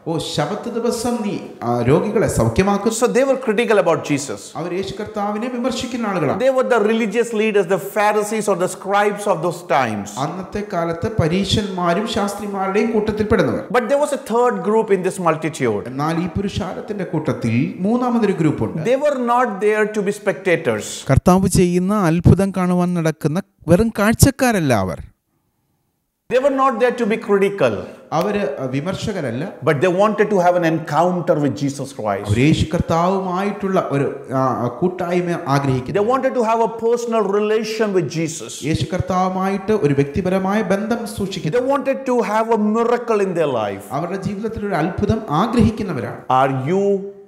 ഓ ശബത്ത് ദിവസം നീ ആ, രോഗികളെ സൗഖ്യമാക്കുന്നു So they were critical about Jesus. അവർ യേശു കർത്താവിനെ വിമർശിക്കുന്ന ആളുകളാണ് They were the religious leaders, the Pharisees or the scribes of those times. അന്നത്തെ കാലത്ത് പരീശന്മാരും ശാസ്ത്രിമാരുടെയും കൂട്ടത്തിൽപ്പെടുന്നവർ But there was a third group in this multitude. എന്നാൽ ഈ പുരുഷാരത്തിന്റെ കൂട്ടത്തിൽ മൂന്നാമതൊരു ഗ്രൂപ്പ് ഉണ്ട് They were not there to be spectators. കർത്താവ് ചെയ്യുന്ന അത്ഭുതം കാണുവാൻ നടക്കുന്ന വെറും കാഴ്ചക്കാരല്ല അവർ They were not there to be critical, അവര് വിമർശകരല്ല but they wanted to have an encounter with Jesus Christ. അവർ യേശു കർത്താവുമായിട്ടുള്ള ഒരു ആ, കൂട്ടായ്മ ആഗ്രഹിക്കുന്നു They wanted to have a personal relation with Jesus. യേശു കർത്താവുമായിട്ട് ഒരു വ്യക്തിപരമായ ബന്ധം സൂക്ഷിക്കുന്നു They wanted to have a miracle in their life. അവരുടെ ജീവിതത്തിൽ ഒരു അത്ഭുതം ആഗ്രഹിക്കുന്നവരാണ് Are you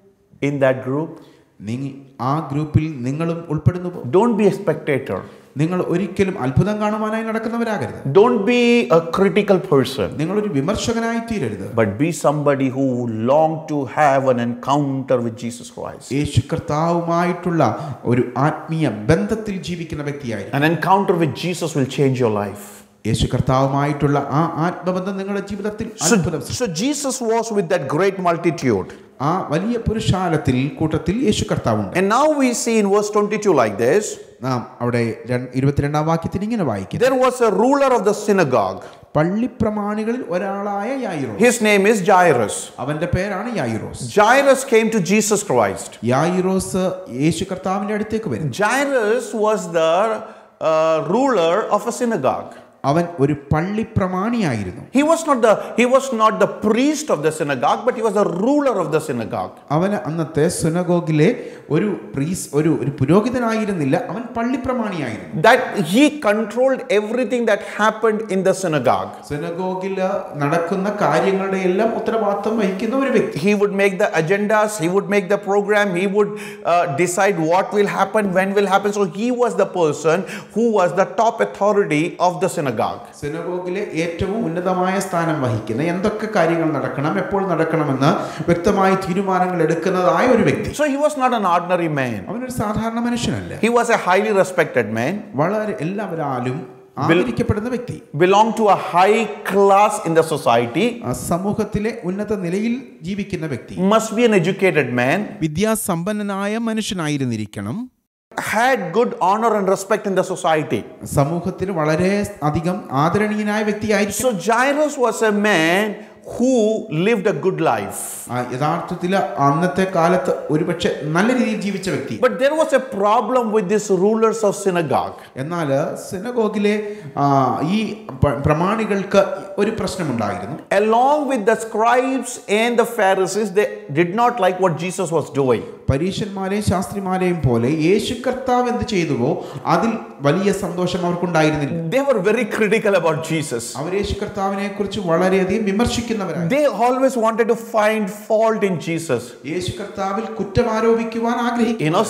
in that group? നീ ആ ഗ്രൂപ്പിൽ നിങ്ങളും ഉൾപ്പെടുന്നു പോ- Don't be a spectator. നിങ്ങൾ ഒരിക്കലും അത്ഭുതം കാണുവാനായി നടക്കുന്നവരാകരുത് Don't be a critical person, നിങ്ങളൊരു വിമർശകനായി തീരരുത് but be somebody who long to have an encounter with Jesus Christ. യേശു കർത്താവുമായിട്ടുള്ള ഒരു ആത്മീയ ബന്ധത്തിൽ ജീവിക്കുന്ന വ്യക്തിയായിരിക്കും An encounter with Jesus will change your life. യേശു കർത്താവുമായിട്ടുള്ള ആ ആത്മബന്ധം നിങ്ങളുടെ ജീവിതത്തിൽ So, അത്ഭുതം സൃഷ്ടിക്കും. so Jesus was with that great multitude. ആ വലിയ പുരുഷാരത്തിൽ കൂട്ടത്തിൽ യേശു കർത്താവുണ്ട് And now we see in verse 22 like this നാം അവിടെ രണ്ട്- ഇരുപത്തിരണ്ടാം വാക്യത്തിൽ ഇങ്ങനെ വായിക്കുന്നു there was a ruler of the synagogue. പള്ളിപ്രമാണികളിൽ ഒരാളായ യായിറോസ് His name is Jairus. അവന്റെ പേരാണ് യായിറോസ് Jairus came to Jesus Christ. യായിറോസ് യേശു കർത്താവിന്റെ അടുത്തേക്ക് വരും Jairus was the uh, ruler of a synagogue. അവൻ ഒരു പള്ളിപ്രമാണിയായിരുന്നു He was not the he was not the priest of the synagogue, but he was the ruler of the synagogue. അവന് അന്നത്തെ സുനഗോഗിലെ ഒരു പ്രീസ് ഒരു ഒരു പുരോഹിതനായിരുന്നില്ല അവൻ പള്ളിപ്രമാണിയായിരുന്നു That he controlled everything that happened in the synagogue. സുനഗോഗിൽ നടക്കുന്ന കാര്യങ്ങളുടെ എല്ലാം ഉത്തരവാദിത്വം വഹിക്കുന്ന ഒരു വ്യക്തി He would make the agendas, he would make the program, he would uh, decide what will happen, when will happen. So he was the person who was the top authority of the synagogue. സിനഗോഗിലെ ഏറ്റവും ഉന്നതമായ സ്ഥാനം വഹിക്കുന്ന എന്തൊക്കെ കാര്യങ്ങൾ നടക്കണം എപ്പോൾ നടക്കണമെന്ന് വ്യക്തമായ തീരുമാനങ്ങൾ എടുക്കുന്നതായ ഒരു വ്യക്തി So he was not an ordinary man. അവനൊരു സാധാരണ മനുഷ്യനല്ല He was a highly respected man, വളരെ എല്ലാവരാലും ആദരിക്കപ്പെടുന്ന വ്യക്തി belonged to a high class in the society, ആ സമൂഹത്തിലെ ഉന്നത നിലയിൽ ജീവിക്കുന്ന വ്യക്തി must be an educated man, വിദ്യാസമ്പന്നനായ മനുഷ്യനായിരുന്നിരിക്കണം had good honor and respect in the society. സമൂഹത്തിൽ വളരെ അധികം ആദരണീയനായ വ്യക്തിയായിരിക്കും So Jairus was a man who lived a good life. ആ, യഥാർത്ഥത്തിൽ അന്നത്തെ കാലത്ത് ഒരുപക്ഷെ നല്ല രീതിയിൽ ജീവിച്ച വ്യക്തി But there was a problem with these rulers of synagogue. എന്നാൽ സിനഗോഗിലെ ആ, ഈ പ- പ്രമാണികൾക്ക് ഒരു പ്രശ്നമുണ്ടായിരുന്നു Along with the scribes and the Pharisees, they did not like what Jesus was doing. പരീശന്മാരെയും ശാസ്ത്രിമാരെയും പോലെ യേശു കർത്താവ് എന്ത് ചെയ്തുവോ അതിൽ വലിയ സന്തോഷം അവർക്കുണ്ടായിരുന്നില്ല They were very critical about Jesus. അവർ യേശു കർത്താവിനെ കുറിച്ച് വളരെയധികം വിമർശിക്കുന്നവരാണ് They always wanted to find fault in Jesus. യേശു കർത്താവിൽ കുറ്റം ആരോപിക്കുവാൻ ആഗ്രഹിക്കും You know,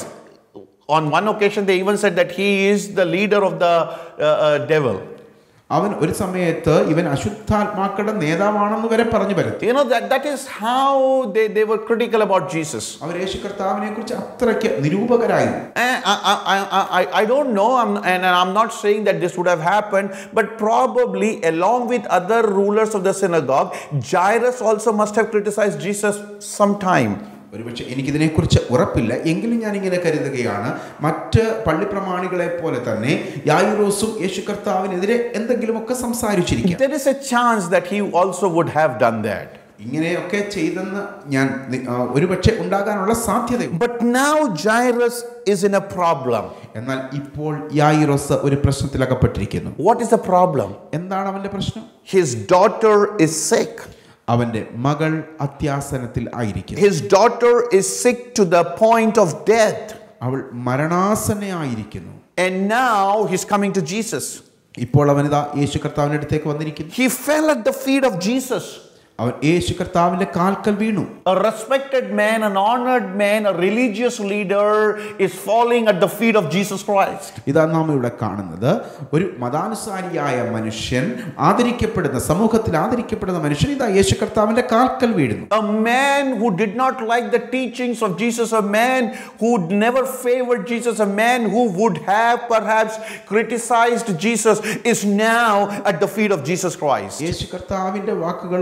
on one occasion, they even said that he is the leader of the uh, uh, devil. അവൻ ഒരു സമയത്ത് ഇവൻ അശുദ്ധാത്മാക്കളുടെ നേതാവാണെന്ന് വരെ പറഞ്ഞു പരത്തി You know, that, that is how they, they were critical about Jesus. അവർ യേശു കർത്താവിനെ കുറിച്ച് അത്രയ്ക്ക് നിരൂപകരായിരുന്നു And I, I, I, I, I don't know, I'm, and I'm not saying that this would have happened, but probably along with other rulers of the synagogue, Jairus also must have criticized Jesus sometime. ഒരുപക്ഷെ എനിക്കിതിനെക്കുറിച്ച് ഉറപ്പില്ല എങ്കിലും ഞാൻ ഇങ്ങനെ കരുതുകയാണ് മറ്റ് പള്ളിപ്രമാണികളെ പോലെ തന്നെ യായുറോസും യേശു കർത്താവിനെതിരെ എന്തെങ്കിലുമൊക്കെ സംസാരിച്ചിരിക്കാം There is a chance that he also would have done that. ഇങ്ങനെയൊക്കെ ചെയ്തെന്ന് ഞാൻ നി- ആ, ഒരുപക്ഷെ ഉണ്ടാകാനുള്ള സാധ്യതയുണ്ട് But now Jairus is in a problem. എന്നാൽ ഇപ്പോൾ യായിറോസ് ഒരു പ്രശ്നത്തിലകപ്പെട്ടിരിക്കുന്നു What is the problem? എന്താണ് അവന്റെ പ്രശ്നം His daughter is sick. അവന്റെ മകൾ അത്യാസനത്തിൽ ആയിരിക്കുന്നു His daughter is sick to the point of death. അവൾ മരണാസനയായിരിക്കുന്നു And now he's coming to Jesus. ഇപ്പോൾ അവനിതാ യേശു കർത്താവിന്റെ അടുത്തേക്ക് വന്നിരിക്കുന്നു He fell at the feet of Jesus. അവൻ യേശു കർത്താവിന്റെ കാൽക്കൽ വീണു A respected man, an honored man, a religious leader is falling at the feet of Jesus Christ. ഇതാ നാം ഇവിടെ കാണുന്നത് ഒരു മതാനുസാരിയായ മനുഷ്യൻ ആദരിക്കപ്പെടുന്ന സമൂഹത്തിൽ ആദരിക്കപ്പെടുന്ന മനുഷ്യൻ ഇതാ യേശു കർത്താവിന്റെ കാൽക്കൽ വീഴുന്നു A man who did not like the teachings of Jesus, a man who never favored Jesus, a man who would have perhaps criticized Jesus, is now at the feet of Jesus Christ. യേശു കർത്താവിന്റെ വാക്കുകളോട്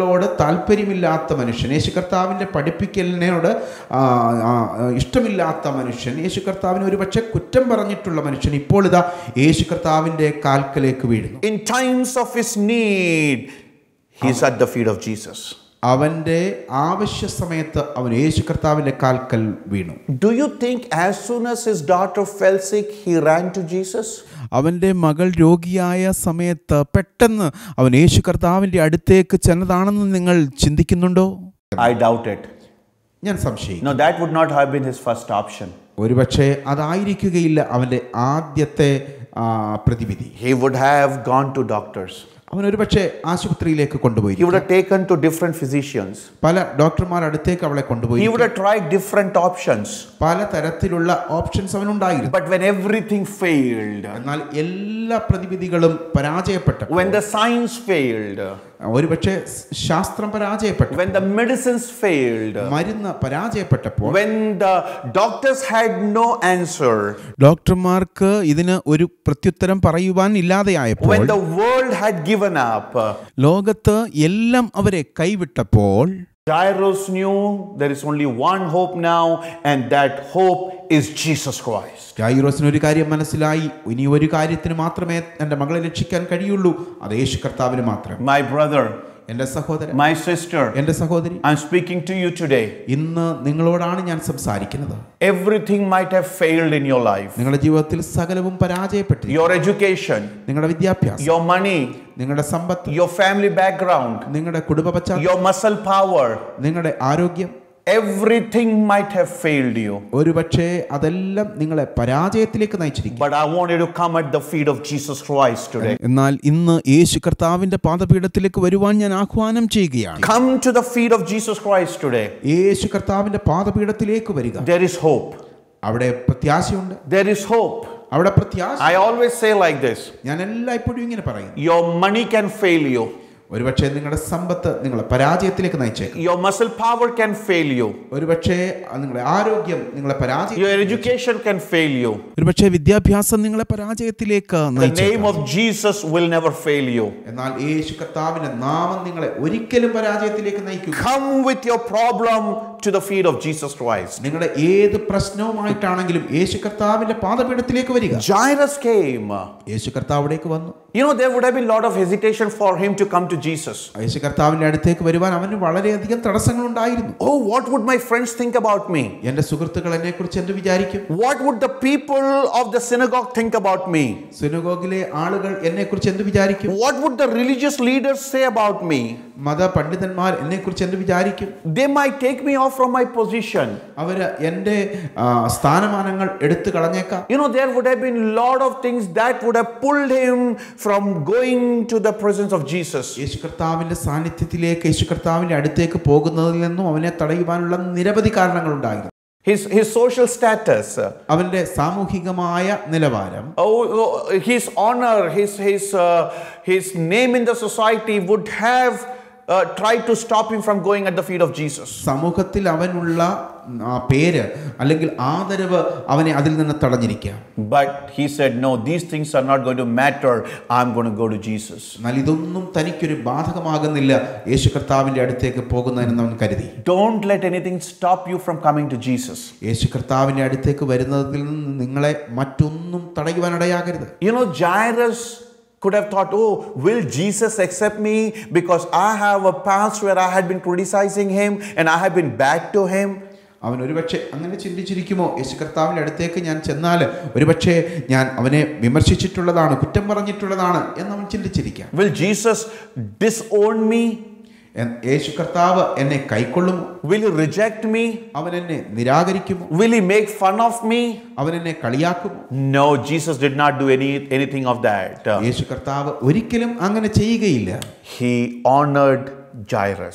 താല്പര്യമില്ലാത്ത മനുഷ്യൻ യേശു കർത്താവിൻ്റെ പഠിപ്പിക്കലിനോട് ആ, ആ, ഇഷ്ടമില്ലാത്ത മനുഷ്യൻ യേശു കർത്താവിനെ ഒരുപക്ഷെ കുറ്റം പറഞ്ഞിട്ടുള്ള മനുഷ്യൻ ഇപ്പോൾ ഇതാ യേശു കർത്താവിൻ്റെ കാൽക്കലേക്ക് വീഴുന്നു In times of his need, he's at the feet of Jesus. അവൻ്റെ ആവശ്യ സമയത്ത് അവൻ യേശു കർത്താവിൻ്റെ കാൽക്കൽ വീണു Do you think as soon as his daughter fell sick, he ran to Jesus? അവൻ്റെ മകൾ രോഗിയായ സമയത്ത് പെട്ടെന്ന് അവൻ യേശു കർത്താവിൻ്റെ അടുത്തേക്ക് ചെന്നതാണെന്ന് നിങ്ങൾ ചിന്തിക്കുന്നുണ്ടോ I doubt it. ഞാൻ സംശയിക്കും No, that would not have been his first option. ഒരുപക്ഷെ അതായിരിക്കുകയില്ല അവൻ്റെ ആദ്യത്തെ ആ, പ്രതിവിധി He would have gone to doctors. അവൻ ഒരുപക്ഷെ ആശുപത്രിയിലേക്ക് കൊണ്ടുപോയി He would have taken to different physicians. പല ഡോക്ടർമാർ അടുത്തേക്ക് അവളെ കൊണ്ടുപോയി He would have tried different options. പല തരത്തിലുള്ള ഓപ്ഷൻസ് അവനുണ്ടായിരുന്നു But when everything failed, എന്നാൽ എല്ലാ പ്രതിവിധികളും പരാജയപ്പെട്ടു when the science failed, ഒരുപക്ഷെ ശാസ്ത്രം പരാജയപ്പെട്ടു when the medicines failed, മരുന്ന് പരാജയപ്പെട്ടപ്പോൾ when the doctors had no answer, ഡോക്ടർമാർക്ക് ഇതിന് ഒരു പ്രത്യുത്തരം പറയുവാൻ ഇല്ലാതെയായപ്പോൾ when the world had given up, ലോകത്ത് എല്ലാം അവരെ കൈവിട്ടപ്പോൾ Jairus knew there is only one hope now, and that hope is Jesus Christ. ജായിറോസിന് ഒരു കാര്യം മനസ്സിലായി ഇനി ഒരു കാര്യത്തിന് മാത്രമേ എൻ്റെ മകളെ രക്ഷിക്കാൻ കഴിയുള്ളൂ അത് യേശു കർത്താവിന് മാത്രം My brother, എൻ്റെ സഹോദരൻ my sister, എൻ്റെ സഹോദരി I'm speaking to you today. ഇന്ന് നിങ്ങളോടാണ് ഞാൻ സംസാരിക്കുന്നത് Everything might have failed in your life നിങ്ങളുടെ ജീവിതത്തിൽ സകലവും പരാജയപ്പെട്ടിരിക്കും your education, നിങ്ങളുടെ വിദ്യാഭ്യാസം your money, നിങ്ങളുടെ സമ്പത്ത് your family background, നിങ്ങളുടെ കുടുംബ പശ്ചാത്തലം your muscle power. നിങ്ങളുടെ ആരോഗ്യം Everything might have failed you. ഒരുപക്ഷെ അതെല്ലാം നിങ്ങളെ പരാജയത്തിലേക്ക് നയിച്ചിരിക്കും But I want you to come at the feet of Jesus Christ today. എന്നാൽ ഇന്ന് യേശു കർത്താവിൻ്റെ പാദപീഠത്തിലേക്ക് വരുവാൻ ഞാൻ ആഹ്വാനം ചെയ്യുകയാണ് Come to the feet of Jesus Christ today. യേശു കർത്താവിന്റെ പാദപീഠത്തിലേക്ക് വരിക There is hope. അവിടെ പ്രത്യാശയുണ്ട് There is hope. അവിടെ പ്രത്യാശ I always say like this ഞാൻ എല്ലായ്പ്പോഴും ഇങ്ങനെ പറയും your money can fail you, ഒരുപക്ഷെ നിങ്ങളുടെ സമ്പത്ത് നിങ്ങളെ പരാജയത്തിലേക്ക് നയിച്ചേക്കും your muscle power can fail you, ഒരുപക്ഷെ നിങ്ങളുടെ ആരോഗ്യം നിങ്ങളെ പരാജയം your education can fail you. ഒരുപക്ഷെ വിദ്യാഭ്യാസം നിങ്ങളെ പരാജയത്തിലേക്ക് The നയിച്ചേക്കാം. name of Jesus will never fail you. എന്നാൽ യേശു കർത്താവിന്റെ നാമം നിങ്ങളെ ഒരിക്കലും പരാജയത്തിലേക്ക് നയിക്കും Come with your problem to the feet of Jesus Christ. നിങ്ങളുടെ ഏത് പ്രശ്നവുമായിട്ടാണെങ്കിലും യേശു കർത്താവിന്റെ പാദപീഠത്തിലേക്ക് വരിക Jairus came. യേശു കർത്താവ് അവിടേക്ക് വന്നു You know, there would have been a lot of hesitation for him to come to Jesus. യേശു കർത്താവിന്റെ അടുത്തേക്ക് വരുവാൻ അവന് വളരെയധികം തടസ്സങ്ങൾ ഉണ്ടായിരുന്നു Oh, what would my friends think about me? എന്റെ സുഹൃത്തുക്കൾ എന്നെ കുറിച്ച് എന്ത് വിചാരിക്കും What would the people of the synagogue think about me? സിനഗോഗിലെ ആളുകൾ എന്നെ കുറിച്ച് എന്ത് വിചാരിക്കും What would the religious leaders say about me? മത പണ്ഡിതന്മാർ എന്നെ കുറിച്ച് എന്ത് വിചാരിക്കും They might take me off from my position. അവര് എൻ്റെ ആ, സ്ഥാനമാനങ്ങൾ എടുത്തു കളഞ്ഞേക്കാം You know, there would have been a lot of things that would have pulled him from going to the presence of Jesus. യേശു കർത്താവിന്റെ സാന്നിധ്യത്തിലേക്ക് യേശു കർത്താവിന്റെ അടുത്തേക്ക് പോകുന്നതിൽ നിന്നും അവനെ തടയുവാനുള്ള നിരവധി കാരണങ്ങളുണ്ടായിരുന്നു His, his social status, അവന്റെ സാമൂഹികമായ നിലവാരം oh, oh, his honor, his, his, uh, his name in the society would have uh, tried to stop him from going at the feet of Jesus. സമൂഹത്തിൽ അവനുള്ള ആ പേര് അല്ലെങ്കിൽ ആദരവ് അവനെ അതിൽ നിന്ന് തടഞ്ഞിരിക്കാം But he said, No, these things are not going to matter. I'm going to go to Jesus. എന്നാൽ ഇതൊന്നും തനിക്കൊരു ബാധകമാകുന്നില്ല യേശു കർത്താവിന്റെ അടുത്തേക്ക് പോകുന്നതിനെന്ന് അവൻ കരുതി Don't let anything stop you from coming to Jesus. യേശു കർത്താവിന്റെ അടുത്തേക്ക് വരുന്നതിൽ നിന്ന് നിങ്ങളെ മറ്റൊന്നും തടയുവാനിടയാകരുത് You know, Jairus could have thought, Oh, will Jesus accept me because I have a past where I had been criticizing him and I have been bad to him? അവൻ ഒരുപക്ഷെ അങ്ങനെ ചിന്തിച്ചിരിക്കുമോ യേശു കർത്താവിൻ്റെ അടുത്തേക്ക് ഞാൻ ചെന്നാൽ ഒരുപക്ഷെ ഞാൻ അവനെ വിമർശിച്ചിട്ടുള്ളതാണ് കുറ്റം പറഞ്ഞിട്ടുള്ളതാണ് എന്ന് അവൻ ചിന്തിച്ചിരിക്കാം Will Jesus disown me? എൻ- യേശു കർത്താവ് എന്നെ കൈക്കൊള്ളുമോ Will he reject me? അവൻ എന്നെ നിരാകരിക്കുമോ Will he make fun of me? അവൻ എന്നെ കളിയാക്കുമോ No, Jesus did not do any, anything of that. യേശു കർത്താവ് ഒരിക്കലും അങ്ങനെ ചെയ്യുകയില്ല He honored Jairus.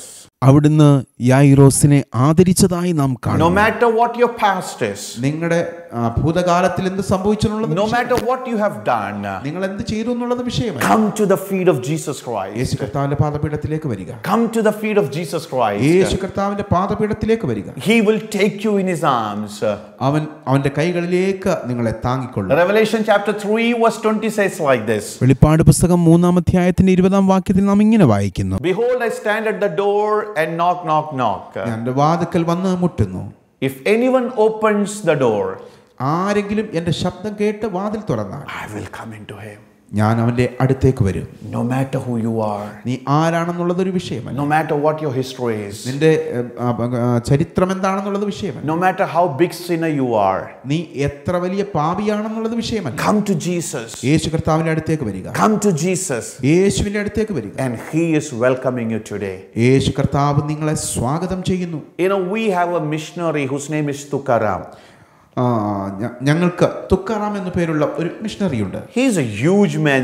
അവിടുന്ന് യായിറോസിനെ ആദരിച്ചതായി നാം No കാണുന്നു matter what your past is, നിങ്ങളുടെ ആ, ഭൂതകാലത്തിൽ എന്ത് സംഭവിച്ചു എന്നുള്ളത് no വിഷയം. matter what you have done, നിങ്ങൾ എന്ത് ചെയ്തു എന്നുള്ളത് വിഷയമല്ല come to the feet of Jesus Christ. യേശു കർത്താവിന്റെ പാദപീഠത്തിലേക്ക് വരിക Come to the feet of Jesus Christ. യേശു കർത്താവിന്റെ പാദപീഠത്തിലേക്ക് വരിക He will take you in his arms. അവൻ അവന്റെ കൈകളിലേക്ക് നിങ്ങളെ താങ്ങിക്കൊള്ളും Revelation chapter 3, verse 20 says like this വെളിപ്പാട് പുസ്തകം മൂന്നാം അധ്യായത്തിന്റെ ഇരുപതാം വാക്യത്തിൽ നാം ഇങ്ങനെ വായിക്കുന്നു Behold, I stand at the door and knock, knock, knock. ഞാൻ എൻ്റെ വാതിക്കൽ വന്ന് മുട്ടുന്നു If anyone opens the door, ആരെങ്കിലും എൻ്റെ ശബ്ദം കേട്ട് വാതിൽ തുറന്നാൽ I will come into him. ഞാൻ അവന്റെ അടുത്തേക്ക് വരും No matter who you are, നീ ആരാണെന്നുള്ളത് ഒരു വിഷയമല്ല no matter what your history is, നിന്റെ ഏഹ്, ആ, ആ, ചരിത്രം എന്താണെന്നുള്ളത് വിഷയമല്ല no matter how big sinner you are, നീ എത്ര വലിയ പാപിയാണെന്നുള്ളത് വിഷയമല്ല come to Jesus. യേശു കർത്താവിന്റെ അടുത്തേക്ക് വരിക Come to Jesus. യേശുവിന്റെ അടുത്തേക്ക് വരിക And he is welcoming you today. യേശു കർത്താവ് നിങ്ങളെ സ്വാഗതം ചെയ്യുന്നു You know, we have a missionary whose name is Tukaram. ആ, ഞ- ഞങ്ങൾക്ക് തുക്കാറാം എന്നു പേരുള്ള ഒരു മിഷണറി ഉണ്ട് He's a huge man,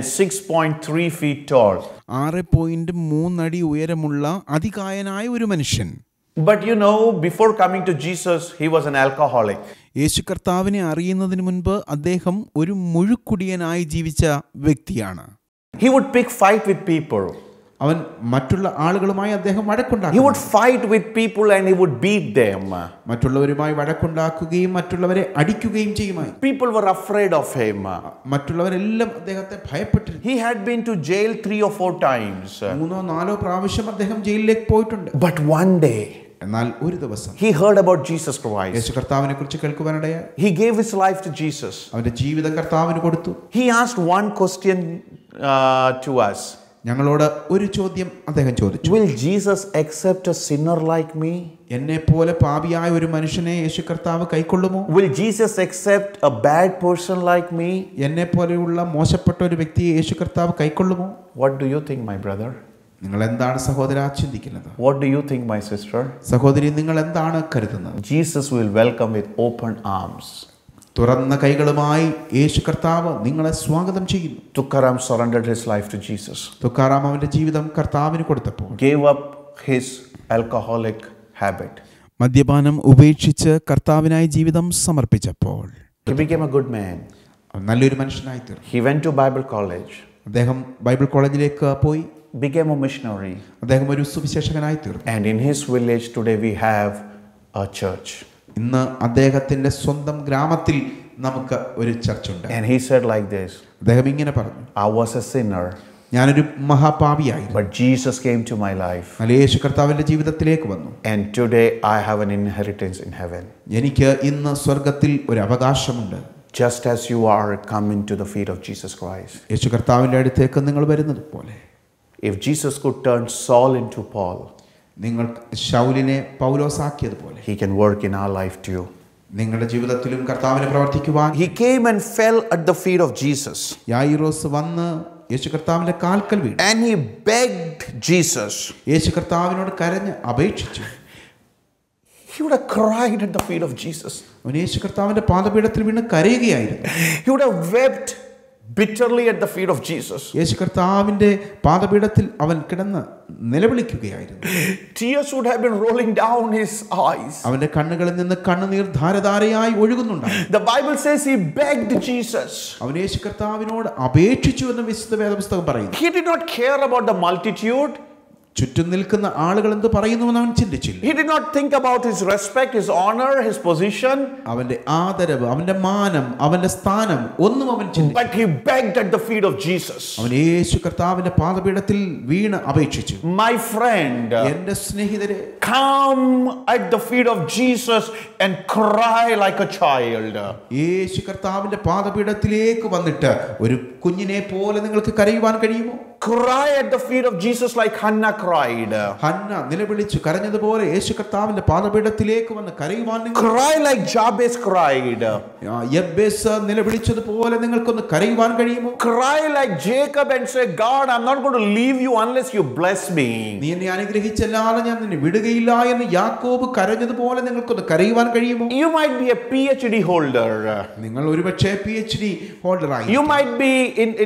6.3 feet tall. ആറ് പോയിന്റ് മൂന്നടി ഉയരമുള്ള അതികായനായ ഒരു മനുഷ്യൻ But you know, before coming to Jesus, he was an alcoholic. യേശു കർത്താവിനെ അറിയുന്നതിന് മുൻപ് അദ്ദേഹം ഒരു മുഴുക്കുടിയനായി ജീവിച്ച വ്യക്തിയാണ് He would pick fight with people. അവൻ മറ്റുള്ള ആളുകളുമായി അദ്ദേഹം He വഴക്കുണ്ടാക്കും would fight with people and he would beat them. മറ്റുള്ളവരുമായി വഴക്കുണ്ടാക്കുകയും മറ്റുള്ളവരെ അടിക്കുകയും ചെയ്യുമായി People were afraid of him. മറ്റുള്ളവരെല്ലാം അദ്ദേഹത്തെ ഭയപ്പെട്ടിരുന്നു He had been to jail three or four times. മൂന്നോ നാലോ പ്രാവശ്യം അദ്ദേഹം ജയിലിലേക്ക് പോയിട്ടുണ്ട് But one day, എന്നാൽ ഒരു ദിവസം he heard about Jesus Christ. യേശു കർത്താവിനെ കുറിച്ച് കേൾക്കുവാനിടയായി He gave his life to Jesus. അവന്റെ ജീവിതം കർത്താവിന് കൊടുത്തു He asked one question uh, to us ഞങ്ങളോട് ഒരു ചോദ്യം അദ്ദേഹം ചോദിച്ചു Will Jesus accept a sinner like me? എന്നെ പോലെ പാപിയായ ഒരു മനുഷ്യനെ യേശു കർത്താവ് കൈക്കൊള്ളുമോ Will Jesus accept a bad person like me? എന്നെ പോലെയുള്ള മോശപ്പെട്ട ഒരു വ്യക്തിയെ യേശു കർത്താവ് കൈക്കൊള്ളുമോ What do you think, my brother? നിങ്ങൾ എന്താണ് സഹോദര ചിന്തിക്കുന്നത് What do you think, my sister? സഹോദരി നിങ്ങൾ എന്താണ് കരുതുന്നത് Jesus will welcome with open arms. തുറന്ന കൈകളുമായി യേശു കർത്താവ് നിങ്ങളെ സ്വാഗതം ചെയ്യുന്നു Tukaram surrendered his life to Jesus, Tukaram അവന്റെ ജീവിതം കർത്താവിന് കൊടുത്തപ്പോൾ gave up his alcoholic habit. മദ്യപാനം ഉപേക്ഷിച്ച് കർത്താവിനായി ജീവിതം സമർപ്പിച്ചപ്പോൾ He became a good man. അവൻ നല്ലൊരു മനുഷ്യനായി തീർന്നു He went to Bible college, അദ്ദേഹം ബൈബിൾ കോളേജിലേക്ക് പോയി became a missionary, അദ്ദേഹം ഒരു സുവിശേഷകനായി തീർന്നു and in his village today we have a church. ഇന്ന് അദ്ദേഹത്തിന്റെ സ്വന്തം ഗ്രാമത്തിൽ നമുക്ക് ഒരു ചർച്ചുണ്ട് And he said like this അദ്ദേഹം ഇങ്ങനെ പറഞ്ഞു I was a sinner, ഞാനൊരു മഹാപാപിയായിരുന്നു but Jesus came to my life. എന്നാൽ യേശു കർത്താവിന്റെ ജീവിതത്തിലേക്ക് വന്നു And today I have an inheritance in heaven. എനിക്ക് ഇന്ന് സ്വർഗത്തിൽ ഒരു അവകാശമുണ്ട് Just as you are coming to the feet of Jesus Christ. യേശു കർത്താവിന്റെ അടുത്തേക്ക് നിങ്ങൾ വരുന്നത് പോലെ If Jesus could turn Saul into Paul, നിങ്ങൾ ശൗലിനെ പൗലോസാക്കിയതുപോലെ he can work in our life too. നിങ്ങളുടെ ജീവിതത്തിലും കർത്താവിനെ പ്രവർത്തിക്കുവാൻ He came and fell at the feet of Jesus. യായിറോസ് വന്ന് യേശു കർത്താവിന്റെ കാൽക്കൽ വീണു And he begged Jesus. യേശു കർത്താവിനോട് കരഞ്ഞ് അപേക്ഷിച്ചു He would have cried at the feet of Jesus. അവൻ യേശു കർത്താവിന്റെ പാദപീഠത്തിൽ വീണ് കരയുകയായിരുന്നു He would have wept bitterly at the feet of Jesus. യേശു കർത്താവിന്റെ പാദപീഠത്തിൽ അവൻ കിടന്ന് നിലവിളിക്കുകയായിരുന്നു Tears would have been rolling down his eyes. അവന്റെ കണ്ണുകളിൽ നിന്ന് കണ്ണുനീർ ധാരധാരയായി ഒഴുകുന്നുണ്ടായിരുന്നു The Bible says he begged Jesus. അവൻ യേശു കർത്താവിനോട് അപേക്ഷിച്ചു എന്ന് വിശുദ്ധ വേദപുസ്തകം പറയുന്നു He did not care about the multitude. ചുറ്റും നിൽക്കുന്ന ആളുകൾ എന്ത് പറയുന്നുവെന്ന് അവൻ ചിന്തിച്ചില്ല He did not think about his respect, his honor, his position. അവന്റെ ആദരവ് അവന്റെ മാനം അവന്റെ സ്ഥാനം ഒന്നും അവൻ ചിന്തിച്ചു But he begged at the feet of Jesus. അവൻ യേശു കർത്താവിന്റെ പാദപീഠത്തിൽ വീണ് അപേക്ഷിച്ചു My friend, എന്റെ സ്നേഹിതരെ come at the feet of Jesus and cry like a child. യേശു കർത്താവിന്റെ പാദപീഠത്തിലേക്ക് വന്നിട്ട് ഒരു കുഞ്ഞിനെ പോലെ നിങ്ങൾക്ക് കരയുവാൻ കഴിയുമോ Cry at the feet of Jesus like Hannah cried. Hannah നിലവിളിച്ചു കരഞ്ഞതുപോലെ യേശു കർത്താവിന്റെ പാദപീഠത്തിലേക്ക് വന്ന് കരയുവാൻ നിങ്ങൾ Cry like Jabez cried. ആ, യബ്ബേസ് നിലവിളിച്ചതുപോലെ നിങ്ങൾക്കൊന്ന് കരയുവാൻ കഴിയുമോ Cry like Jacob and say, God, I'm not going to leave you unless you bless me. നീ എന്നെ അനുഗ്രഹിച്ചല്ലാതെ ഞാൻ നിന്നെ വിടുകയില്ല എന്ന് യാക്കോബ് കരഞ്ഞതുപോലെ നിങ്ങൾക്കൊന്ന് കരയുവാൻ കഴിയുമോ You might be a PhD holder. നിങ്ങൾ ഒരുപക്ഷെ പി എച്ച് ഡി ഹോൾഡറായി You might be in, in the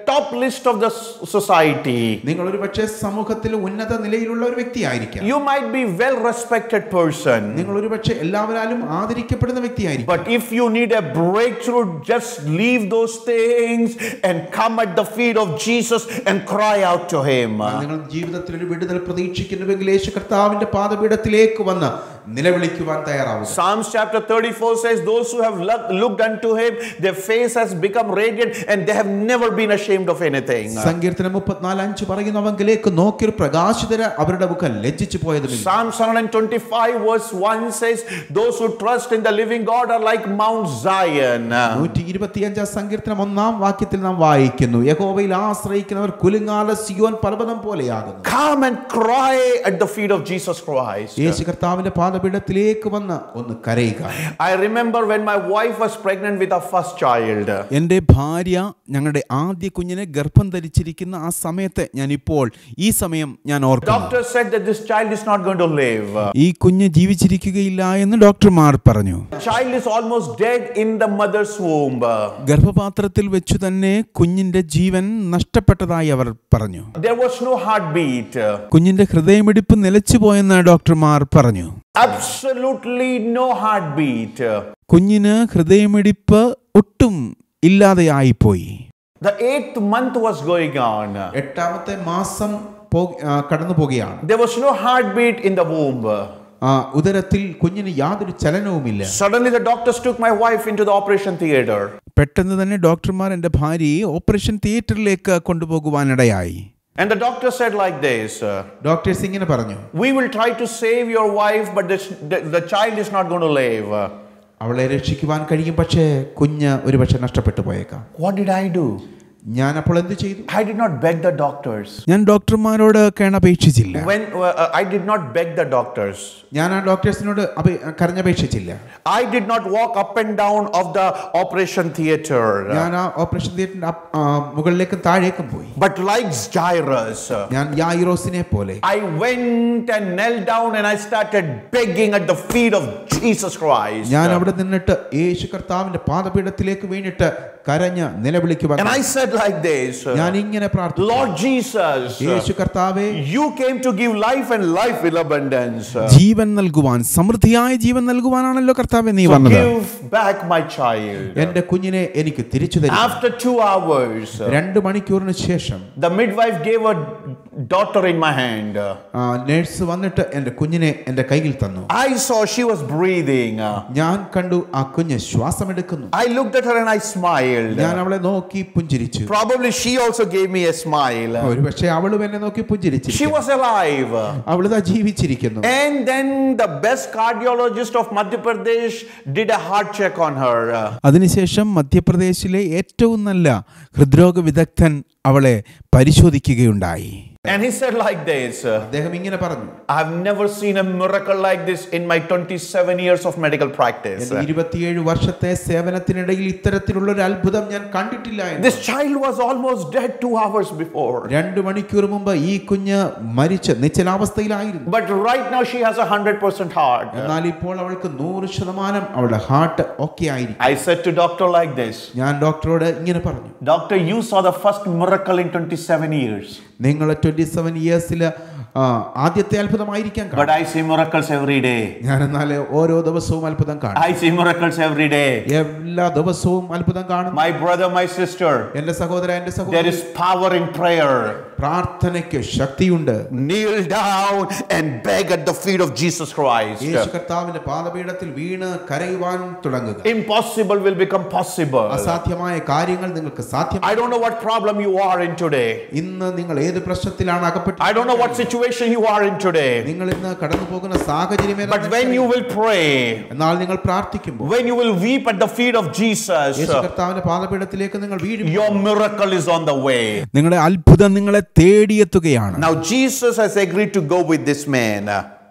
top list of the s- society. നിങ്ങൾ ഒരു പക്ഷേ സമൂഹത്തിൽ ഉന്നത നിലയിലുള്ള ഒരു വ്യക്തിയായിരിക്കാം You might be well respected person. നിങ്ങൾ ഒരു പക്ഷേ എല്ലാവരാലും ആദരിക്കപ്പെടുന്ന വ്യക്തിയായിരിക്കും But if you need a breakthrough, just leave those things and come at the feet of Jesus and cry out to Him. നിങ്ങൾ ജീവിതത്തിൽ ഒരു വിടുതൽ പ്രതീക്ഷിക്കുന്നുവെങ്കിൽ യേശു കർത്താവിന്റെ പാദപീഠത്തിലേക്ക് വന്ന് നിലവിളിക്കുവാൻ തയ്യാറാവുക Psalms chapter 34 says, Those who have look- looked unto Him, their face has become radiant and they have never been ashamed of anything. സങ്കീർത്തനം മുപ്പത്തിനാല് അഞ്ച് പറയുന്നവങ്കിലേക്ക് നോക്കിയൊരു പ്രകാശിതര അവരുടെ മുഖം ലജ്ജിച്ചു പോയതുമില്ല Psalms 125 verse 1 says, Those who trust in the living God are like Mount Zion. നൂറ്റി ഇരുപത്തിയഞ്ചാം സങ്കീർത്തനം ഒന്നാം വാക്യത്തിൽ നാം വായിക്കുന്നു യഹോവയിൽ ആശ്രയിക്കുന്നവർ കുലുങ്ങാല സിയോൻ പർവ്വതം പോലെയാകുന്നു Come and cry at the feet of Jesus Christ. യേശു കർത്താവിന്റെ പാദപീഠത്തിലേക്ക് വന്ന് ഒന്ന് കരയുക I remember when my wife was pregnant with our first child. എൻ്റെ ഭാര്യ ഞങ്ങളുടെ ആദ്യ കുഞ്ഞിനെ ഗർഭം ധരിച്ചിരിക്കുന്ന ആ സമയത്ത് ഞാൻ ഇപ്പോൾ ഈ സമയം ഞാൻ ഓർക്കുന്നു Doctor said that this child is not going to live. ഈ കുഞ്ഞ് ജീവിച്ചിരിക്കുകയില്ല എന്ന് ഡോക്ടർമാർ പറഞ്ഞു Child is almost dead in the mother's womb. ഗർഭപാത്രത്തിൽ വെച്ചു തന്നെ കുഞ്ഞിന്റെ ജീവൻ നഷ്ടപ്പെട്ടതായി അവർ പറഞ്ഞു There was no heartbeat. കുഞ്ഞിന്റെ ഹൃദയമിടിപ്പ് നിലച്ചുപോയെന്ന് ഡോക്ടർമാർ പറഞ്ഞു Absolutely no heartbeat. കുഞ്ഞിന് ഹൃദയമിടിപ്പ് ഒട്ടും ഇല്ലാതെയായിപ്പോയി The eighth month was going on. എട്ടാമത്തെ മാസം പോ- ആ, കടന്നു പോകുകയാണ് There was no heartbeat in the womb. ആ, ഉദരത്തിൽ കുഞ്ഞിന് യാതൊരു ചലനവുമില്ല Suddenly, the doctors took my wife into the operation theater. പെട്ടെന്ന് തന്നെ ഡോക്ടർമാർ എൻ്റെ ഭാര്യയെ ഓപ്പറേഷൻ തിയേറ്ററിലേക്ക് കൊണ്ടുപോകുവാനിടയായി And the doctor said, like this uh, doctors ഇങ്ങനെ പറഞ്ഞു We will try to save your wife, but this, the, the child is not going to live. അവളെ രക്ഷിക്കുവാൻ കഴിയും പക്ഷേ കുഞ്ഞ് ഒരുപക്ഷെ നഷ്ടപ്പെട്ടു പോയേക്കാം What did I do? ഞാൻ അപ്പോൾ എന്ത് ചെയ്തു I did not beg the doctors. ഞാൻ ഡോക്ടർമാരോട് കേണപേക്ഷിച്ചില്ല When uh, I did not beg the doctors, ഞാൻ ആ ഡോക്ടേഴ്സിനോട് അപേ- കരഞ്ഞപേക്ഷിച്ചില്ല I did not walk up and down of the operation theater. ഞാൻ ആ ഓപ്പറേഷൻ തിയേറ്ററിന്റെ അപ്പ്- ആ, മുകളിലേക്കും താഴേക്കും പോയി But like Jairus, ഞാൻ യായിറോസിനെ പോലെ I went and knelt down and I started begging at the feet of Jesus Christ. ഞാൻ അവിടെ നിന്നിട്ട് യേശു കർത്താവിന്റെ പാദപീഠത്തിലേക്ക് വീണിട്ട് കരഞ്ഞ് നിലവിളിക്കുവാൻ And I said like this ഞാൻ ഇങ്ങനെ പ്രാർത്ഥിച്ചു Lord Jesus, യേശു കർത്താവേ you came to give life and life in abundance. ജീവൻ നൽകുവാൻ സമൃദ്ധിയായ ജീവൻ നൽകുവാനാണല്ലോ കർത്താവെ നീ വന്നത് Give back my child. എന്റെ കുഞ്ഞിനെ എനിക്ക് തിരിച്ചു തരും After two hours, രണ്ട് മണിക്കൂറിന് ശേഷം the midwife gave a daughter in my hand. ആ, നേഴ്സ് വന്നിട്ട് എന്റെ കുഞ്ഞിനെ എന്റെ കയ്യിൽ തന്നു I saw she was breathing. ഞാൻ കണ്ടു ആ കുഞ്ഞ് ശ്വാസമെടുക്കുന്നു I looked at her and I smiled. ഞാൻ അവളെ നോക്കി പുഞ്ചിരിച്ചു Probably she also gave me a smile. ഒരു പക്ഷേ അവളും എന്നെ നോക്കി പുഞ്ചിരിച്ചു She was alive. അവളിതാ ജീവിച്ചിരിക്കുന്നു And then the best cardiologist of Madhya Pradesh did a heart check on her. അതിനുശേഷം മധ്യപ്രദേശിലെ ഏറ്റവും നല്ല ഹൃദ്രോഗ വിദഗ്ധൻ അവളെ പരിശോധിക്കുകയുണ്ടായി And he said like this അദ്ദേഹം ഇങ്ങനെ പറഞ്ഞു I've never seen a miracle like this in my 27 years of medical practice. എന്റെ ഇരുപത്തിയേഴ് വർഷത്തെ സേവനത്തിനിടയിൽ ഇത്തരത്തിലുള്ള ഒരു അത്ഭുതം ഞാൻ കണ്ടിട്ടില്ല എന്ന് This child was almost dead two hours before. രണ്ടു മണിക്കൂർ മുമ്പ് ഈ കുഞ്ഞ് മരിച്ച് നിശ്ചലാവസ്ഥയിലായിരുന്നു But right now she has a 100% heart. എന്നാൽ ഇപ്പോൾ അവൾക്ക് നൂറ് ശതമാനം അവളുടെ ഹാർട്ട് ഓക്കെ ആയിരിക്കും I said to doctor like this ഞാൻ ഡോക്ടറോട് ഇങ്ങനെ പറഞ്ഞു Doctor, you saw the first miracle in 27 years. നിങ്ങൾ ട്വന്റി സെവൻ ഇയേഴ്സിൽ ആദ്യത്തെ അത്ഭുതമായിരിക്കാം But കാണും I see miracles every day. ഞാൻ എന്നാൽ ഓരോ ദിവസവും അത്ഭുതം കാണും I see miracles every day. എല്ലാ ദിവസവും അത്ഭുതം കാണും My brother, my sister, എന്റെ സഹോദര എന്റെ there സഹോദരി is power in prayer. പ്രാർത്ഥനയ്ക്ക് ശക്തിയുണ്ട് Kneel down and beg at the feet of Jesus Christ. യേശു കർത്താവിന്റെ പാദപീഠത്തിൽ വീണ് കരയുവാൻ തുടങ്ങുക Impossible will become possible. അസാധ്യമായ കാര്യങ്ങൾ നിങ്ങൾക്ക് സാധ്യം I don't know what problem you are in today. ഇന്ന് നിങ്ങൾ ഏത് പ്രശ്നത്തിലാണ് അകപ്പെട്ട് I don't know what situation you are in today. നിങ്ങൾ ഇന്ന് കടന്നു പോകുന്ന സാഹചര്യം ഏതാണെന്ന് But when you will pray, എന്നാൽ നിങ്ങൾ പ്രാർത്ഥിക്കുമ്പോൾ when you will weep at the feet of Jesus, യേശു കർത്താവിന്റെ പാദപീഠത്തിലേക്ക് നിങ്ങൾ വീഴും your miracle is on the way. നിങ്ങളുടെ അത്ഭുതം നിങ്ങളെ തേടിയെത്തുകയാണ് Now, Jesus has agreed to go with this man.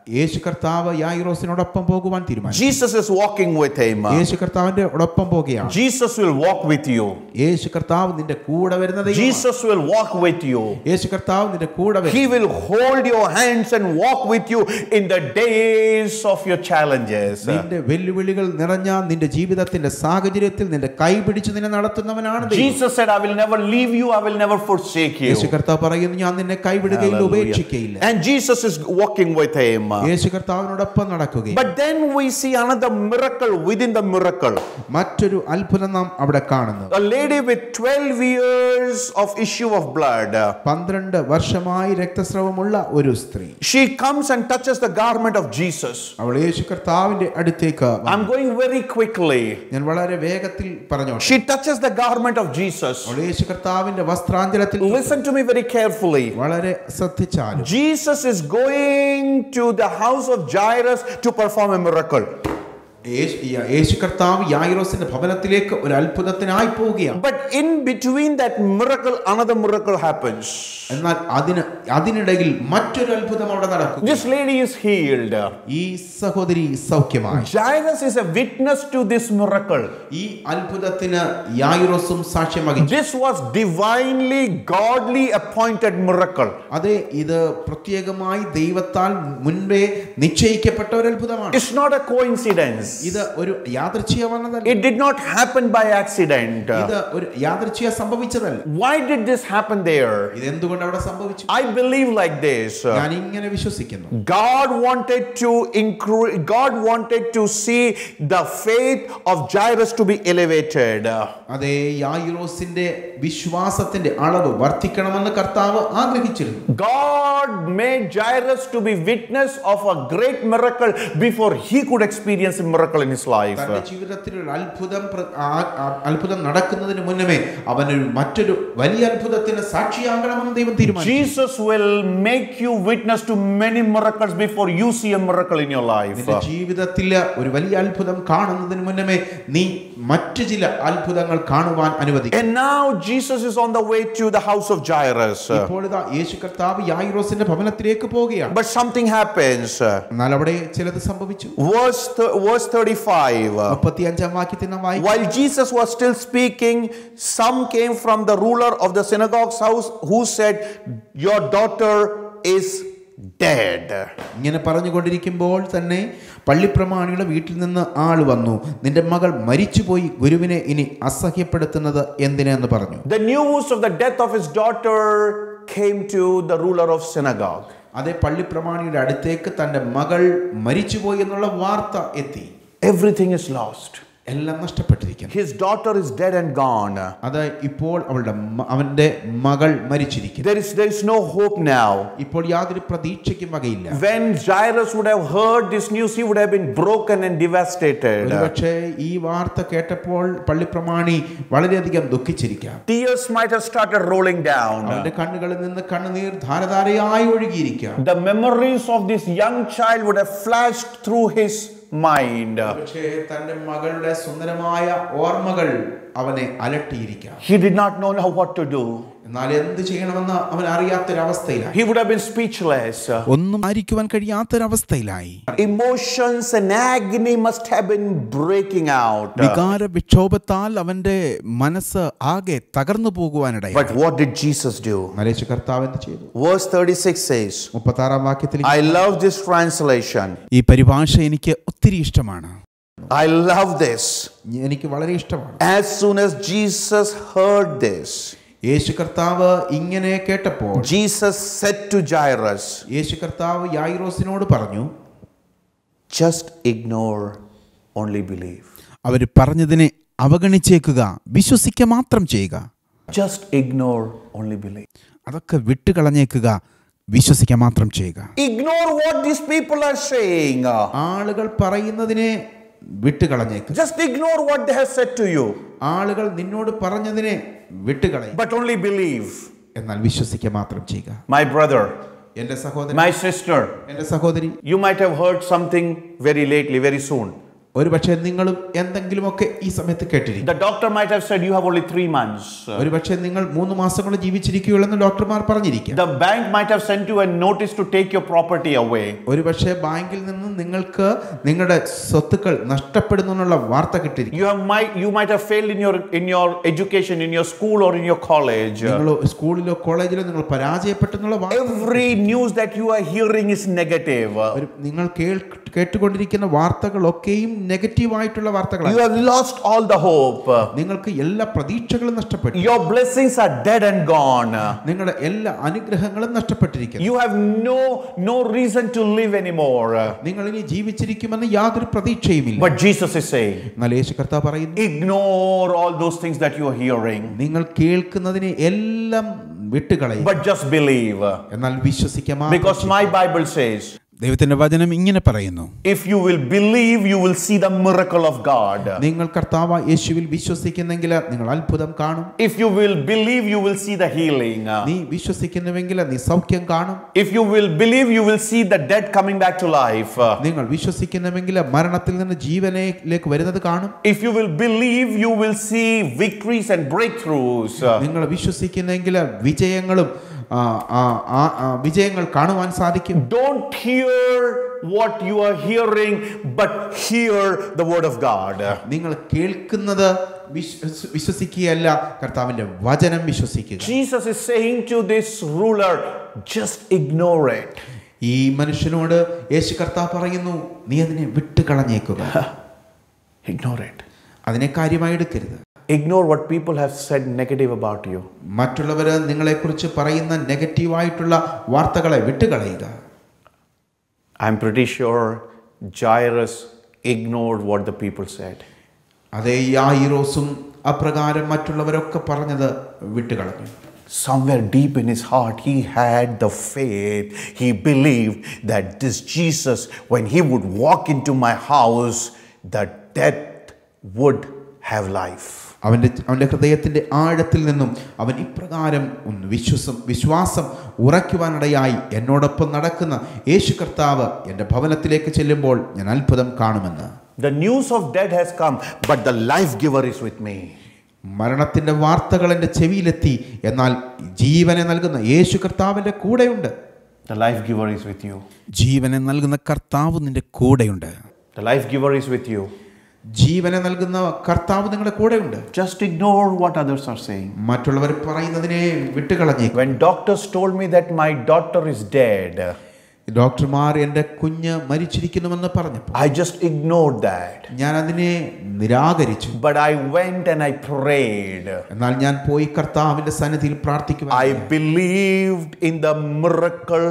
യേശു കർത്താവ് യായിറോസിനോടൊപ്പം പോകുവാൻ തീരുമാനിച്ചു Jesus is walking with him. യേശു കർത്താവിന്റെ ഒപ്പം പോകുകയാണ് Jesus will walk with you. യേശു കർത്താവ് നിന്റെ കൂടെ വരുന്ന ദൈവമാണ്. Jesus will walk with you. യേശു കർത്താവ് നിന്റെ കൂടെ വരും He will hold your hands and walk with you in the days of your challenges. നിന്റെ വെല്ലുവിളികൾ നിറഞ്ഞ നിന്റെ ജീവിതത്തിന്റെ സാഹചര്യത്തിൽ നിന്റെ കൈ പിടിച്ച് നിന്നെ നടത്തുന്നവനാണ് ദൈവം. Jesus said, I will never leave you, I will never forsake you. യേശു കർത്താവ് പറയുന്നു ഞാൻ നിന്നെ കൈവിടുകയില്ല ഉപേക്ഷിക്കയില്ല And Jesus is walking with him. യേശു കർത്താവിനോടൊപ്പം നടക്കുകയും But then we see another miracle within the miracle. മറ്റൊരു അത്ഭുതം നാം അവിടെ കാണുന്നു A lady with 12 years of issue of blood. പന്ത്രണ്ട് വർഷമായി രക്തസ്രവമുള്ള ഒരു സ്ത്രീ She comes and touches the garment of Jesus. അവൾ യേശു കർത്താവിന്റെ അടുത്തേക്ക് വന്നു. I'm going very quickly. ഞാൻ വളരെ വേഗത്തിൽ പറഞ്ഞു She touches the garment of Jesus. അവൾ യേശു കർത്താവിന്റെ വസ്ത്രാഞ്ചലത്തിൽ Listen to me very carefully. വളരെ ശ്രദ്ധിച്ചാലും Jesus is going to the house of Jairus to perform a miracle. യേശു- യേശു കർത്താവ് യായിറോസിന്റെ ഭവനത്തിലേക്ക് ഒരു അത്ഭുതത്തിനായി പോവുകയാണ് But in between that miracle, another miracle happens. എന്നാൽ അതിന് അതിനിടയിൽ മറ്റൊരു അത്ഭുതം അവിടെ നടക്കും This lady is healed. ഈ സഹോദരി സൗഖ്യമായി Jairus is a witness to this miracle. ഈ അത്ഭുതത്തിന് യായിറോസും സാക്ഷ്യം വഹിച്ചു This was divinely, godly appointed miracle. അതെ ഇത് പ്രത്യേകമായി ദൈവത്താൽ മുൻപേ നിശ്ചയിക്കപ്പെട്ട ഒരു അത്ഭുതമാണ് It's not a coincidence. ഇത് ഒരു യാദൃച്ഛികമാണതല്ല It did not happen by accident. ഇത് ഒരു യാദൃച്ഛിക സംഭവിച്ചതല്ല Why did this happen there? ഇത് എന്തുകൊണ്ട് അവിടെ സംഭവിച്ചു I believe like this. ഞാൻ ഇങ്ങനെ വിശ്വസിക്കുന്നു God wanted to incre- God wanted to see the faith of Jairus to be elevated. അതെ യായിറോസിന്റെ വിശ്വാസത്തിന്റെ അളവ് വർദ്ധിക്കണമെന്ന് കർത്താവ് ആഗ്രഹിച്ചിരുന്നു God made Jairus to be witness of a great miracle before he could experience a miracle in his life. തന്റെ ജീവിതത്തിൽ ഒരു അത്ഭുതം പ്ര- ആ- ആ- അത്ഭുതം നടക്കുന്നതിന് മുന്നമേ അവനൊരു മറ്റൊരു വലിയ അത്ഭുതത്തിന് സാക്ഷിയാകണമെന്ന് ദൈവം തീരുമാനിച്ചു Jesus will make you witness to many miracles before you see a miracle in your life. നിന്റെ ജീവിതത്തിൽ ഒരു വലിയ അത്ഭുതം കാണുന്നതിന് മുന്നമേ നീ മറ്റു ചില അത്ഭുതങ്ങൾ കാണുവാൻ അനുവദിക്കും And now Jesus is on the way to the house of Jairus. ഇപ്പോൾ ഇതാ യേശു കർത്താവ് യായിറോസിന്റെ ഭവനത്തിലേക്ക് പോവുകയാണ് But something happens. എന്നാൽ അവിടെ ചിലത് സംഭവിച്ചു Verse, th- verse 35. മുപ്പത്തി അഞ്ചാം വാക്യത്തിൽ നാം വായിക്കും While Jesus was still speaking, some came from the ruler of the synagogue's house who said, Your daughter is dead. ഇങ്ങനെ പറഞ്ഞുകൊണ്ടിരിക്കുമ്പോൾ തന്നെ പള്ളിപ്രമാണിയുടെ വീട്ടിൽ നിന്ന് ആൾ വന്നു നിന്റെ മകൾ മരിച്ചുപോയി ഗുരുവിനെ ഇനി അസഹ്യപ്പെടുത്തുന്നത് എന്തിനെന്ന് പറഞ്ഞു The news of the death of his daughter came to the ruler of synagogue. അതേ പള്ളിപ്രമാണിയുടെ അടുത്തേക്ക് തന്റെ മകൾ മരിച്ചുപോയി എന്നുള്ള വാർത്ത എത്തി Everything is lost. എല്ലാം നഷ്ടപ്പെട്ടിരിക്കുന്നു His daughter is dead and gone. അത് ഇപ്പോൾ അവളുടെ മ- അവന്റെ മകൾ മരിച്ചിരിക്കുന്നു There is, there is no hope now. ഇപ്പോൾ യാതൊരു പ്രതീക്ഷയ്ക്കും വകയില്ല When Jairus would have heard this news, he would have been broken and devastated. ഒരുപക്ഷെ ഈ വാർത്ത കേട്ടപ്പോൾ പള്ളിപ്രമാണി വളരെയധികം ദുഃഖിച്ചിരിക്കാം Tears might have started rolling down. അവന്റെ കണ്ണുകളിൽ നിന്ന് കണ്ണുനീർ ധാരധാരയായി ഒഴുകിയിരിക്കാം The memories of this young child would have flashed through his mind. പക്ഷേ തന്റെ മകളുടെ സുന്ദരമായ ഓർമ്മകൾ അവനെ അലട്ടിയിരിക്കാം He did not know now what to do. എന്നാൽ എന്ത് ചെയ്യണമെന്ന് അവൻ അറിയാത്തൊരവസ്ഥയിലായി He would have been speechless. ഒന്നും ആയിരിക്കുവാൻ കഴിയാത്തൊരവസ്ഥയിലായി Emotions and agony must have been breaking out. വികാര വിക്ഷോഭത്താൽ അവന്റെ മനസ്സ് ആകെ തകർന്നു പോകുവാനിടയായി But what did Jesus do? മലേശ കർത്താവ് എന്ത് ചെയ്തു Verse 36 says, മുപ്പത്തി ആറാം വാക്യത്തിൽ I love this translation. ഈ പരിഭാഷ എനിക്ക് ഒത്തിരി ഇഷ്ടമാണ് I love this. എനിക്ക് വളരെ ഇഷ്ടമാണ് As soon as Jesus heard this, യേശു കർത്താവ് ഇങ്ങനെ കേട്ടപ്പോൾ Jesus said to Jairus, യേശു കർത്താവ് യായിറോസിനോട് പറഞ്ഞു Just ignore, only believe. അവർ പറഞ്ഞതിനെ അവഗണിച്ചേക്കുക വിശ്വസിക്കുക മാത്രം ചെയ്യുക Just ignore, only believe. അതൊക്കെ വിട്ടുകളഞ്ഞേക്കുക വിശ്വസിക്കുക മാത്രം ചെയ്യുക Ignore what these people are saying. ആളുകൾ പറയുന്നതിനെ വിട്ടുകളഞ്ഞേക്ക് Just ignore what they have said to you, ആളുകൾ നിന്നോട് പറഞ്ഞതിനെ വിട്ടുകളയും but only believe. എന്നാൽ വിശ്വസിക്കുക മാത്രം ചെയ്യുക My brother, എന്റെ സഹോദരൻ my sister, എന്റെ സഹോദരി you might have heard something very lately, very soon. ഒരു പക്ഷേ നിങ്ങളും എന്തെങ്കിലുമൊക്കെ ഈ സമയത്ത് കേട്ടിരിക്കും The doctor might have said, You have only three months. ഒരു പക്ഷേ നിങ്ങൾ മൂന്ന് മാസം കൊണ്ട് ജീവിച്ചിരിക്കുകയുള്ളെന്ന് ഡോക്ടർമാർ പറഞ്ഞിരിക്കും The bank might have sent you a notice to take your property away. ഒരു പക്ഷേ ബാങ്കിൽ നിന്ന് നിങ്ങൾക്ക് നിങ്ങളുടെ സ്വത്തുക്കൾ നഷ്ടപ്പെടുന്നു എന്നുള്ള വാർത്ത കിട്ടിയിരിക്കും You have might you might have failed in your in your education, in your school or in your college. നിങ്ങൾ സ്കൂളിലോ കോളേജിലോ നിങ്ങൾ പരാജയപ്പെട്ടെന്നുള്ള വാർത്ത Every news that you are hearing is negative. ഒരു നിങ്ങൾ കേൾ കേട്ടുകൊണ്ടിരിക്കുന്ന വാർത്തകളൊക്കെയും നെഗറ്റീവായിട്ടുള്ള You വാർത്തകളാണ് have lost all the hope. നിങ്ങൾക്ക് എല്ലാ പ്രതീക്ഷകളും നഷ്ടപ്പെട്ടു Your blessings are dead and gone. നിങ്ങളുടെ എല്ലാ അനുഗ്രഹങ്ങളും നഷ്ടപ്പെട്ടിരിക്കുന്നു You have no no reason to live anymore. നിങ്ങൾ ഇനി ജീവിച്ചിരിക്കുമെന്ന് യാതൊരു പ്രതീക്ഷയുമില്ല But Jesus is saying, എന്നാൽ യേശു കർത്താവ് പറയുന്നു ignore all those things that you are hearing, നിങ്ങൾ കേൾക്കുന്നതിനെ എല്ലാം വിട്ടുകളയും but just believe. എന്നാൽ വിശ്വസിക്കാൻ Because my Bible says, ദൈവത്തിന്റെ വചനം ഇങ്ങനെ പറയുന്നു if you will believe, you will see the miracle of God. നിങ്ങൾ കർത്താവ് യേശുവിൽ വിശ്വസിക്കുന്നെങ്കിൽ നിങ്ങൾ അത്ഭുതം കാണും If you will believe, you will see the healing. നീ വിശ്വസിക്കുന്നുവെങ്കിൽ നീ സൗഖ്യം കാണും If you will believe, you will see the dead coming back to life. നിങ്ങൾ വിശ്വസിക്കുന്നുവെങ്കിൽ മരണത്തിൽ നിന്ന് ജീവനിലേക്ക് വരുന്നത് കാണും If you will believe, you will see victories and breakthroughs. നിങ്ങൾ വിശ്വസിക്കുന്നെങ്കിൽ വിജയങ്ങളും ആ, ആ, ആ, ആ, വിജയങ്ങൾ കാണുവാൻ സാധിക്കും Don't hear what you are hearing, but hear the word of God. നിങ്ങൾ കേൾക്കുന്നത് വിശ്വ- വിശ്വസിക്കുകയല്ല കർത്താവിന്റെ വചനം വിശ്വസിക്കുക Jesus is saying to this ruler, just ignore it. ഈ മനുഷ്യനോട് യേശു കർത്താവ് പറയുന്നു നീ അതിനെ വിട്ടുകളഞ്ഞേക്കുക Ignore it. അതിനെ കാര്യമായി എടുക്കരുത് Ignore what people have said negative about you. മറ്റുള്ളവർ നിങ്ങളെക്കുറിച്ച് പറയുന്ന നെഗറ്റീവായിട്ടുള്ള വാർത്തകളെ വിട്ടുകളയുക I'm pretty sure Jairus ignored what the people said. അതേ യായിറോസും അപ്രകാരം മറ്റുള്ളവരൊക്കെ പറഞ്ഞത് വിട്ടുകളഞ്ഞു Somewhere deep in his heart, he had the faith. He believed that this Jesus, when he would walk into my house, that death would have life. അവൻ്റെ അവൻ്റെ ഹൃദയത്തിൻ്റെ ആഴത്തിൽ നിന്നും അവൻ ഇപ്രകാരം ഒന്ന് വിശ്വസം വിശ്വാസം ഉറയ്ക്കുവാനിടയായി എന്നോടൊപ്പം നടക്കുന്ന യേശു കർത്താവ് എൻ്റെ ഭവനത്തിലേക്ക് ചെല്ലുമ്പോൾ ഞാൻ അത്ഭുതം കാണുമെന്ന് The news of death has come, but the life giver is with me. മരണത്തിൻ്റെ വാർത്തകൾ എൻ്റെ ചെവിയിലെത്തി എന്നാൽ ജീവനെ നൽകുന്ന യേശു കർത്താവിൻ്റെ കൂടെയുണ്ട് The life giver is with you. ജീവനെ നൽകുന്ന കർത്താവ് നിന്റെ കൂടെയുണ്ട് The life giver is with you. ജീവനെ നൽകുന്ന കർത്താവ് നിങ്ങളുടെ കൂടെയുണ്ട് Just ignore what others are saying. മറ്റുള്ളവർ പറയുന്നതിനെ വിട്ടുകളഞ്ഞേക്കും When doctors told me that my daughter is dead, ഡോക്ടർമാർ എൻ്റെ കുഞ്ഞ് മരിച്ചിരിക്കുന്നുവെന്ന് പറഞ്ഞപ്പോൾ I just ignored that. ഞാൻ അതിനെ നിരാകരിച്ചു But I went and I prayed. എന്നാൽ ഞാൻ പോയി കർത്താവിൻ്റെ സന്നിധിയിൽ പ്രാർത്ഥിക്കുവാൻ I believed in the miracle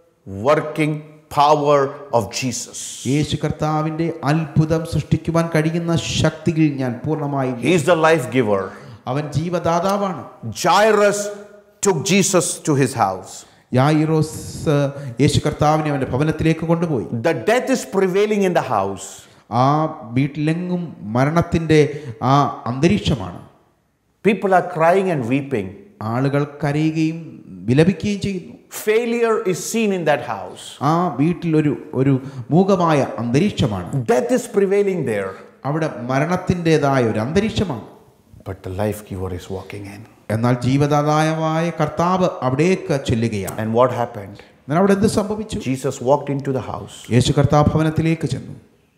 working power of Jesus. യേശു കർത്താവിൻ്റെ അത്ഭുതം സൃഷ്ടിക്കുവാൻ കഴിയുന്ന ശക്തിയിൽ ഞാൻ പൂർണ്ണമായും He is the life giver. അവൻ ജീവദാതാവാണ് Jairus took Jesus to his house. യായിറോസ് യേശു കർത്താവിനെ അവൻ്റെ ഭവനത്തിലേക്ക് കൊണ്ടുപോയി The death is prevailing in the house. ആ വീട്ടിലെങ്ങും മരണത്തിൻ്റെ ആ അന്തരീക്ഷമാണ് People are crying and weeping. ആളുകൾ കരയുകയും വിലപിക്കുകയും ചെയ്യുന്നു Failure is seen in that house. ആ വീട്ടിൽ ഒരു ഒരു മൂകമായ അന്തരീക്ഷമാണ് Death is prevailing there. അവിടെ മരണത്തിൻ്റെതായ ഒരു അന്തരീക്ഷമാണ് But the life giver is walking in. എന്നാൽ ജീവദാതായമായ കർത്താവ് അവിടേക്ക് ചെല്ലുകയാണ് And what happened? എന്നാൽ അവിടെ എന്ത് സംഭവിച്ചു Jesus walked into the house യേശു കർത്താവ് ഭവനത്തിലേക്ക് ചെന്നു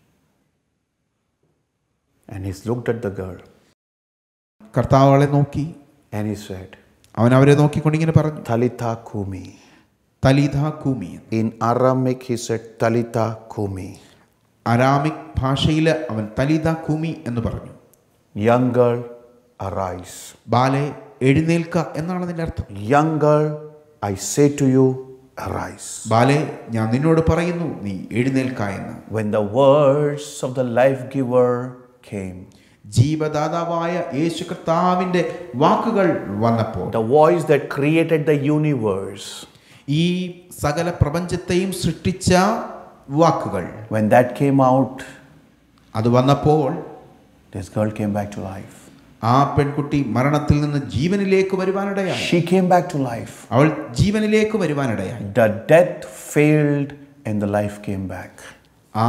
and he looked at the girl കർത്താവ് അവളെ നോക്കി and he said, അവൻ അവരെ നോക്കിക്കൊണ്ടിങ്ങനെ പറഞ്ഞു Talitha Kumi. തലീത കൂമി In Aramic, he said, Talitha Kumi. Aramaic ഭാഷയിൽ അവൻ തലീത കൂമി എന്ന് പറഞ്ഞു Young girl, arise. ബാലെ എഴുന്നേൽക്ക എന്നാണ് അതിൻ്റെ അർത്ഥം Young girl, I say to you, arise. ബാലെ ഞാൻ നിന്നോട് പറയുന്നു നീ എഴുന്നേൽക്ക എന്ന് When the words of the life giver came, ജീവദാതാവായ യേശു കർത്താവിൻ്റെ വാക്കുകൾ വന്നപ്പോൾ the voice that created the universe, ഈ സകല പ്രപഞ്ചത്തെയും സൃഷ്ടിച്ച വാക്കുകൾ when that came out, അത് വന്നപ്പോൾ this girl came back to life. ആ പെൺകുട്ടി മരണത്തിൽ നിന്ന് ജീവനിലേക്ക് വരുവാനിടയായി She came back to life. അവൾ ജീവനിലേക്ക് വരുവാനിടയായി The death failed and the life came back. ആ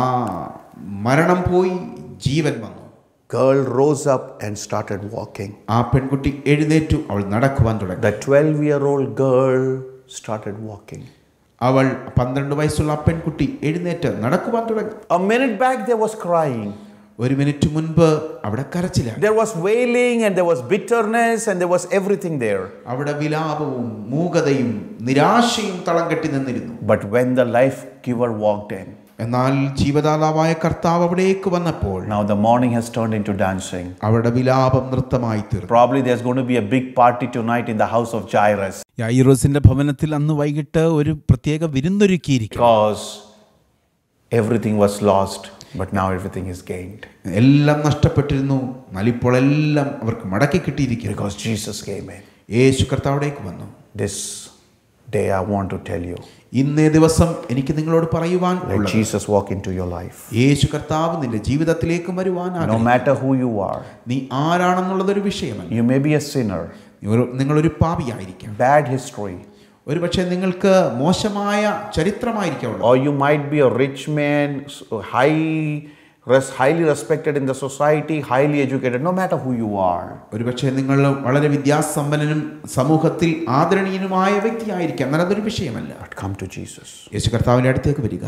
മരണം പോയി ജീവൻ വന്നു Girl rose up and started walking. ആ പെൺകുട്ടി എഴുന്നേറ്റു അവൾ നടക്കുവാൻ തുടങ്ങി The 12 year old girl started walking. അവൾ പന്ത്രണ്ട് വയസ്സുള്ള ആ പെൺകുട്ടി എഴുന്നേറ്റ് നടക്കുവാൻ തുടങ്ങി A minute back, there was crying. ഒരു മിനിറ്റ് മുൻപ് അവിടെ കരച്ചിലാണ് There was wailing and there was bitterness and there was everything there. അവിടെ വിലാപവും മൂകതയും നിരാശയും തളം കെട്ടി നിന്നിരുന്നു But when the life giver walked in, എന്നാൽ ജീവദാതാവായ കർത്താവ് അവിടേക്ക് വന്നപ്പോൾ now the morning has turned into dancing. അവിടെ വിലാപം നൃത്തമായി തീർന്നു Probably there's going to be a big party tonight in the house of Jairus യായിറോസിന്റെ ഭവനത്തിൽ അന്ന് വൈകിട്ട് ഒരു പ്രത്യേക വിരുന്നൊരുക്കിയിരിക്കും because everything was lost, but now everything is gained. എല്ലാം നഷ്ടപ്പെട്ടിരുന്നു എന്നാൽ ഇപ്പോൾ എല്ലാം അവർക്ക് മടക്കി കിട്ടിയിരിക്കുന്നു Because Jesus came in. യേശു കർത്താവിടേക്ക് വന്നു This day, I want to tell you ഇന്നേ ദിവസം എനിക്ക് നിങ്ങളോട് പറയുവാൻ let ഉള്ളത് Jesus walk into your life. യേശു കർത്താവ് നിന്റെ ജീവിതത്തിലേക്ക് വരുവാൻ No ആഗ്രഹിക്കുന്നു. matter who you are, നീ ആരാണെന്നുള്ളതൊരു വിഷയമല്ല you may be a sinner, ഒരു- നിങ്ങളൊരു പാപിയായിരിക്കാം bad history, ഒരു പക്ഷേ നിങ്ങൾക്ക് മോശമായ ചരിത്രമായിരിക്കാം ഉള്ളത്. or you might be a rich man, s- high, res- highly respected in the society, highly educated, no matter who you are. ഒരു പക്ഷേ നിങ്ങൾ വളരെ വിദ്യാസമ്പന്നനും സമൂഹത്തിൽ ആദരണീയനുമായ വ്യക്തിയായിരിക്കാം എന്നാൽ അതൊരു വിഷയമല്ല But come to Jesus, യേശു കർത്താവിൻ്റെ അടുത്തേക്ക് വരിക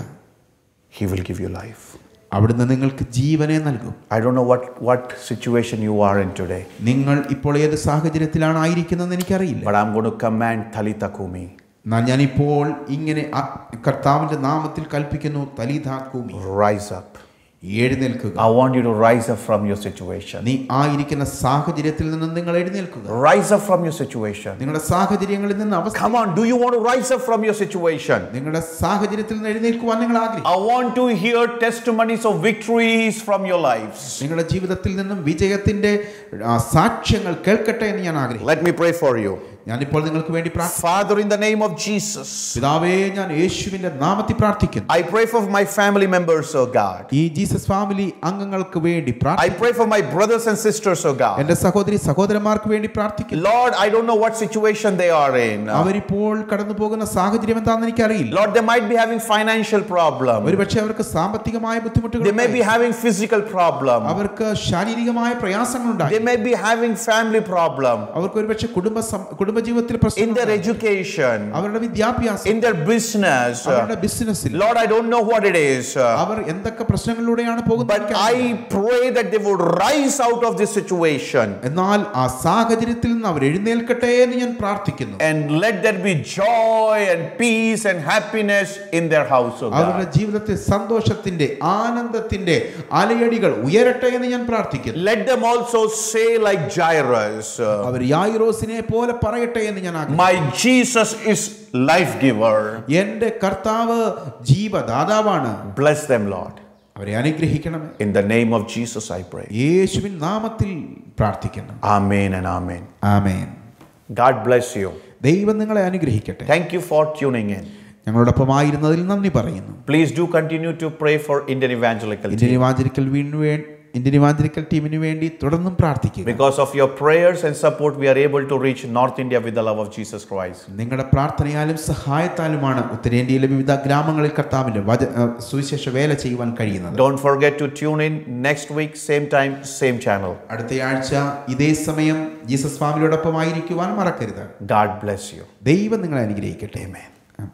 He will give you life. അവിടുന്ന് നിങ്ങൾക്ക് ജീവനെ നൽകും I don't know what, what situation you are in today, നിങ്ങൾ ഇപ്പോൾ ഏത് സാഹചര്യത്തിലാണ് ആയിരിക്കുന്നതെന്ന് എനിക്കറിയില്ല but I'm going to command Talitha Kumi, എന്നാൽ ഞാനിപ്പോൾ ഇങ്ങനെ ആ- കർത്താവിന്റെ നാമത്തിൽ കൽപ്പിക്കുന്നു തലിതാക്കൂമി rise up. എഴുന്നേൽക്കുക I want you to rise up from your situation. നീ ആയിരിക്കുന്ന സാഹചര്യത്തിൽ നിന്ന് നിങ്ങൾ എഴുന്നേൽക്കുക Rise up from your situation. നിങ്ങളുടെ സാഹചര്യങ്ങളിൽ നിന്ന് അവസ്ഥ Come on, do you want to rise up from your situation? നിങ്ങളുടെ സാഹചര്യത്തിൽ നിന്ന് എഴുന്നേൽക്കുവാൻ നിങ്ങൾ ആഗ്രഹിക്കും I want to hear testimonies of victories from your lives. നിങ്ങളുടെ ജീവിതത്തിൽ നിന്നും വിജയത്തിന്റെ ആ, സാക്ഷ്യങ്ങൾ കേൾക്കട്ടെ എന്ന് ഞാൻ ആഗ്രഹിക്കുന്നു Let me pray for you. ഞാനിപ്പോൾ നിങ്ങൾക്ക് വേണ്ടി പ്രാർത്ഥിക്കുന്നു Father, in the name of Jesus, പിതാവേ ഞാൻ യേശുവിന്റെ നാമത്തിൽ പ്രാർത്ഥിക്കുന്നു I pray for my family members, oh God. ഈ ജീസസ് ഫാമിലി അംഗങ്ങൾക്ക് വേണ്ടി I പ്രാർത്ഥിക്കുന്നു pray for my brothers and sisters, oh God. എന്റെ സഹോദരി സഹോദരന്മാർക്ക് വേണ്ടി പ്രാർത്ഥിക്കുന്നു Lord, I don't know what situation they are in. അവരിപ്പോൾ കടന്നു പോകുന്ന സാഹചര്യം എന്താണെന്ന് എനിക്കറിയില്ല Lord, they might be having financial problem. ഒരുപക്ഷെ അവർക്ക് സാമ്പത്തികമായ ബുദ്ധിമുട്ടുകൾ They may be ഉണ്ടായി. having physical problem. അവർക്ക് ശാരീരികമായ പ്രയാസങ്ങളുണ്ടായി They may be having family problem അവർക്ക് ഒരുപക്ഷെ കുടുംബ സം- കുടുംബജീവിതത്തിൽ in പ്രശ്നം their education, അവരുടെ വിദ്യാഭ്യാസം in their business. അവരുടെ ബിസിനസ്സിൽ Lord, I don't know what it is. അവർ എന്തൊക്കെ പ്രശ്നങ്ങളിലൂടെയാണ് പോകുന്നത് But I pray that they would rise out of this situation എന്നാൽ ആ സാഹചര്യത്തിൽ നിന്ന് അവർ എഴുന്നേൽക്കട്ടെ എന്ന് ഞാൻ പ്രാർത്ഥിക്കുന്നു and let there be joy and peace and happiness in their house. oh അവരുടെ God. ജീവിതത്തിൽ സന്തോഷത്തിന്റെ ആനന്ദത്തിന്റെ അലയടികൾ ഉയരട്ടെ എന്ന് ഞാൻ പ്രാർത്ഥിക്കുന്നു Let them also say, like Jairus, uh, അവർ യായിറോസിനെ പോലെ പറയട്ടെ എന്ന് ഞാൻ ആഗ്രഹിക്കുന്നു My Jesus is life giver. എന്റെ കർത്താവ് ജീവദാതാവാണ് Bless them, Lord. അവരെ അനുഗ്രഹിക്കണമേ In the name of Jesus, I pray. യേശുവിൻ നാമത്തിൽ പ്രാർത്ഥിക്കുന്നു Amen and amen. Amen God bless you. ദൈവം നിങ്ങളെ അനുഗ്രഹിക്കട്ടെ Thank you for tuning in. ഞങ്ങളോടൊപ്പം ആയിരുന്നതിൽ നന്ദി പറയുന്നു Please do continue to pray for Indian Evangelical Indian Team. Evangelical വീടിന് വേ ഇന്ത്യൻ ഇവാഞ്ചലിക്കൽ ടീമിന് വേണ്ടി തുടർന്നും പ്രാർത്ഥിക്കുക Because of your prayers and support, we are able to reach North India with the love of Jesus Christ. നിങ്ങളുടെ പ്രാർത്ഥനയാലും സഹായത്താലുമാണ് ഉത്തരേന്ത്യയിലെ വിവിധ ഗ്രാമങ്ങളിൽ കർത്താവിന്റെ വച ആ, സുവിശേഷ വേല ചെയ്യുവാൻ കഴിയുന്നത് Don't forget to tune in next week, same time, same channel. അടുത്തയാഴ്ച ഇതേ സമയം ജീസസ് ഫാമിലിയോടൊപ്പം ആയിരിക്കുവാൻ മറക്കരുത് God bless you. ദൈവം നിങ്ങളെ അനുഗ്രഹിക്കട്ടെ ആമേൻ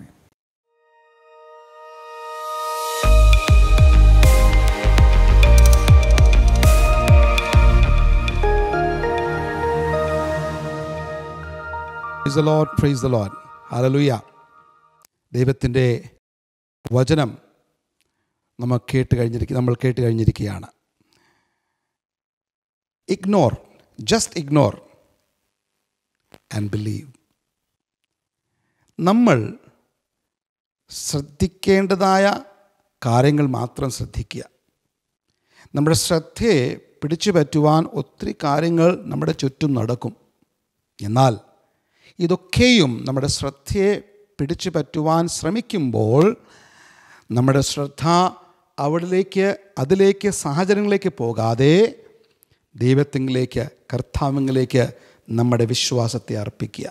praise the Lord praise the Lord hallelujah ദൈവത്തിൻ്റെ വചനം നമ്മൾ കേട്ട് കഴിഞ്ഞിരിക്കുക നമ്മൾ കേട്ട് കഴിഞ്ഞിരിക്കുകയാണ് ignore just ignore and believe നമ്മൾ ശ്രദ്ധിക്കേണ്ടതായ കാര്യങ്ങൾ മാത്രം ശ്രദ്ധിക്കുക നമ്മുടെ ശ്രദ്ധയെ പിടിച്ചു പറ്റുവാൻ ഒത്തിരി കാര്യങ്ങൾ നമ്മുടെ ചുറ്റും നടക്കും എന്നാൽ ഇതൊക്കെയും നമ്മുടെ ശ്രദ്ധയെ പിടിച്ചു പറ്റുവാൻ ശ്രമിക്കുമ്പോൾ നമ്മുടെ ശ്രദ്ധ അവിടിലേക്ക് അതിലേക്ക് സാഹചര്യങ്ങളിലേക്ക് പോകാതെ ദൈവത്തിങ്കിലേക്ക് കർത്താവിങ്കിലേക്ക് നമ്മുടെ വിശ്വാസത്തെ അർപ്പിക്കുക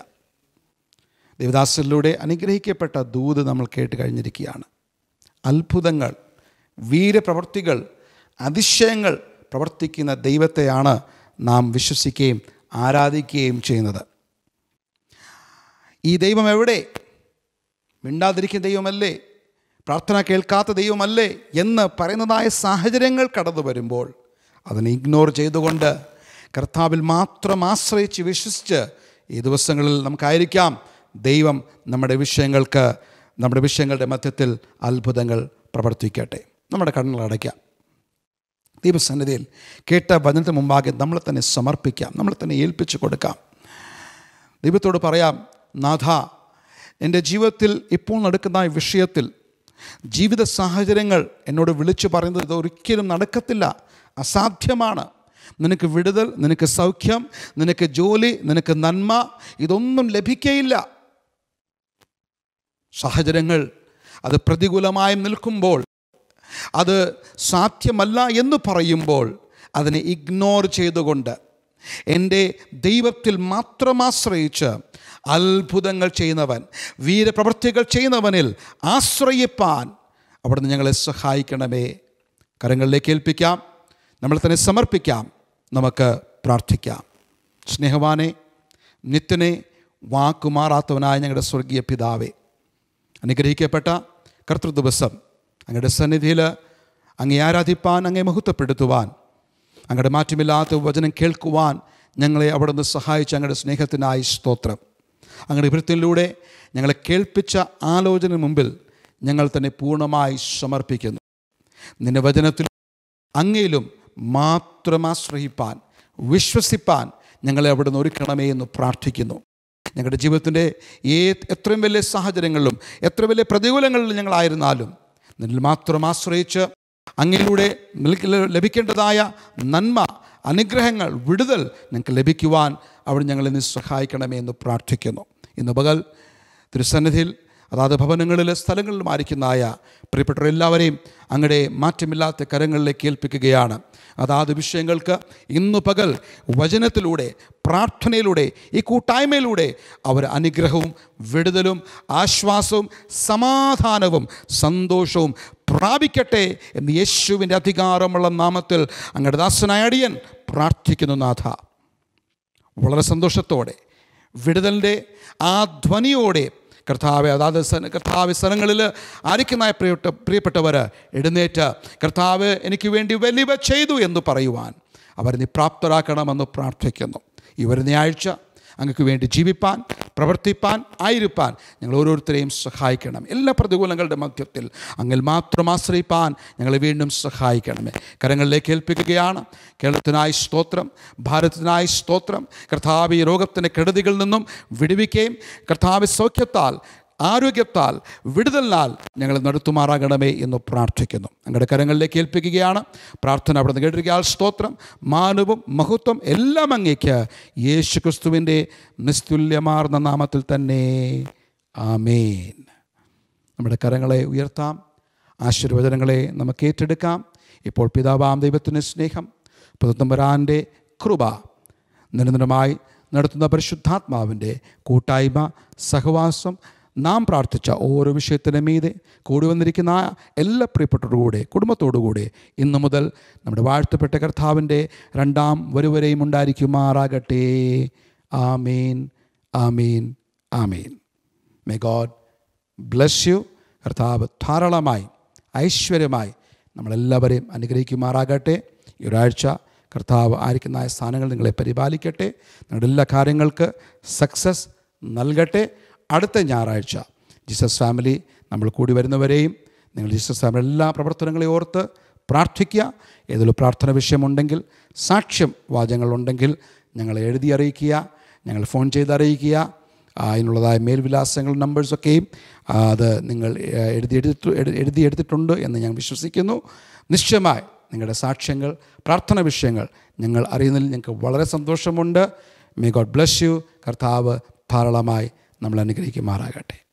ദേവദാസരിലൂടെ അനുഗ്രഹിക്കപ്പെട്ട ദൂത് നമ്മൾ കേട്ട് കഴിഞ്ഞിരിക്കുകയാണ് അത്ഭുതങ്ങൾ വീരപ്രവർത്തികൾ അതിശയങ്ങൾ പ്രവർത്തിക്കുന്ന ദൈവത്തെയാണ് നാം വിശ്വസിക്കുകയും ആരാധിക്കുകയും ചെയ്യുന്നത് ഈ ദൈവം എവിടെ മിണ്ടാതിരിക്കുന്ന ദൈവമല്ലേ പ്രാർത്ഥന കേൾക്കാത്ത ദൈവമല്ലേ എന്ന് പറയുന്നതായ സാഹചര്യങ്ങൾ കടന്നു വരുമ്പോൾ അതിനെ ഇഗ്നോർ ചെയ്തുകൊണ്ട് കർത്താവിൽ മാത്രം ആശ്രയിച്ച് വിശ്വസിച്ച് ഈ ദിവസങ്ങളിൽ നമുക്കായിരിക്കാം ദൈവം നമ്മുടെ വിഷയങ്ങൾക്ക് നമ്മുടെ വിഷയങ്ങളുടെ മധ്യത്തിൽ അത്ഭുതങ്ങൾ പ്രവർത്തിക്കട്ടെ നമ്മുടെ കണ്ണുകൾ അടയ്ക്കാം ദൈവസന്നിധിയിൽ കേട്ട വചനത്തിന് മുമ്പാകെ നമ്മളെ തന്നെ സമർപ്പിക്കാം നമ്മളെ തന്നെ ഏൽപ്പിച്ചു കൊടുക്കാം ദൈവത്തോട് പറയാം നാഥ എൻ്റെ ജീവിതത്തിൽ ഇപ്പോൾ നടക്കുന്ന ഈ വിഷയത്തിൽ ജീവിത സാഹചര്യങ്ങൾ എന്നോട് വിളിച്ചു പറയുന്നത് ഇത് ഒരിക്കലും നടക്കത്തില്ല അസാധ്യമാണ് നിനക്ക് വിടുതൽ നിനക്ക് സൗഖ്യം നിനക്ക് ജോലി നിനക്ക് നന്മ ഇതൊന്നും ലഭിക്കയില്ല സാഹചര്യങ്ങൾ അത് പ്രതികൂലമായി നിൽക്കുമ്പോൾ അത് സാധ്യമല്ല എന്ന് പറയുമ്പോൾ അതിനെ ഇഗ്നോർ ചെയ്തുകൊണ്ട് എൻ്റെ ദൈവത്തിൽ മാത്രം ആശ്രയിച്ച് അത്ഭുതങ്ങൾ ചെയ്യുന്നവൻ വീരപ്രവൃത്തികൾ ചെയ്യുന്നവനിൽ ആശ്രയിപ്പാൻ അവിടുന്ന് ഞങ്ങളെ സഹായിക്കണമേ കരങ്ങളിലേക്ക് ഏൽപ്പിക്കാം നമ്മൾ തന്നെ സമർപ്പിക്കാം നമുക്ക് പ്രാർത്ഥിക്കാം സ്നേഹവാനെ നിത്യനെ വാക്കുമാറാത്തവനായ ഞങ്ങളുടെ സ്വർഗീയ പിതാവേ അനുഗ്രഹിക്കപ്പെട്ട കർത്തൃദിവസം അങ്ങയുടെ സന്നിധിയിൽ അങ്ങേ ആരാധിപ്പാൻ അങ്ങേ മഹത്വപ്പെടുത്തുവാൻ അങ്ങയുടെ മാറ്റമില്ലാത്ത വചനം കേൾക്കുവാൻ ഞങ്ങളെ അവിടുന്ന് സഹായിച്ച അങ്ങയുടെ സ്നേഹത്തിനായി സ്തോത്രം അങ്ങയുടെ വൃത്തിയിലൂടെ ഞങ്ങളെ കേൾപ്പിച്ച ആലോചന മുമ്പിൽ ഞങ്ങൾ തന്നെ പൂർണ്ണമായി സമർപ്പിക്കുന്നു നിന്റെ വചനത്തിൽ അങ്ങയിലും മാത്രം ആശ്രയിപ്പാൻ വിശ്വസിപ്പാൻ ഞങ്ങളെ അവിടുന്ന് ഒരുക്കണമേ എന്ന് പ്രാർത്ഥിക്കുന്നു ഞങ്ങളുടെ ജീവിതത്തിൻ്റെ ഏത് എത്രയും വലിയ സാഹചര്യങ്ങളിലും എത്ര വലിയ പ്രതികൂലങ്ങളിലും ഞങ്ങളായിരുന്നാലും നിന്നിൽ മാത്രം ആശ്രയിച്ച് അങ്ങയിലൂടെ നിൽക്ക് ലഭിക്കേണ്ടതായ നന്മ അനുഗ്രഹങ്ങൾ വിടുതൽ നിങ്ങൾക്ക് ലഭിക്കുവാൻ അവിടെ ഞങ്ങളെ നീ സഹായിക്കണമേ എന്ന് പ്രാർത്ഥിക്കുന്നു ഇന്ന് പകൽ തിരുസന്നിധിയിൽ അതാത് ഭവനങ്ങളിലെ സ്ഥലങ്ങളിലും ആയിരിക്കുന്നതായ പ്രിയപ്പെട്ടവർ എല്ലാവരെയും അങ്ങയുടെ മാറ്റമില്ലാത്ത കരങ്ങളിലേക്ക് ഏൽപ്പിക്കുകയാണ് അതാത് വിഷയങ്ങൾക്ക് ഇന്നു പകൽ വചനത്തിലൂടെ പ്രാർത്ഥനയിലൂടെ ഈ കൂട്ടായ്മയിലൂടെ അവർ അനുഗ്രഹവും വിടുതലും ആശ്വാസവും സമാധാനവും സന്തോഷവും പ്രാപിക്കട്ടെ എന്ന് യേശുവിൻ്റെ അധികാരമുള്ള നാമത്തിൽ അങ്ങയുടെ ദാസനായ അടിയൻ പ്രാർത്ഥിക്കുന്നു നാഥ വളരെ സന്തോഷത്തോടെ വിടുതലിൻ്റെ ആ ധ്വനിയോടെ കർത്താവ് അതാത് സ്ഥ- കർത്താവ് സ്ഥലങ്ങളിൽ ആയിരിക്കുന്നതായ പ്രിയപ്പെട്ട പ്രിയപ്പെട്ടവർ എഴുന്നേറ്റ് കർത്താവ് എനിക്ക് വേണ്ടി വലിയ ചെയ്തു എന്ന് പറയുവാൻ അവരെ നീ പ്രാപ്തരാക്കണമെന്ന് പ്രാർത്ഥിക്കുന്നു ഈ വരുന്ന ആഴ്ച അങ്ങക്ക് വേണ്ടി ജീവിപ്പാൻ പ്രവർത്തിപ്പാൻ ആയിരിപ്പാൻ ഞങ്ങൾ ഓരോരുത്തരെയും സഹായിക്കണം എല്ലാ പ്രതികൂലങ്ങളുടെ മധ്യത്തിൽ അങ്ങിൽ മാത്രം ആശ്രയിപ്പാൻ ഞങ്ങളെ വീണ്ടും സഹായിക്കണമേ കരങ്ങളിലേക്ക് ഏൽപ്പിക്കുകയാണ് കേരളത്തിനായി സ്തോത്രം ഭാരതത്തിനായി സ്തോത്രം കർത്താവ് ഈ രോഗത്തിൻ്റെ കെടുതികളിൽ നിന്നും വിടുവിക്കുകയും കർത്താവ് സൗഖ്യത്താൽ ആരോഗ്യത്താൽ വിടുതലിനാൽ ഞങ്ങൾ നടത്തുമാറാകണമേ എന്ന് പ്രാർത്ഥിക്കുന്നു ഞങ്ങളുടെ കരങ്ങളിലേക്ക് ഏൽപ്പിക്കുകയാണ് പ്രാർത്ഥന അവിടെ നിന്ന് കേട്ടിരിക്കാൻ സ്തോത്രം മാനവും മഹത്വം എല്ലാം അങ്ങേക്ക് യേശു ക്രിസ്തുവിൻ്റെ നിസ്തുല്യമാർന്ന നാമത്തിൽ തന്നെ ആമേൻ നമ്മുടെ കരങ്ങളെ ഉയർത്താം ആശീർവചനങ്ങളെ നമുക്ക് ഏറ്റെടുക്കാം ഇപ്പോൾ പിതാവാം ദൈവത്തിൻ്റെ സ്നേഹം പുതുത്തമ്പരാൻ്റെ കൃപ നിരന്തരമായി നടത്തുന്ന പരിശുദ്ധാത്മാവിൻ്റെ കൂട്ടായ്മ സഹവാസം നാം പ്രാർത്ഥിച്ച ഓരോ വിഷയത്തിന് മീതെ കൂടി വന്നിരിക്കുന്ന ആ എല്ലാ പ്രിയപ്പെട്ടവരോടുകൂടെ കുടുംബത്തോടുകൂടെ ഇന്നു മുതൽ നമ്മുടെ വാഴ്ത്തപ്പെട്ട കർത്താവിൻ്റെ രണ്ടാം വരുവരെയും ഉണ്ടായിരിക്കുമാറാകട്ടെ ആമീൻ ആമീൻ ആമീൻ മേ ഗോഡ് ബ്ലസ് യു കർത്താവ് ധാരാളമായി ഐശ്വര്യമായി നമ്മളെല്ലാവരെയും അനുഗ്രഹിക്കുമാറാകട്ടെ ഈ ഒരാഴ്ച കർത്താവ് ആയിരിക്കുന്ന സ്ഥാനങ്ങൾ നിങ്ങളെ പരിപാലിക്കട്ടെ നിങ്ങളുടെ എല്ലാ കാര്യങ്ങൾക്ക് സക്സസ് നൽകട്ടെ അടുത്ത ഞായറാഴ്ച ജീസസ് ഫാമിലി നമ്മൾ കൂടി വരുന്നവരെയും നിങ്ങൾ ജീസസ് ഫാമിലി എല്ലാ പ്രവർത്തനങ്ങളെ ഓർത്ത് പ്രാർത്ഥിക്കുക ഏതെങ്കിലും പ്രാർത്ഥന വിഷയമുണ്ടെങ്കിൽ സാക്ഷ്യം വാചകങ്ങളുണ്ടെങ്കിൽ ഞങ്ങളെ എഴുതി അറിയിക്കുക ഞങ്ങൾ ഫോൺ ചെയ്ത് അറിയിക്കുക ആ, അതിനുള്ളതായ മേൽവിലാസങ്ങൾ നമ്പേഴ്സൊക്കെയും ആ, അത് നിങ്ങൾ ആ, എഴുതി എടുത്തു എഴു- എഴുതി എടുത്തിട്ടുണ്ട് എന്ന് ഞാൻ വിശ്വസിക്കുന്നു നിശ്ചയമായി നിങ്ങളുടെ സാക്ഷ്യങ്ങൾ പ്രാർത്ഥന വിഷയങ്ങൾ ഞങ്ങൾ അറിയുന്നതിൽ ഞങ്ങൾക്ക് വളരെ സന്തോഷമുണ്ട് മേ ഗോഡ് ബ്ലസ് യു കർത്താവ് ധാരാളമായി നമ്മൾ അനുഗ്രഹിക്കുമാറാകട്ടെ